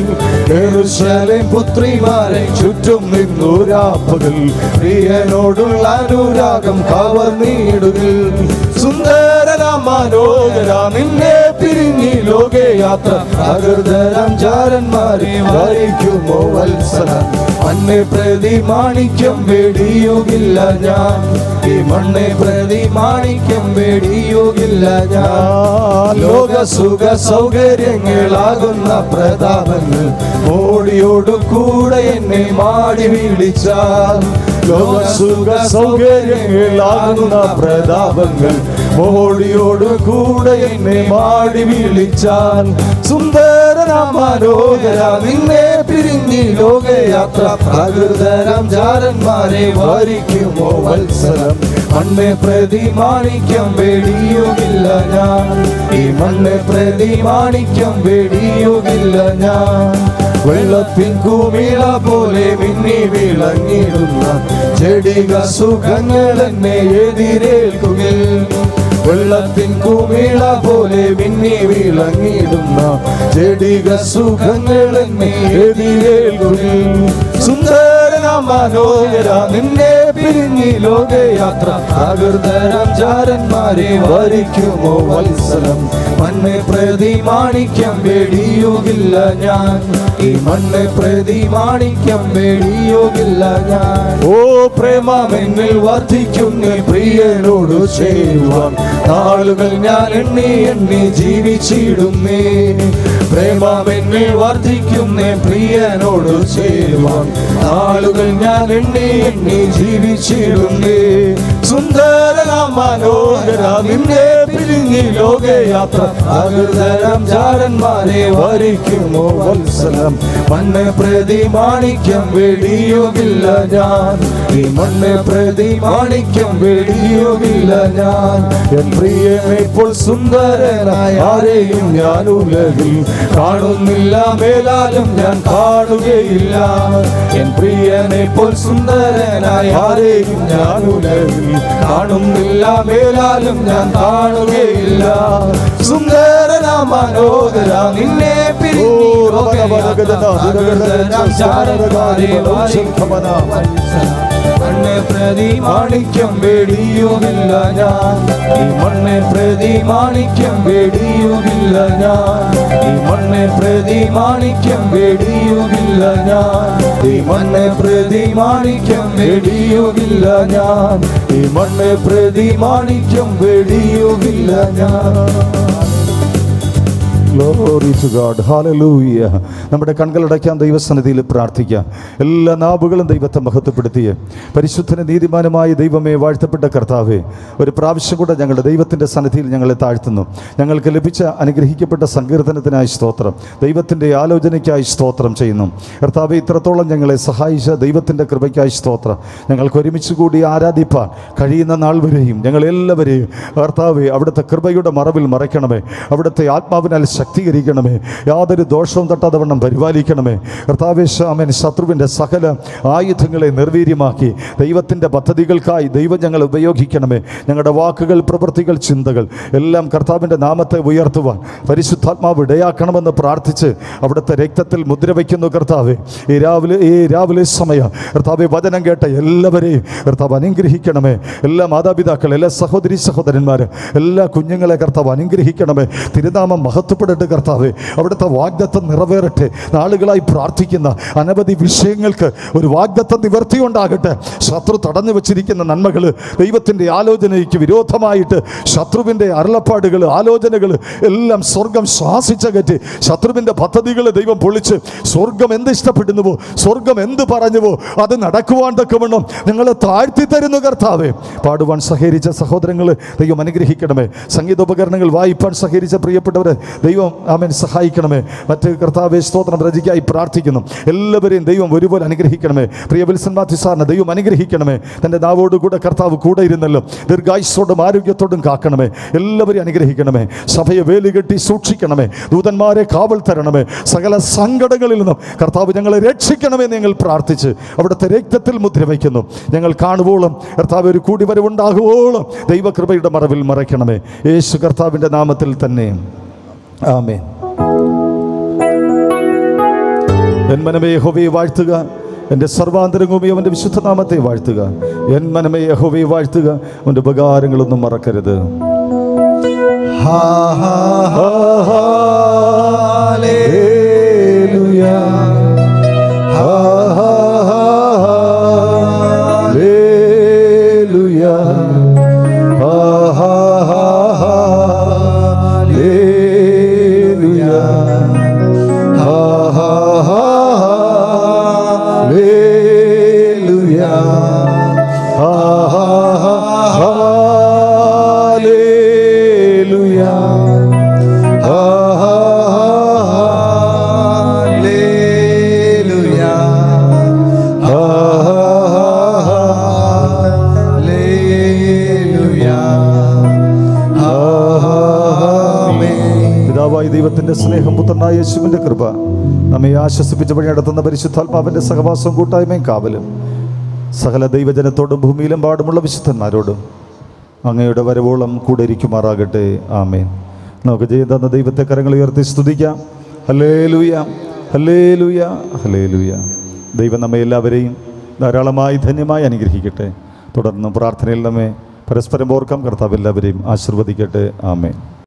B: യെരൂശലേം പുത്രിമാരൻ ചുറ്റും നിന്നൂരാപ്പകൽ പ്രിയനോടുള്ള അനുരാഗം കവർന്നിടുകിൽ സുന്ദരനാം മനോഹര നിന്നെ പിരിഞ്ഞി ലോകയാത്ര അകൃതരാം ചാരന്മാരെ വരിക്കുമോ വത്സല മണ്ണെ പ്രതി മാണിക്യം വെടിയുകില്ല ഞാൻ ഈ മണ്ണെ പ്രതി മാണിക്യം വെടിയുകില്ല ഞാൻ ലോക സുഖ സൗകര്യങ്ങളാകുന്ന പ്രതാപങ്ങൾ ഓടിയോടു കൂടെ എന്നെ മാടി വിളിച്ചാൽ ലോക സുഖ സൗകര്യങ്ങളാകുന്ന പ്രതാപങ്ങൾ മോടിയോട് കൂടെ എന്നെ മാടി വിളിച്ചാൽ സുന്ദരനാം മനോഹര നിന്നെ പിരിഞ്ഞി ലോകയാത്ര പ്രകൃതരാം ചാരന്മാരെ വരിക്കുമോ വത്സരം മണ്ണെ പ്രതി മാണിക്യം വെടിയുകില്ല ഞാൻ ഈ മണ്ണെ പ്രതി മാണിക്യം വെടിയുകില്ല ഞാൻ വെള്ളത്തിൻ കുമിള പോലെ മിന്നി വിളങ്ങിടുന്ന ചെടിക സുഖങ്ങൾ എന്നെ എതിരേൽക്കുകിൽ വെള്ളത്തിൻ കുമിള പോലെ മിന്നി വിളങ്ങിടുന്ന ചെടിക സുഖങ്ങൾ എന്നെ എതിരേൽക്കുകിൽ സുന്ദരന മനോഹര നിന്നെ പിരിഞ്ഞി ലോകയാത്ര തകർത്തരം ചാരന്മാരെ വരിക്കുമോ വത്സലം മണ്ണെ പ്രതി മാണിക്യം വെടിയുകില്ല ഞാൻ ഈ മണ്ണെ പ്രതി മാണിക്യം വെടിയുകില്ല ഞാൻ ഓ പ്രേമമെന്നിൽ വർദ്ധിക്കുന്ന പ്രിയനോട് ചേരുവാൻ നാളുകൾ ഞാൻ എണ്ണി എണ്ണി ജീവിച്ചിടുന്നേ പ്രേമമെന്നിൽ വർദ്ധിക്കുന്ന പ്രിയനോട് ചേരുവാൻ നാളുകൾ ഞാൻ എണ്ണി എണ്ണി ജീവിച്ചിടുന്നേ സുന്ദര മനോഹര നിന്നെ പിരിഞ്ഞി ലോകയാത്ര അകൃതരം ചാരന്മാരെ വരിക്കുമോ വത്സലം മണ്ണെ പ്രതി മാണിക്യം വെടിയുകില്ല ഞാൻ ഈ മണ്ണെ പ്രതി മാണിക്യം വെടിയുകില്ല ഞാൻ എൻ പ്രിയനെ ഇപ്പോൾ സുന്ദരനായ ആരെയും ഞാൻ ഉലകിൽ കാണുന്നില്ല മേലാലും ഞാൻ കാണുകയില്ല എൻ പ്രിയനെ ഇപ്പോൾ സുന്ദരനായ ആരെയും ഞാൻ ഉലകിൽ കാണുന്നില്ല മേലാലും ഞാൻ കാണുകയില്ല സുന്ദരന മനോഹര നിന്നെ പിരിഞ്ഞി ലോകയാത്ര ചാരന്മാരെ മണ്ണെ പ്രതി മാണിക്യം വെടിയുകില്ല ഞാൻ ഈ മണ്ണെ പ്രതി മാണിക്യം വെടിയുകില്ല ഞാൻ ഈ മണ്ണെ പ്രതി മാണിക്യം വെടിയുകില്ല ഞാൻ ഈ മണ്ണെ പ്രതി മാണിക്യം വെടിയുകില്ല ഞാൻ ഈ മണ്ണെ പ്രതി മാണിക്യം വെടിയുകില്ല ഞാൻ
D: ഗ്ലോറി ടു ഗാഡ് ഹാലലൂയ നമ്മുടെ കൺകളടയ്ക്കാൻ ദൈവസന്നിധിയിൽ പ്രാർത്ഥിക്കാം എല്ലാ നാവുകളും ദൈവത്തെ മഹത്വപ്പെടുത്തിയ പരിശുദ്ധന നീതിമാനുമായ ദൈവമേ വാഴ്ത്തപ്പെട്ട കർത്താവേ ഒരു പ്രാവശ്യം കൂടെ ഞങ്ങളുടെ ദൈവത്തിൻ്റെ സന്നിധിയിൽ ഞങ്ങളെ താഴ്ത്തുന്നു ഞങ്ങൾക്ക് ലഭിച്ച അനുഗ്രഹിക്കപ്പെട്ട സങ്കീർത്തനത്തിനായി സ്തോത്രം ദൈവത്തിൻ്റെ ആലോചനയ്ക്കായി സ്തോത്രം ചെയ്യുന്നു കർത്താവെ ഇത്രത്തോളം ഞങ്ങളെ സഹായിച്ച ദൈവത്തിൻ്റെ കൃപയ്ക്കായി സ്തോത്രം ഞങ്ങൾക്ക് ഒരുമിച്ച് കൂടി ആരാധിപ്പാൻ കഴിയുന്ന നാൾ വരെയും ഞങ്ങളെല്ലാവരെയും കർത്താവെ അവിടുത്തെ കൃപയുടെ മറവിൽ മറയ്ക്കണമേ അവിടുത്തെ ആത്മാവിനാൽ ശക്തീകരിക്കണമേ യാതൊരു ദോഷവും തട്ടാതെ വണ്ണം പരിപാലിക്കണമേ കർത്താവേ ശാമൻ ശത്രുവിൻ്റെ സകല ആയുധങ്ങളെ നിർവീര്യമാക്കി ദൈവത്തിൻ്റെ പദ്ധതികൾക്കായി ദൈവം ഞങ്ങൾ ഉപയോഗിക്കണമേ ഞങ്ങളുടെ വാക്കുകൾ പ്രവൃത്തികൾ ചിന്തകൾ എല്ലാം കർത്താവിൻ്റെ നാമത്തെ ഉയർത്തുവാൻ പരിശുദ്ധാത്മാവ് ഇടയാക്കണമെന്ന് പ്രാർത്ഥിച്ച് അവിടുത്തെ രക്തത്തിൽ മുദ്ര വയ്ക്കുന്നു കർത്താവെ ഈ രാവിലെ ഈ രാവിലെ സമയം കർത്താവെ വചനം കേട്ട എല്ലാവരെയും കർത്താവ് അനുഗ്രഹിക്കണമേ എല്ലാ മാതാപിതാക്കൾ എല്ലാ സഹോദരി സഹോദരന്മാർ എല്ലാ കുഞ്ഞുങ്ങളെ കർത്താവ് അനുഗ്രഹിക്കണമേ തിരുനാമം മഹത്വപ്പെടട്ടെ കർത്താവെ അവിടുത്തെ വാഗ്ദത്തം നിറവേറട്ടെ നാളുകളായി പ്രാർത്ഥിക്കുന്ന അനവധി വിഷയങ്ങൾക്ക് ഒരു വാഗ്ദത്തം നിവർത്തി ഉണ്ടാകട്ടെ ശത്രു തടഞ്ഞു വച്ചിരിക്കുന്ന നന്മകൾ ദൈവത്തിൻ്റെ ആലോചനയ്ക്ക് വിരോധമായിട്ട് ശത്രുവിൻ്റെ അരുളപ്പാടുകൾ ആലോചനകൾ എല്ലാം സ്വർഗം ശ്വാസിച്ചകറ്റി ശത്രുവിൻ്റെ പദ്ധതികൾ ദൈവം പൊളിച്ച് സ്വർഗം എന്ത് ഇഷ്ടപ്പെടുന്നുവോ സ്വർഗം എന്ത് പറഞ്ഞുവോ അത് നടക്കുവാൻ തക്കവണ്ണം നിങ്ങളെ താഴ്ത്തി തരുന്നു കർത്താവേ പാടുവാൻ സഹകരിച്ച സഹോദരങ്ങൾ ദൈവം അനുഗ്രഹിക്കണമേ സംഗീതോപകരണങ്ങൾ വായിപ്പാൻ സഹകരിച്ച പ്രിയപ്പെട്ടവരെ ദൈവം ആമേൻ സഹായിക്കണമേ മറ്റ് കർത്താവെ സ്തോത്രം രചിക്കായി പ്രാർത്ഥിക്കുന്നു എല്ലാവരെയും ദൈവം ഒരുപോലെ അനുഗ്രഹിക്കണമേ പ്രിയ വിൽസൺ മാത്യു സാറിനെ ദൈവം അനുഗ്രഹിക്കണമേ തൻ്റെ നാവോടുകൂടെ കർത്താവ് കൂടെ ഇരുന്നല്ലോ ദീർഘായുസോടും ആരോഗ്യത്തോടും കാക്കണമേ എല്ലാവരെയും അനുഗ്രഹിക്കണമേ സഭയെ വേലുകെട്ടി സൂക്ഷിക്കണമേ ദൂതന്മാരെ കാവൽ തരണമേ സകല സങ്കടങ്ങളിൽ നിന്നും കർത്താവ് ഞങ്ങളെ രക്ഷിക്കണമേ എന്ന് ഞങ്ങൾ പ്രാർത്ഥിച്ച് അവിടുത്തെ രക്തത്തിൽ മുദ്ര വയ്ക്കുന്നു ഞങ്ങൾ കാണുവോളം കർത്താവ് ഒരു കൂടിവരവുണ്ടാകുവോളം ദൈവകൃപയുടെ മറവിൽ മറയ്ക്കണമേ യേശു കർത്താവിൻ്റെ നാമത്തിൽ തന്നെ ആമേൻ എൻ മനമേ യഹോവയെ വാഴ്ത്തുക എൻ്റെ സർവാന്തരംഗവും അവൻ്റെ വിശുദ്ധനാമത്തെ വാഴ്ത്തുക എൻ മനമേ യഹോവയെ വാഴ്ത്തുക അവൻ്റെ ഉപകാരങ്ങളൊന്നും മറക്കരുത്
B: ഹാ ഹാ ഹാലേലൂയ ഹാ ഹാ ഹാലേലൂയ ഹാ ഹാ ഹാലേലൂയ ഹാ ഹാ ഹാലേലൂയ ഹാ ഹാ ഹാലേലൂയ ഹാ ഹാ ഹാലേലൂയ ഹാ ഹാ ഹാലേലൂയ ഹാ ആമേൻ
D: പിതാവായ ദൈവത്തിന്റെ സ്നേഹം പുത്രനായ യേശുവിന്റെ കൃപ നമ്മെ ആശ്വസിപ്പിച്ച് വഴി നടത്തുന്ന പരിശുദ്ധാത്മാവിന്റെ സഹവാസവും കൂട്ടായ്മയും കാവലും സകല ദൈവജനത്തോടും ഭൂമിയിലും പാടുമുള്ള വിശുദ്ധന്മാരോടും അങ്ങയുടെ വരവോളം കൂടെ ഇരിക്കുമാറാകട്ടെ ആമേൻ നമുക്ക് ജയം തന്ന ദൈവത്തെ കരങ്ങൾ ഉയർത്തി സ്തുതിക്കാം ഹലേ ലൂയ ഹലേ ലൂയ ഹലേ ലൂയ ദൈവം നമ്മെ എല്ലാവരെയും ധാരാളമായി ധന്യമായി അനുഗ്രഹിക്കട്ടെ
A: തുടർന്ന് പ്രാർത്ഥനയിൽ നമ്മെ പരസ്പരം ഓർക്കാം കർത്താവ് എല്ലാവരെയും ആശീർവദിക്കട്ടെ ആമേൻ